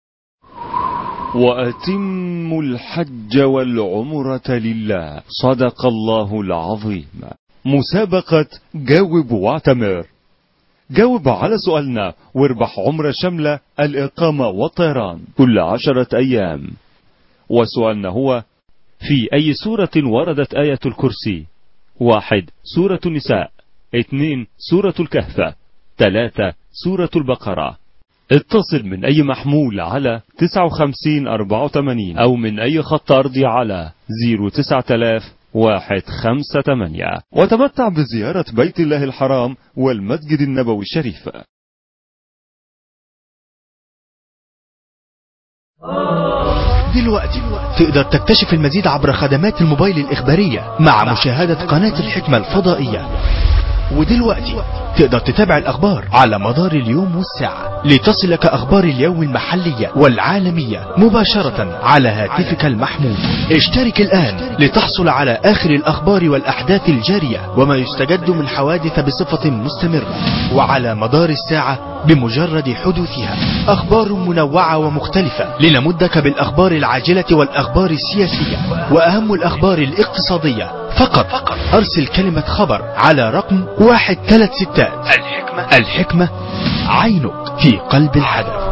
وأتموا الحج والعمرة لله صدق الله العظيم مسابقة جاوب واعتمر جاوب على سؤالنا واربح عمرة شاملة الإقامة والطيران كل عشرة أيام وسؤالنا هو في أي سورة وردت آية الكرسي واحد سورة النساء اثنين سورة الكهف ثلاثة سورة البقرة اتصل من أي محمول على 59 84 أو من أي خط أرضي على 09000 158 وتمتع بزيارة بيت الله الحرام والمسجد النبوي الشريف دلوقتي تقدر تكتشف المزيد عبر خدمات الموبايل الإخبارية مع مشاهدة قناة الحكمة الفضائية ودلوقتي تقدر تتابع الأخبار على مدار اليوم والساعة لتصلك أخبار اليوم المحلية والعالمية مباشرة على هاتفك المحمول اشترك الآن لتحصل على آخر الأخبار والأحداث الجارية وما يستجد من حوادث بصفة مستمرة وعلى مدار الساعة بمجرد حدوثها أخبار منوعة ومختلفة لنمدك بالأخبار العاجلة والأخبار السياسية وأهم الأخبار الاقتصادية فقط أرسل كلمة خبر على رقم واحد ثلاث ستات الحكمة الحكمة عينك في قلب الحدث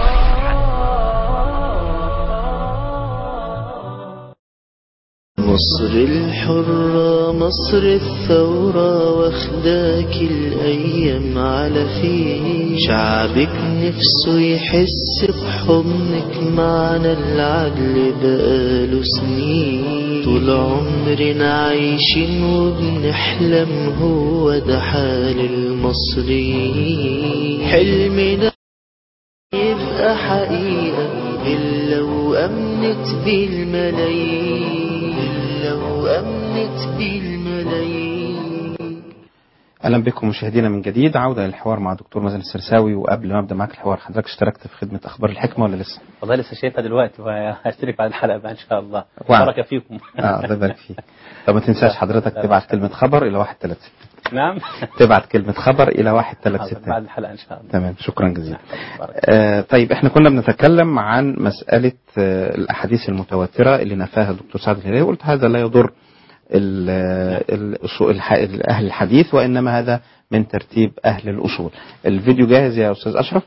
مصر الحرة مصر الثورة واخداك الأيام على فيه شعبك نفسه يحس بحضنك معنا العدل بقاله سنين طول عمرنا عايشين وبنحلم هو ده حال المصريين حلمنا يبقى حقيقة إلا وأمنت بالملايين إلا وأمنت بالملايين اهلا بكم مشاهدينا من جديد عوده للحوار مع دكتور مازن السرساوي وقبل ما ابدا معاك الحوار حضرتك اشتركت في خدمه اخبار الحكمه ولا لسه؟ والله لسه شايفها دلوقتي وهشترك بعد الحلقه بقى ان شاء الله وعد. بركه فيكم اه الله يبارك فيك طب ما تنساش حضرتك تبعت كلمه خبر الى 136 نعم تبعت كلمه خبر الى 136 بعد الحلقه ان شاء الله تمام شكرا جزيلا آه طيب احنا كنا بنتكلم عن مسألة آه الأحاديث المتواترة اللي نفاها الدكتور سعد الهلالي وقلت هذا لا يضر ال- الأصول- الح- أهل الحديث وإنما هذا من ترتيب أهل الأصول الفيديو جاهز يا أستاذ أشرف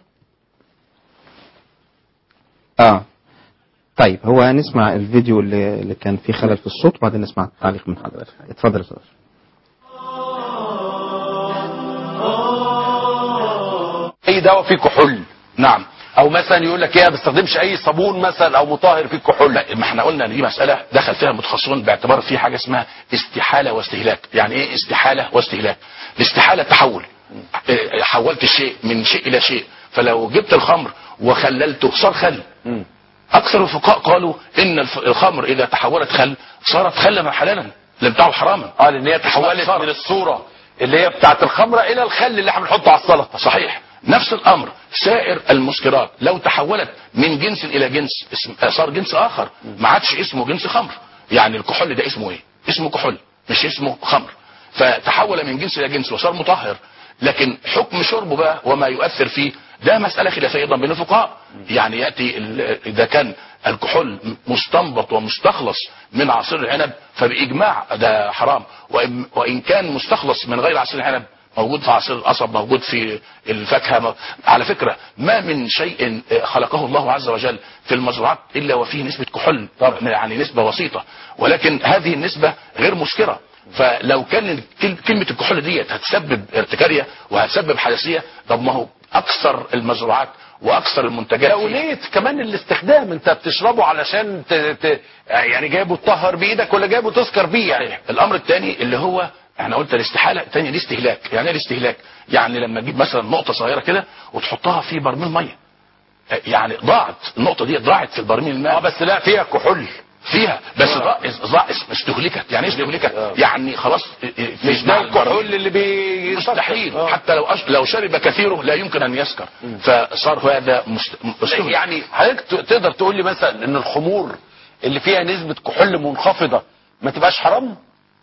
آه طيب هو نسمع الفيديو اللي, اللي كان فيه خلل في الصوت وبعدين نسمع التعليق من حضرتك اتفضل يا أستاذ أشرف. اي دواء فيه كحول نعم او مثلا يقول لك ايه ما بستخدمش اي صابون مثلا او مطهر فيه كحول لا ما احنا قلنا ان دي مساله دخل فيها المتخصصون باعتبار في حاجه اسمها استحاله واستهلاك يعني ايه استحاله واستهلاك الاستحاله تحول اه، حولت الشيء من شيء الى شيء فلو جبت الخمر وخللته صار خل اكثر الفقهاء قالوا ان الف- الخمر اذا تحولت خل صارت خلا حلالا اللي بتاعه حراما اه لان هي تحولت من الصوره اللي هي بتاعت الخمره الى الخل اللي احنا بنحطه على السلطه صحيح نفس الامر سائر المسكرات لو تحولت من جنس الى جنس اسم صار جنس اخر ما عادش اسمه جنس خمر يعني الكحول ده اسمه ايه اسمه كحول مش اسمه خمر فتحول من جنس الى جنس وصار مطهر لكن حكم شربه بقى وما يؤثر فيه ده مسألة خلافية أيضا بين الفقهاء يعني يأتي ال- إذا كان الكحول مستنبط ومستخلص من عصير العنب فبإجماع ده حرام وإن, وإن كان مستخلص من غير عصير العنب موجود في عصير القصب موجود في الفاكهة م- على فكرة ما من شيء خلقه الله عز وجل في المزروعات إلا وفيه نسبة كحول يعني نسبة بسيطة ولكن هذه النسبة غير مسكرة فلو كان كل- كلمة الكحول ديت هتسبب ارتكارية وهتسبب حساسية طب ما هو أكثر المزروعات وأكثر المنتجات لو ليه كمان الاستخدام انت بتشربه علشان ت... ت... يعني جايبه تطهر بايدك ولا جايبه تسكر بيه يعني الامر الثاني اللي هو احنا قلت الاستحاله الثانيه دي استهلاك يعني ايه الاستهلاك يعني لما تجيب مثلا نقطه صغيره كده وتحطها في برميل ميه يعني ضاعت النقطه دي ضاعت في البرميل الماء اه بس لا فيها كحول فيها بس ضاع ضاع استهلكت يعني ايه استهلكت يعني خلاص مش ده الكحول اللي بي مستحيل حتى لو أش... لو شرب كثيره لا يمكن ان يسكر فصار هذا مست... مستهلك يعني حضرتك ت- تقدر تقول لي مثلا ان الخمور اللي فيها نسبة كحول منخفضة ما تبقاش حرام؟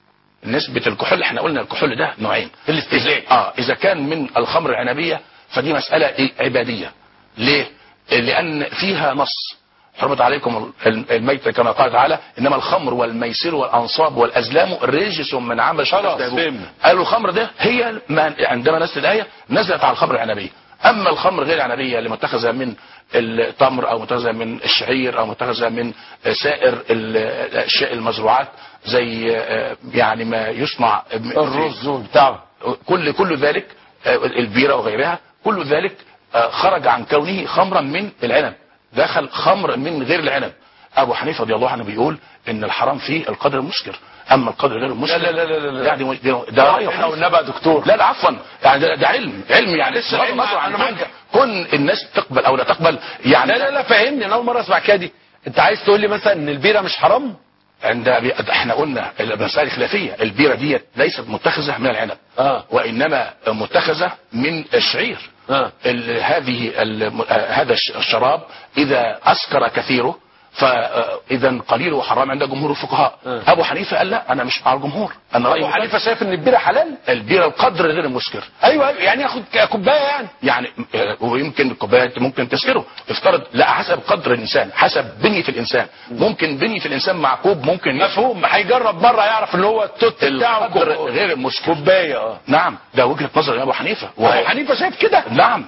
نسبة الكحول احنا قلنا الكحول ده نوعين الاستهلاك اه اذا كان من الخمر العنبية فدي مسألة إيه؟ عبادية ليه لان فيها نص حرمت عليكم الميت كما قال تعالى انما الخمر والميسر والانصاب والازلام رجس من عمل خلاص، الشيطان. فهمنا. قالوا الخمر ده هي ما عندما نزلت الايه نزلت على الخمر العنبيه اما الخمر غير العنبيه اللي متخذه من التمر او متخذه من الشعير او متخذه من سائر ال- الاشياء المزروعات زي آه، يعني ما يصنع الرز وبتاع كل كل ذلك آه، البيره وغيرها كل ذلك آه، خرج عن كونه خمرا من العنب دخل خمر من غير العنب ابو حنيفه رضي الله عنه بيقول ان الحرام فيه القدر المسكر اما القدر غير المسكر لا لا لا لا لا. يعني ده ده رأي احنا حنيفة. قلنا بقى دكتور لا لا عفوا يعني ده, ده علم علم يعني لسه بغض علم. النظر عن أنا حاجة. كن الناس تقبل او لا تقبل يعني لا لا لا فهمني انا اول مره اسمع كده دي انت عايز تقول لي مثلا ان البيره مش حرام عند أبي- احنا قلنا المسائل الخلافيه البيره ديت ليست متخذه من العنب اه وانما متخذه من الشعير اه ال- هذه ال- آه، هذا الش- الشراب اذا اسكر كثيره فاذا قليله حرام عند جمهور الفقهاء آه. ابو حنيفه قال لا انا مش مع الجمهور انا رايي ابو حنيفه شايف ان البيره حلال البيره القدر غير المسكر ايوه أيوة، يعني ياخد ك- كوبايه يعني يعني آه، ويمكن الكوبايه ممكن تسكره افترض لا حسب قدر الانسان حسب بنيه الانسان ممكن بنيه الانسان مع كوب ممكن مفهوم هيجرب مره يعرف ان هو التوت بتاعه القدر كوب- غير المسكر كوبايه اه نعم ده وجهه نظر ابو حنيفه ابو حنيفه شايف كده نعم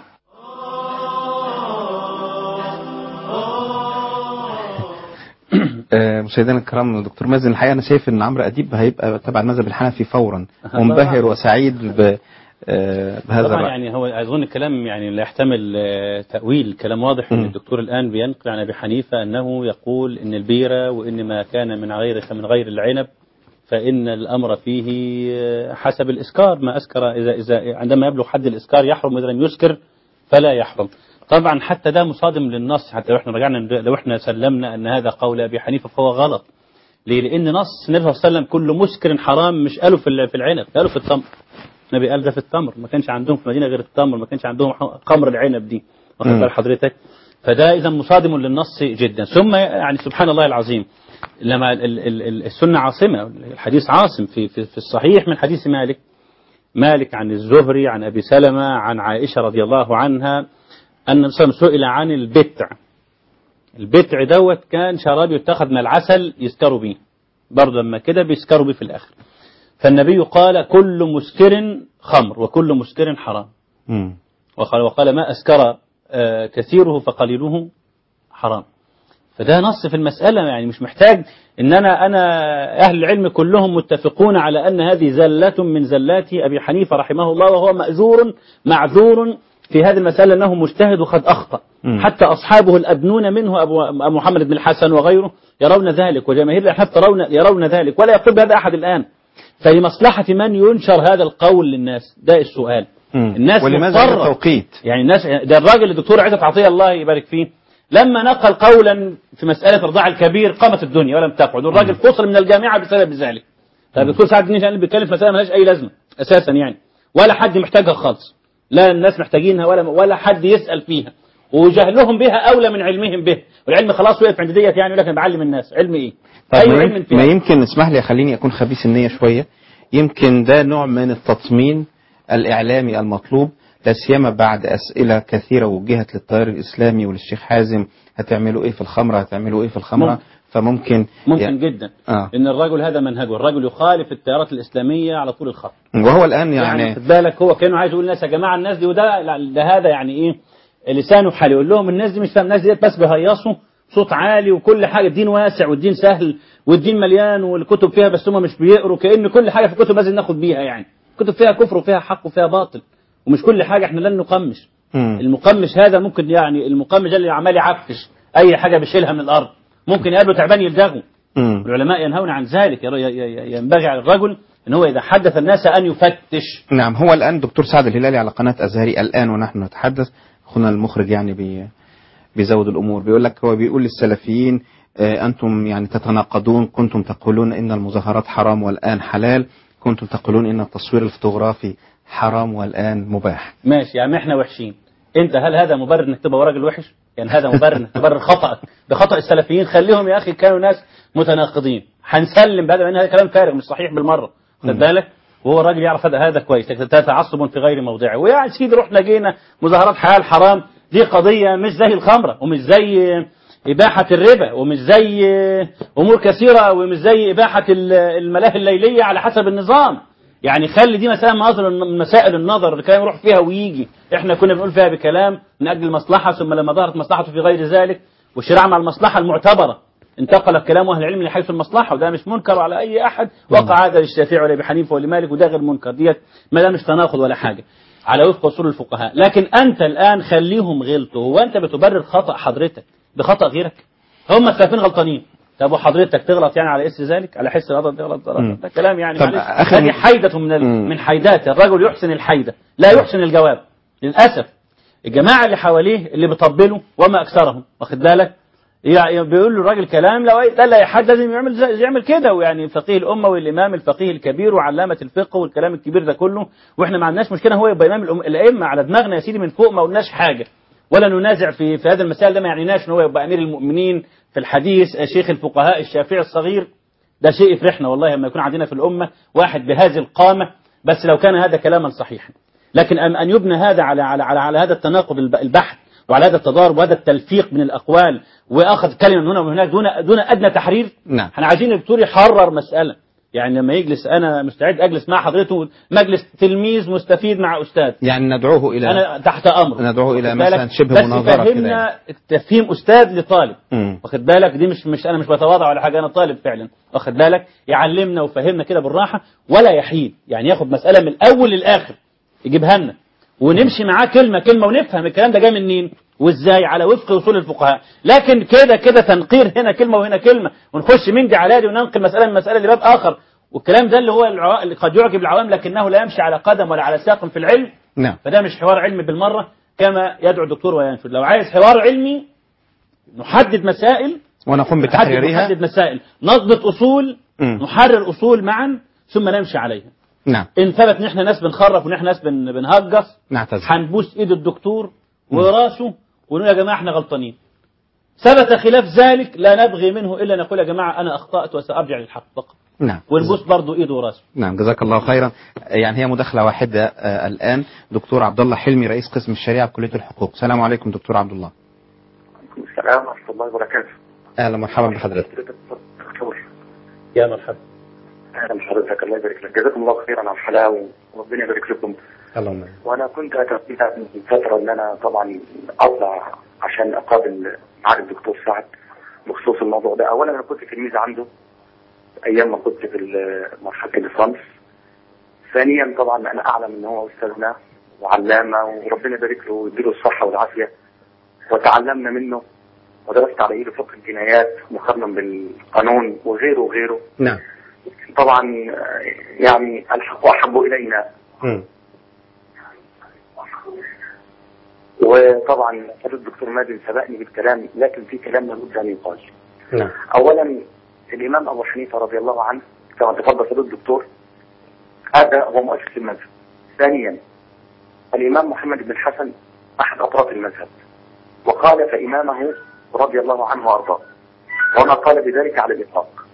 آه، مشاهدينا الكرام دكتور مازن الحقيقه انا شايف ان عمرو اديب هيبقى تبع المذهب الحنفي فورا منبهر وسعيد ب آه، بهذا طبعا الرأي يعني هو اظن الكلام يعني لا يحتمل آه، تاويل كلام واضح ان الدكتور الان بينقل عن ابي حنيفه انه يقول ان البيره وان ما كان من غير من غير العنب فان الامر فيه آه، حسب الاسكار ما اسكر اذا اذا عندما يبلغ حد الاسكار يحرم واذا لم يسكر فلا يحرم طبعا حتى ده مصادم للنص حتى لو احنا رجعنا لو احنا سلمنا ان هذا قول ابي حنيفه فهو غلط ليه؟ لان نص النبي صلى الله عليه وسلم كل مسكر حرام مش قالوا في ال- في العنب قالوا في التمر النبي قال ده في التمر ما كانش عندهم في المدينه غير التمر ما كانش عندهم خمر العنب دي واخد مم. بال حضرتك فده اذا مصادم للنص جدا ثم يعني سبحان الله العظيم لما ال- ال- ال- السنه عاصمه الحديث عاصم في في, في الصحيح من حديث مالك مالك عن الزهري عن ابي سلمه عن عائشه رضي الله عنها ان النبي صلى الله عليه وسلم سئل عن البتع البتع دوت كان شراب يتخذ من العسل يسكروا بيه برضه لما كده بيسكروا بيه في الاخر فالنبي قال كل مسكر خمر وكل مسكر حرام مم. وقال, وقال ما أسكر آه، كثيره فقليله حرام فده نص في المسألة يعني مش محتاج ان انا انا اهل العلم كلهم متفقون على ان هذه زلة من زلات ابي حنيفة رحمه الله وهو مأزور معذور في هذه المسألة انه مجتهد وقد اخطأ مم. حتى اصحابه الابنون منه ابو أبو محمد بن الحسن وغيره يرون ذلك وجماهير الاحناف ترون يرون ذلك ولا يقول بهذا احد الان فلمصلحة من ينشر هذا القول للناس ده السؤال مم. الناس ولماذا هذا مضطرة. التوقيت يعني الناس ده الراجل الدكتور عزت عطيه الله يبارك فيه لما نقل قولا في مسألة رضاع الكبير قامت الدنيا ولم تقعد والراجل فصل من الجامعة بسبب ذلك طيب الدكتور سعد الدين شاهين بيتكلم في مسألة ملهاش أي لازمة أساسا يعني ولا حد محتاجها خالص لا الناس محتاجينها ولا ولا حد يسأل فيها وجهلهم بها أولى من علمهم به والعلم خلاص وقف عند ديت يعني يقول لك أنا بعلم الناس علم إيه؟ طيب أي ما علم يم- فيها ما يمكن اسمح لي خليني اكون خبيث النيه شويه يمكن ده نوع من التطمين الاعلامي المطلوب لا سيما بعد اسئله كثيره وجهت للتيار الاسلامي وللشيخ حازم هتعملوا ايه في الخمره هتعملوا ايه في الخمره ممكن. فممكن ممكن يعني- جدا آه. ان الرجل هذا منهجه الرجل يخالف التيارات الاسلاميه على طول الخط وهو الان يعني, يعني خد بالك هو كانوا عايز يقول للناس يا جماعه الناس دي وده ده هذا يعني ايه لسانه حال يقول لهم الناس دي مش فاهم الناس دي بس بيهيصوا صوت عالي وكل حاجه الدين واسع والدين سهل والدين مليان والكتب فيها بس هم مش بيقروا كان كل حاجه في الكتب لازم ناخد بيها يعني كتب فيها كفر وفيها حق وفيها باطل ومش كل حاجه احنا لن نقمش مم. المقمش هذا ممكن يعني المقمش ده اللي عمال يعفش اي حاجه بيشيلها من الارض ممكن يقابله تعبان يلدغه مم. العلماء ينهون عن ذلك ير- ي- ي- ينبغي على الرجل ان هو اذا حدث الناس ان يفتش نعم هو الآن دكتور سعد الهلالي على قناة أزهري الآن ونحن نتحدث أخونا المخرج يعني بي بيزود الأمور بيقول لك هو بيقول للسلفيين آه، أنتم يعني تتناقضون كنتم تقولون إن المظاهرات حرام والآن حلال كنتم تقولون إن التصوير الفوتوغرافي حرام والآن مباح ماشي يا عم احنا وحشين انت هل هذا مبرر انك تبقى راجل وحش يعني هذا مبرر انك تبرر خطأك بخطأ السلفيين خليهم يا اخي كانوا ناس متناقضين هنسلم بهذا لان هذا كلام فارغ مش صحيح بالمره خد بالك وهو الراجل يعرف هذا هذا كويس ده تعصب في غير موضعه ويا سيدي رحنا جينا مظاهرات حلال حرام دي قضيه مش زي الخمره ومش زي إباحة الربا ومش زي أمور كثيرة ومش زي إباحة ال- الملاهي الليلية على حسب النظام يعني خلي دي مسائل مصادر من مسائل النظر الكلام يروح فيها ويجي احنا كنا بنقول فيها بكلام من أجل المصلحة ثم لما ظهرت مصلحته في غير ذلك والشراع مع المصلحة المعتبرة انتقل كلام أهل العلم لحيث المصلحة وده مش منكر على أي أحد وقع هذا للشافعي ولا أبي حنيفة ولا مالك وده غير منكر ديت ما ده مش تناقض ولا حاجة على وفق اصول الفقهاء لكن انت الان خليهم غلطوا هو انت بتبرر خطا حضرتك بخطا غيرك هم السلفيين غلطانين طب وحضرتك تغلط يعني على اس ذلك على حس الغلط تغلط مم. ده كلام يعني طب معلش آخر هذه م- حيدة من ال... مم. من حيدات الرجل يحسن الحيدة لا يحسن الجواب للأسف الجماعة اللي حواليه اللي بيطبلوا وما أكثرهم واخد بالك يعني بيقول له الراجل كلام لو ده لا حد لازم يعمل زي يعمل كده ويعني فقيه الامه والامام الفقيه الكبير وعلامه الفقه والكلام الكبير ده كله واحنا ما عندناش مشكله هو يبقى امام الأم- الائمه على دماغنا يا سيدي من فوق ما قلناش حاجه ولا ننازع في في هذا المسائل ده ما يعنيناش ان هو يبقى امير المؤمنين في الحديث شيخ الفقهاء الشافعي الصغير ده شيء يفرحنا والله لما يكون عندنا في الامه واحد بهذه القامه بس لو كان هذا كلاما صحيحا لكن أن أن يبنى هذا على على على, على هذا التناقض الب- البحت وعلى هذا التضارب وهذا التلفيق من الأقوال وأخذ كلمة من هنا ومن هناك دون دون أدنى تحرير نعم احنا عايزين الدكتور يحرر مسألة يعني لما يجلس أنا مستعد أجلس مع حضرته مجلس تلميذ مستفيد مع أستاذ يعني ندعوه إلى أنا تحت أمر ندعوه إلى واخد بالك؟ مثلا شبه بس مناظرة كده يفهمنا يعني. تفهيم أستاذ لطالب مم. واخد بالك دي مش مش انا مش بتواضع ولا حاجه انا طالب فعلا واخد بالك يعلمنا ويفهمنا كده بالراحه ولا يحيد يعني ياخد مساله من الاول للاخر يجيبها لنا ونمشي معاه كلمه كلمه ونفهم الكلام ده جاي منين وازاي على وفق اصول الفقهاء لكن كده كده تنقير هنا كلمه وهنا كلمه ونخش من دي على دي وننقل مساله من مساله لباب اخر والكلام ده اللي هو العوا... اللي قد يعجب العوام لكنه لا يمشي على قدم ولا على ساق في العلم نعم فده مش حوار علمي بالمره كما يدعو الدكتور وينشد لو عايز حوار علمي نحدد مسائل ونقوم نحدد, بتحريرها نحدد مسائل نضبط اصول مم. نحرر اصول معا ثم نمشي عليها نعم ان ثبت ان احنا ناس بنخرف وان احنا ناس بن... بنهجص نعتذر هنبوس ايد الدكتور وراسه ونقول يا جماعه احنا غلطانين ثبت خلاف ذلك لا نبغي منه الا نقول يا جماعه انا اخطات وسارجع للحق فقط نعم ونبوس برضه ايده وراسه نعم جزاك الله خيرا يعني هي مداخلة واحدة آه، الآن دكتور عبد الله حلمي رئيس قسم الشريعة بكلية الحقوق السلام عليكم دكتور عبد الله السلام ورحمة الله وبركاته أهلا مرحبا بحضرتك دكتور يا مرحبا أهلا بحضرتك الله يبارك لك جزاكم الله خيرا على الحلاوة وربنا يبارك لكم اللهم وأنا كنت أتمنى من فترة إن أنا طبعا أطلع عشان أقابل معالي الدكتور سعد بخصوص الموضوع ده أولا أنا كنت تلميذ عنده أيام ما كنت في ال- مرحلة الليسانس ثانيا طبعا أنا أعلم إن هو أستاذنا وعلامة وربنا يبارك له ويديله الصحة والعافية وتعلمنا منه ودرست على ايده فقه الجنايات مقارنة بالقانون وغيره وغيره نعم طبعا آه، يعني الحق احب الينا مم. وطبعا فضيلة الدكتور مازن سبقني بالكلام لكن في كلام لابد ان يقال نعم اولا الامام ابو حنيفه رضي الله عنه كما تفضل فضيلة الدكتور هذا هو مؤسس المذهب ثانيا الامام محمد بن الحسن احد اطراف المذهب وخالف امامه رضي الله عنه وارضاه وما قال بذلك على الاطلاق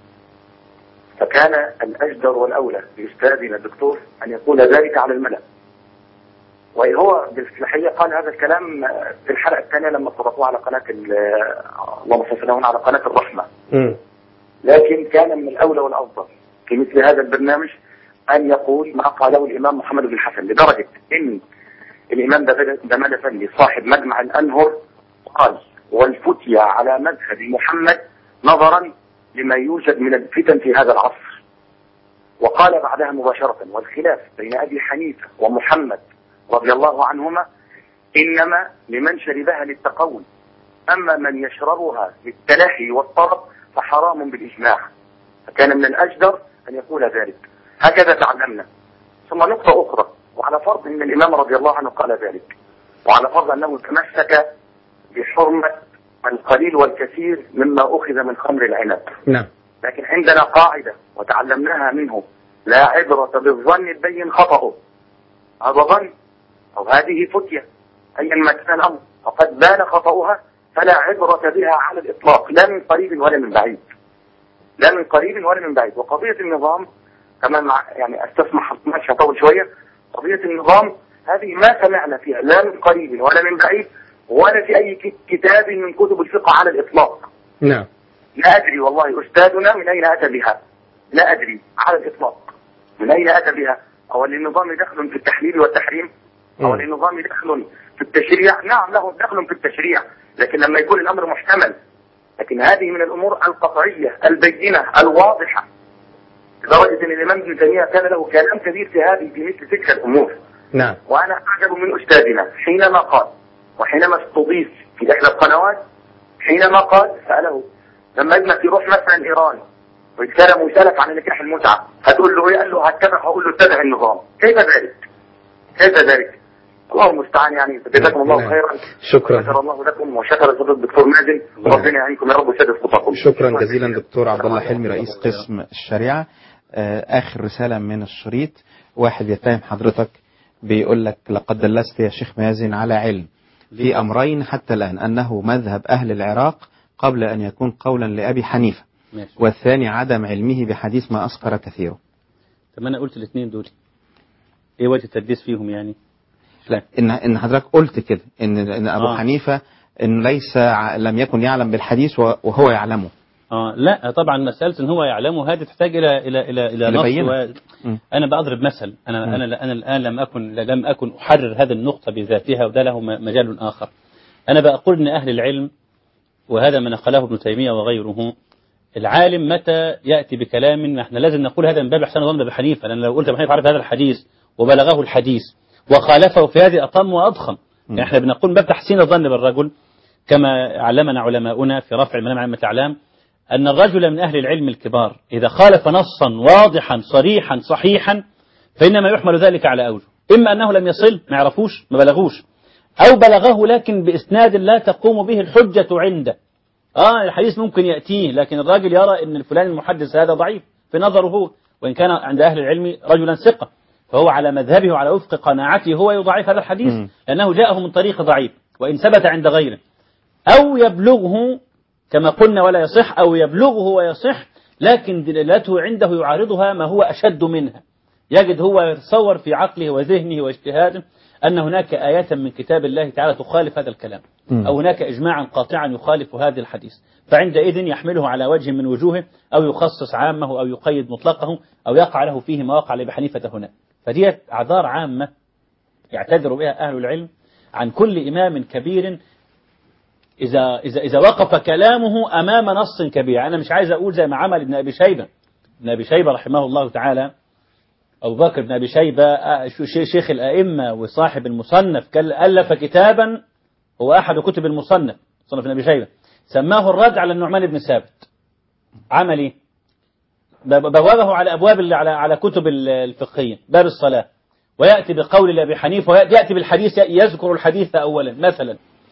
فكان الاجدر والاولى باستاذنا الدكتور ان يقول ذلك على الملا وهو بالاصلاحيه قال هذا الكلام في الحلقه الثانيه لما طرقوه على قناه ال- اللهم صل وسلم على قناه الرحمه مم. لكن كان من الأولى والأفضل في مثل هذا البرنامج أن يقول ما قاله الإمام محمد بن الحسن لدرجة أن الإمام دمال فندي صاحب مجمع الأنهر قال والفتيا على مذهب محمد نظرا لما يوجد من الفتن في هذا العصر وقال بعدها مباشرة والخلاف بين أبي حنيفة ومحمد رضي الله عنهما إنما لمن شربها للتقوي أما من يشربها للتلهي والطرب فحرام بالإجماع فكان من الأجدر أن يقول ذلك هكذا تعلمنا ثم نقطة أخرى وعلى فرض أن الإمام رضي الله عنه قال ذلك وعلى فرض أنه تمسك بحرمة القليل والكثير مما أخذ من خمر العنب نعم لكن عندنا قاعدة وتعلمناها منه لا عبرة بالظن البين خطأه هذا ظن أو هذه فتية أيا ما كان الأمر وقد بان خطأها فلا عبرة بها على الإطلاق لا من قريب ولا من بعيد لا من قريب ولا من بعيد وقضية النظام كمان مع يعني استسمح ماشي هطول شوية قضية النظام هذه ما سمعنا فيها لا من قريب ولا من بعيد ولا في أي ك- كتاب من كتب الفقه على الإطلاق نعم لا أدري والله أستاذنا من أين أتى بها لا أدري على الإطلاق من أين أتى بها أو للنظام دخل في التحليل والتحريم أو للنظام دخل في التشريع نعم له دخل في التشريع لكن لما يكون الأمر محتمل لكن هذه من الأمور القطعية البينة الواضحة لدرجة أن الإمام ابن تيمية كان له كلام كبير في هذه في مثل تلك الأمور نعم وأنا أعجب من أستاذنا حينما قال وحينما استضيف في إحدى القنوات حينما قال سأله لما ابنك يروح مثلا إيران ويتكلم ويسألك عن نكاح المتعة هتقول له إيه؟ قال له هتبع هقول له اتبع النظام كيف ذلك؟ كيف ذلك؟ الله المستعان يعني جزاكم الله نعم. خيرا شكرا شكر الله لكم وشكر فضل الدكتور مازن وربنا يعينكم يا رب ويسدد خطاكم شكرا جزيلا دكتور عبد الله حلمي رئيس قسم الشريعة آه، آخر رسالة من الشريط واحد يتهم حضرتك بيقول لك لقد دلست يا شيخ مازن على علم في أمرين حتى الآن أنه مذهب أهل العراق قبل أن يكون قولا لأبي حنيفة ماشي والثاني عدم علمه بحديث ما أسكر كثيره طب ما انا قلت الاثنين دول ايه وجه التدليس فيهم يعني لا إن إن حضرتك قلت كده إن إن أبو آه. حنيفة إن ليس ع- لم يكن يعلم بالحديث وهو يعلمه اه لا طبعا مساله ان هو يعلمه هذه تحتاج الى الى الى الى نص لبينة. و... مم. انا بضرب مثل انا مم. انا انا الان لم اكن لم اكن احرر هذه النقطه بذاتها وده له م- مجال اخر انا بقول ان اهل العلم وهذا ما نقله ابن تيميه وغيره العالم متى ياتي بكلام احنا لازم نقول هذا من باب احسان الظن بابي حنيفه لان لو قلت ابو حنيفه عرف هذا الحديث وبلغه الحديث وخالفه في هذه اطم واضخم يعني احنا بنقول من باب تحسين الظن بالرجل كما علمنا علماؤنا في رفع المنام عامة الأعلام أن الرجل من أهل العلم الكبار إذا خالف نصا واضحا صريحا صحيحا فإنما يحمل ذلك على أوجه إما أنه لم يصل ما يعرفوش ما بلغوش أو بلغه لكن بإسناد لا تقوم به الحجة عنده آه الحديث ممكن يأتيه لكن الراجل يرى أن الفلان المحدث هذا ضعيف في نظره هو وإن كان عند أهل العلم رجلا ثقة فهو على مذهبه وعلى وفق قناعته هو يضعف هذا الحديث مم. لأنه جاءه من طريق ضعيف وإن ثبت عند غيره أو يبلغه كما قلنا ولا يصح أو يبلغه ويصح لكن دلالته عنده يعارضها ما هو أشد منها يجد هو يتصور في عقله وذهنه واجتهاده أن هناك آية من كتاب الله تعالى تخالف هذا الكلام مم. أو هناك إجماعا قاطعا يخالف هذا الحديث فعندئذ يحمله على وجه من وجوهه أو يخصص عامه أو يقيد مطلقه أو يقع له فيه ما وقع لأبي حنيفة هنا فديت أعذار عامة يعتذر بها أهل العلم عن كل إمام كبير إذا إذا إذا وقف كلامه أمام نص كبير أنا مش عايز أقول زي ما عمل ابن أبي شيبة ابن أبي شيبة رحمه الله تعالى أبو بكر بن أبي شيبة آه، شو- شي- شيخ الأئمة وصاحب المصنف كان ألف كتابا هو أحد كتب المصنف مصنف ابن أبي شيبة سماه الرد على النعمان بن ثابت عمل إيه؟ ب- بوابه على أبواب ال- على على كتب ال- الفقهية باب الصلاة ويأتي بقول لأبي حنيفة ويأتي بالحديث يذكر الحديث أولا مثلا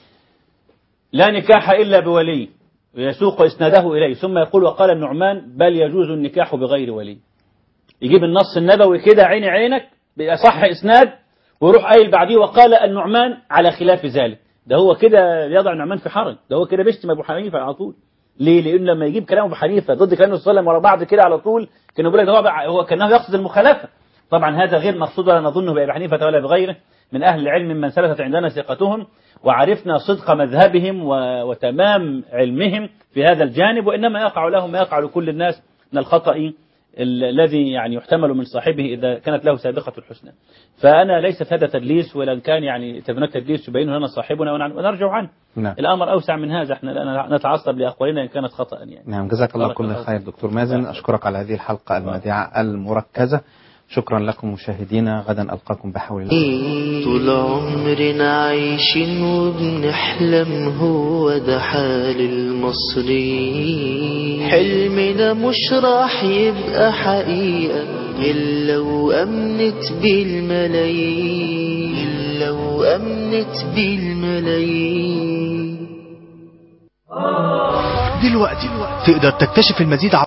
لا نكاح إلا بولي ويسوق إسناده إليه ثم يقول وقال النعمان بل يجوز النكاح بغير ولي يجيب النص النبوي كده عيني عينك بأصح إسناد ويروح قايل بعديه وقال النعمان على خلاف ذلك ده هو كده يضع النعمان في حرج ده هو كده بيشتم أبو حنيفة على طول ليه؟ لأن لما يجيب كلام أبو حنيفة ضد كلام الرسول صلى الله عليه وسلم ورا بعض كده على طول كانوا بيقول لك ده هو بقى- هو كأنه يقصد المخالفة طبعا هذا غير مقصود ولا نظنه بأبي حنيفة ولا بغيره من أهل العلم ممن ثبتت عندنا ثقتهم وعرفنا صدق مذهبهم و- وتمام علمهم في هذا الجانب وإنما يقع لهم ما يقع لكل الناس من الخطأ ال- الذي يعني يحتمل من صاحبه إذا كانت له سابقة الحسنى فأنا ليس في هذا تدليس ولن كان يعني تبنى تدليس يبينه لنا صاحبنا ونع- ونرجع عنه نعم الأمر أوسع من هذا احنا لا نتعصب لأقوالنا إن كانت خطأ يعني نعم جزاك الله بارك كل الله خير دكتور مازن أشكرك على هذه الحلقة المذيعة المركزة شكرا لكم مشاهدينا غدا ألقاكم بحول الله طول عمرنا عايشين وبنحلم هو ده حال المصريين حلمنا مش راح يبقى حقيقة إلا لو أمنت بالملايين إلا لو أمنت بالملايين دلوقتي تقدر تكتشف المزيد